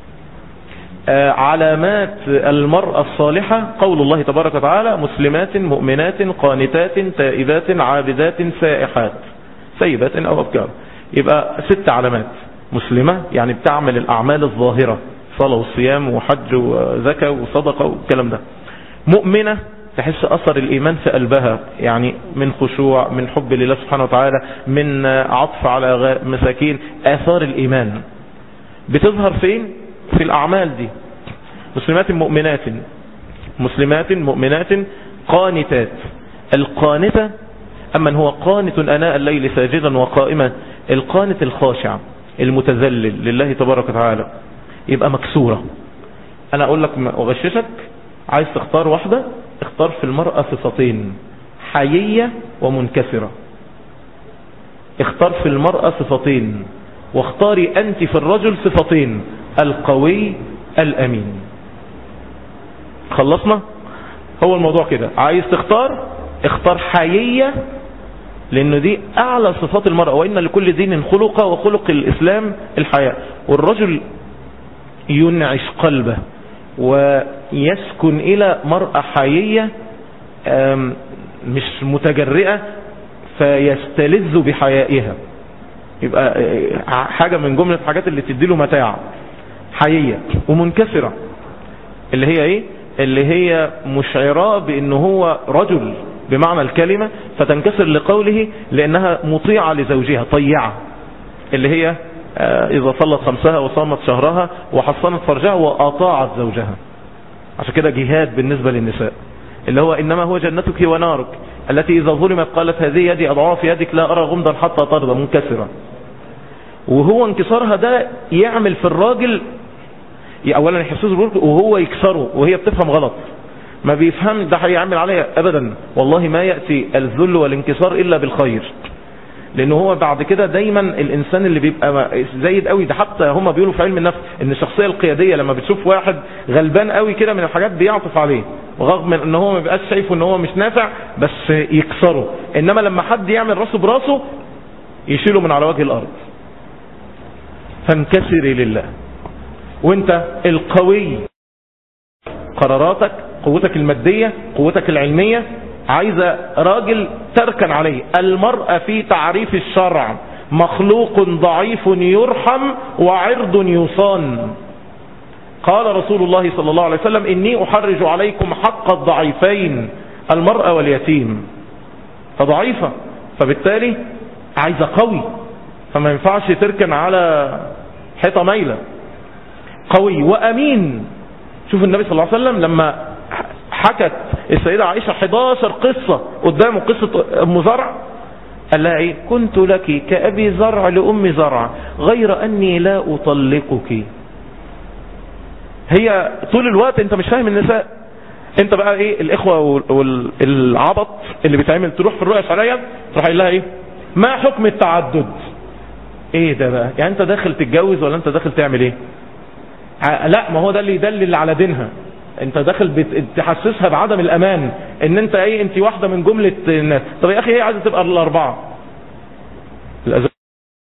علامات المرأة الصالحة قول الله تبارك وتعالى مسلمات مؤمنات قانتات تائبات عابدات سائحات سيبات أو أبكار يبقى ست علامات مسلمة يعني بتعمل الأعمال الظاهرة صلاة وصيام وحج وزكاة وصدقة والكلام ده مؤمنة تحس أثر الإيمان في قلبها يعني من خشوع من حب لله سبحانه وتعالى من عطف على مساكين آثار الإيمان بتظهر فين في الأعمال دي مسلمات مؤمنات مسلمات مؤمنات قانتات القانتة أما هو قانت أناء الليل ساجدا وقائما القانت الخاشع المتذلل لله تبارك وتعالى يبقى مكسورة أنا أقول لك أغششك عايز تختار واحدة اختار في المرأة صفتين حيية ومنكسرة اختار في المرأة صفتين واختاري أنت في الرجل صفتين القوي الأمين خلصنا هو الموضوع كده عايز تختار اختار حيية لأنه دي أعلى صفات المرأة وإن لكل دين خلقة وخلق الإسلام الحياة والرجل ينعش قلبه ويسكن إلى مرأة حيية مش متجرئة فيستلذ بحيائها يبقى حاجة من جملة الحاجات اللي تديله متاع حيية ومنكسرة اللي هي ايه اللي هي مشعرة بانه هو رجل بمعنى الكلمة فتنكسر لقوله لانها مطيعة لزوجها طيعة اللي هي اذا صلت خمسها وصامت شهرها وحصنت فرجها واطاعت زوجها عشان كده جهاد بالنسبة للنساء اللي هو انما هو جنتك ونارك التي اذا ظلمت قالت هذه يدي اضعاف يدك لا ارى غمضا حتى ترضى منكسرة وهو انكسارها ده يعمل في الراجل اولا يحسسه بالورك وهو يكسره وهي بتفهم غلط ما بيفهم ده هيعمل عليها ابدا والله ما يأتي الذل والانكسار الا بالخير لانه هو بعد كده دايما الانسان اللي بيبقى زايد قوي ده حتى هم بيقولوا في علم النفس ان الشخصيه القياديه لما بتشوف واحد غلبان قوي كده من الحاجات بيعطف عليه رغم ان هو ما بيبقاش شايفه ان هو مش نافع بس يكسره انما لما حد يعمل راسه براسه يشيله من على وجه الارض فانكسري لله وانت القوي قراراتك قوتك المادية قوتك العلمية عايزة راجل تركن عليه المرأة في تعريف الشرع مخلوق ضعيف يرحم وعرض يصان قال رسول الله صلى الله عليه وسلم إني أحرج عليكم حق الضعيفين المرأة واليتيم فضعيفة فبالتالي عايزة قوي فما ينفعش تركن على حيطة ميلة قوي وأمين شوف النبي صلى الله عليه وسلم لما حكت السيدة عائشة 11 قصة قدامه قصة أم زرع قال لها ايه كنت لك كأبي زرع لأم زرع غير أني لا أطلقك هي طول الوقت انت مش فاهم النساء انت بقى ايه الاخوة والعبط اللي بيتعمل تروح في الرؤية الشرعية تروح قايل لها ايه ما حكم التعدد ايه ده بقى يعني انت داخل تتجوز ولا انت داخل تعمل ايه لا ما هو ده اللي يدلل على دينها انت داخل تحسسها بعدم الامان ان انت ايه انت واحدة من جملة الناس طب يا اخي ايه عايزة تبقى الاربعة الأزل.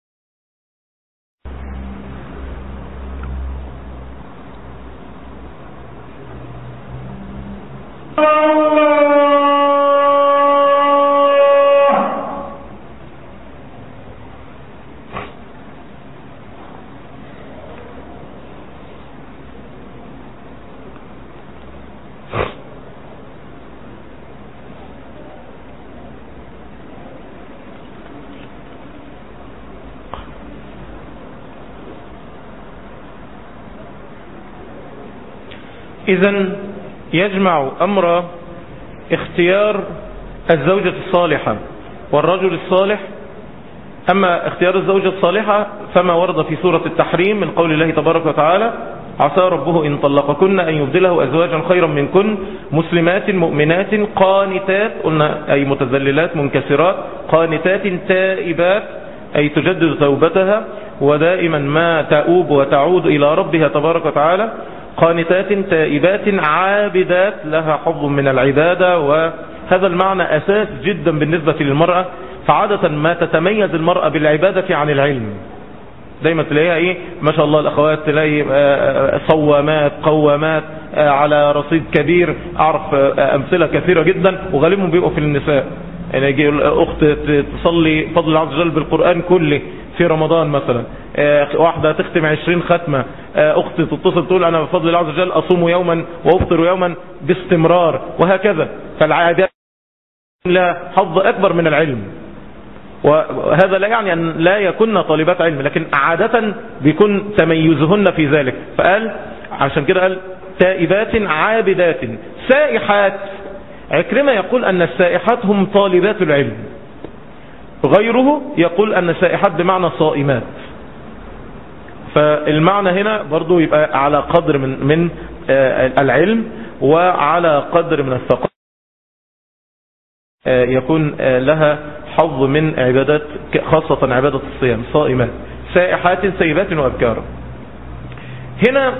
اذا يجمع امر اختيار الزوجة الصالحة والرجل الصالح اما اختيار الزوجة الصالحة فما ورد في سورة التحريم من قول الله تبارك وتعالى عسى ربه إن طلقكن أن يبدله أزواجا خيرا منكن مسلمات مؤمنات قانتات قلنا أي متذللات منكسرات قانتات تائبات أي تجدد توبتها ودائما ما تؤوب وتعود إلى ربها تبارك وتعالى قانتات تائبات عابدات لها حظ من العبادة وهذا المعنى أساس جدا بالنسبة للمرأة فعادة ما تتميز المرأة بالعبادة عن العلم دايما تلاقيها ايه ما شاء الله الاخوات تلاقي صوامات قوامات على رصيد كبير اعرف امثلة كثيرة جدا وغالبهم بيبقوا في النساء يعني يجي الاخت تصلي فضل الله عز وجل بالقرآن كله في رمضان مثلا واحدة تختم عشرين ختمة اخت تتصل تقول انا بفضل الله عز وجل اصوم يوما وافطر يوما باستمرار وهكذا فالعادات لها حظ اكبر من العلم وهذا لا يعني أن لا يكن طالبات علم لكن عادة بيكون تميزهن في ذلك فقال عشان كده قال تائبات عابدات سائحات عكرمة يقول أن السائحات هم طالبات العلم غيره يقول أن السائحات بمعنى صائمات فالمعنى هنا برضو يبقى على قدر من, من العلم وعلى قدر من الثقافة يكون لها حظ من عبادات خاصة عبادة الصيام صائمات سائحات سيبات وأبكار هنا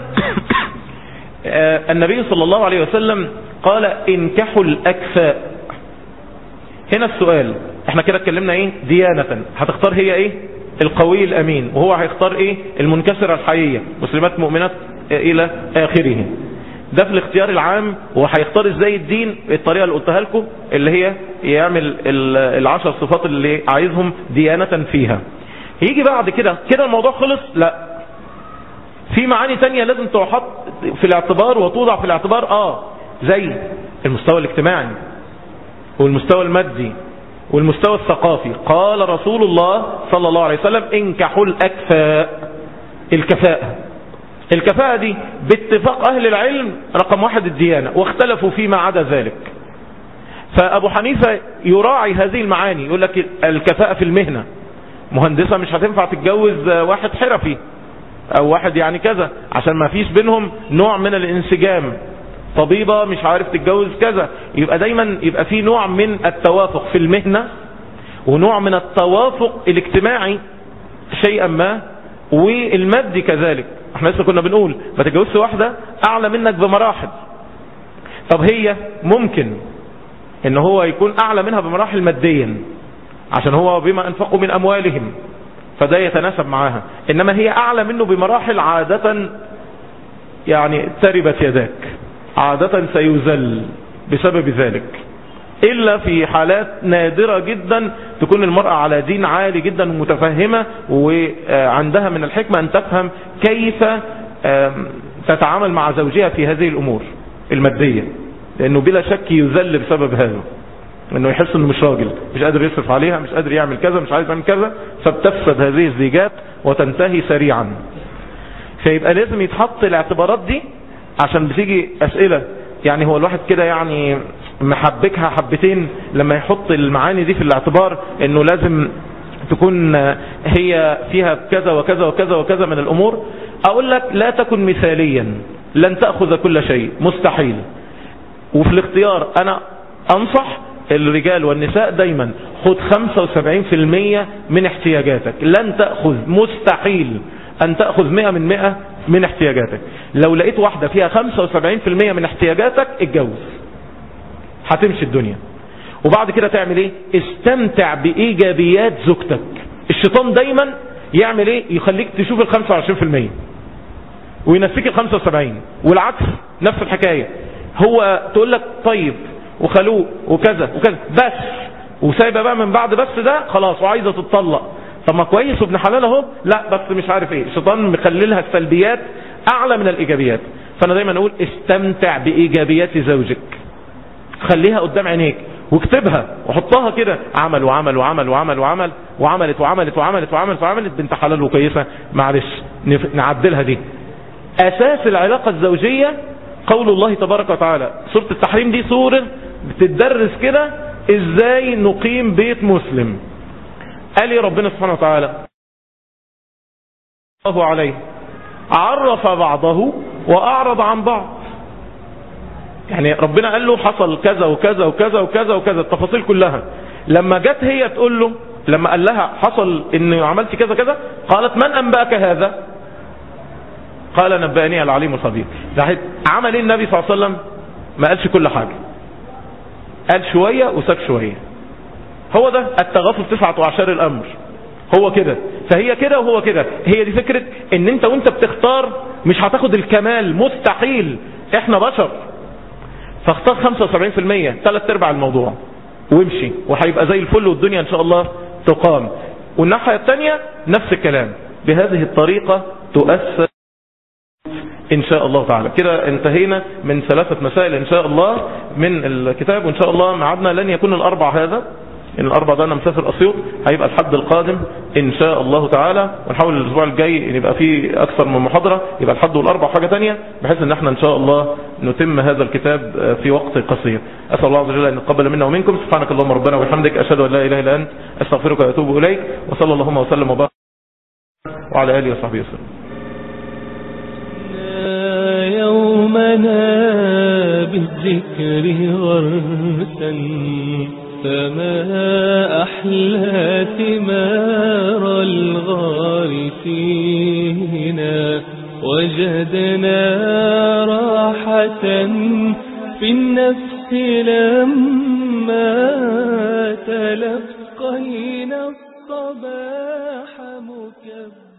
النبي صلى الله عليه وسلم قال انكحوا الأكفاء هنا السؤال احنا كده اتكلمنا ايه ديانة هتختار هي ايه القوي الامين وهو هيختار ايه المنكسرة الحيية مسلمات مؤمنات الى اخره ده في الاختيار العام وهيختار ازاي الدين الطريقة اللي قلتها لكم اللي هي يعمل العشر صفات اللي عايزهم ديانة فيها يجي بعد كده كده الموضوع خلص لا في معاني تانية لازم تحط في الاعتبار وتوضع في الاعتبار اه زي المستوى الاجتماعي والمستوى المادي والمستوى الثقافي قال رسول الله صلى الله عليه وسلم انكحوا الأكفاء الكفاءة الكفاءة دي باتفاق أهل العلم رقم واحد الديانة واختلفوا فيما عدا ذلك فأبو حنيفة يراعي هذه المعاني يقول لك الكفاءة في المهنة مهندسة مش هتنفع تتجوز واحد حرفي او واحد يعني كذا عشان ما فيش بينهم نوع من الانسجام طبيبة مش عارف تتجوز كذا يبقى دايما يبقى في نوع من التوافق في المهنة ونوع من التوافق الاجتماعي شيئا ما والمادي كذلك احنا لسه كنا بنقول ما تتجوزش واحدة اعلى منك بمراحل طب هي ممكن ان هو يكون اعلى منها بمراحل ماديا عشان هو بما انفقوا من اموالهم فده يتناسب معاها انما هي اعلى منه بمراحل عادة يعني تربت يداك عادة سيزل بسبب ذلك الا في حالات نادرة جدا تكون المرأة على دين عالي جدا ومتفهمة وعندها من الحكمة ان تفهم كيف تتعامل مع زوجها في هذه الامور المادية لانه بلا شك يذل بسبب هذا انه يحس انه مش راجل مش قادر يصرف عليها مش قادر يعمل كذا مش عايز يعمل كذا فبتفسد هذه الزيجات وتنتهي سريعا فيبقى لازم يتحط الاعتبارات دي عشان بتيجي اسئلة يعني هو الواحد كده يعني محبكها حبتين لما يحط المعاني دي في الاعتبار انه لازم تكون هي فيها كذا وكذا وكذا وكذا من الامور اقول لك لا تكن مثاليا لن تأخذ كل شيء مستحيل وفي الاختيار انا انصح الرجال والنساء دايما خد 75% من احتياجاتك لن تأخذ مستحيل ان تأخذ 100 من 100 من احتياجاتك لو لقيت واحدة فيها 75% من احتياجاتك اتجوز هتمشي الدنيا وبعد كده تعمل ايه استمتع بايجابيات زوجتك الشيطان دايما يعمل ايه يخليك تشوف ال 25% وينسيك ال 75 والعكس نفس الحكاية هو تقول لك طيب وخلوق وكذا وكذا بس وسايبه بقى من بعد بس ده خلاص وعايزه تتطلق طب ما كويس وابن حلال اهو لا بس مش عارف ايه الشيطان مخللها السلبيات اعلى من الايجابيات فانا دايما اقول استمتع بايجابيات زوجك خليها قدام عينيك واكتبها وحطها كده عمل وعمل وعمل وعمل وعمل وعملت وعملت وعملت وعملت وعملت بنت حلال وكويسه معلش نعدلها دي اساس العلاقه الزوجيه قول الله تبارك وتعالى سورة التحريم دي سورة بتدرس كده ازاي نقيم بيت مسلم قال لي ربنا سبحانه وتعالى الله عليه عرف بعضه واعرض عن بعض يعني ربنا قال له حصل كذا وكذا وكذا وكذا وكذا التفاصيل كلها لما جت هي تقول له لما قال لها حصل ان عملت كذا كذا قالت من انبأك هذا قال نبأني العليم الخبير عمل ايه النبي صلى الله عليه وسلم ما قالش كل حاجة قال شوية وساب شوية هو ده التغافل تسعة وعشر الامر هو كده فهي كده وهو كده هي دي فكرة ان انت وانت بتختار مش هتاخد الكمال مستحيل احنا بشر فاختار 75% ثلاث ارباع الموضوع وامشي وهيبقى زي الفل والدنيا ان شاء الله تقام والناحية الثانية نفس الكلام بهذه الطريقة تؤثر ان شاء الله تعالى كده انتهينا من ثلاثة مسائل ان شاء الله من الكتاب وان شاء الله معادنا لن يكون الاربع هذا ان الاربع ده انا مسافر اسيوط هيبقى الحد القادم ان شاء الله تعالى ونحاول الاسبوع الجاي ان يبقى فيه اكثر من محاضرة يبقى الحد والاربع حاجة تانية بحيث ان احنا ان شاء الله نتم هذا الكتاب في وقت قصير اسال الله عز وجل ان يتقبل منا ومنكم سبحانك اللهم ربنا وبحمدك اشهد ان لا اله الا انت استغفرك واتوب اليك وصلى اللهم وسلم وبارك وعلى اله وصحبه وسلم يومنا بالذكر غرسا فما أحلى ثمار الغارسين وجدنا راحة في النفس لما تلقينا الصباح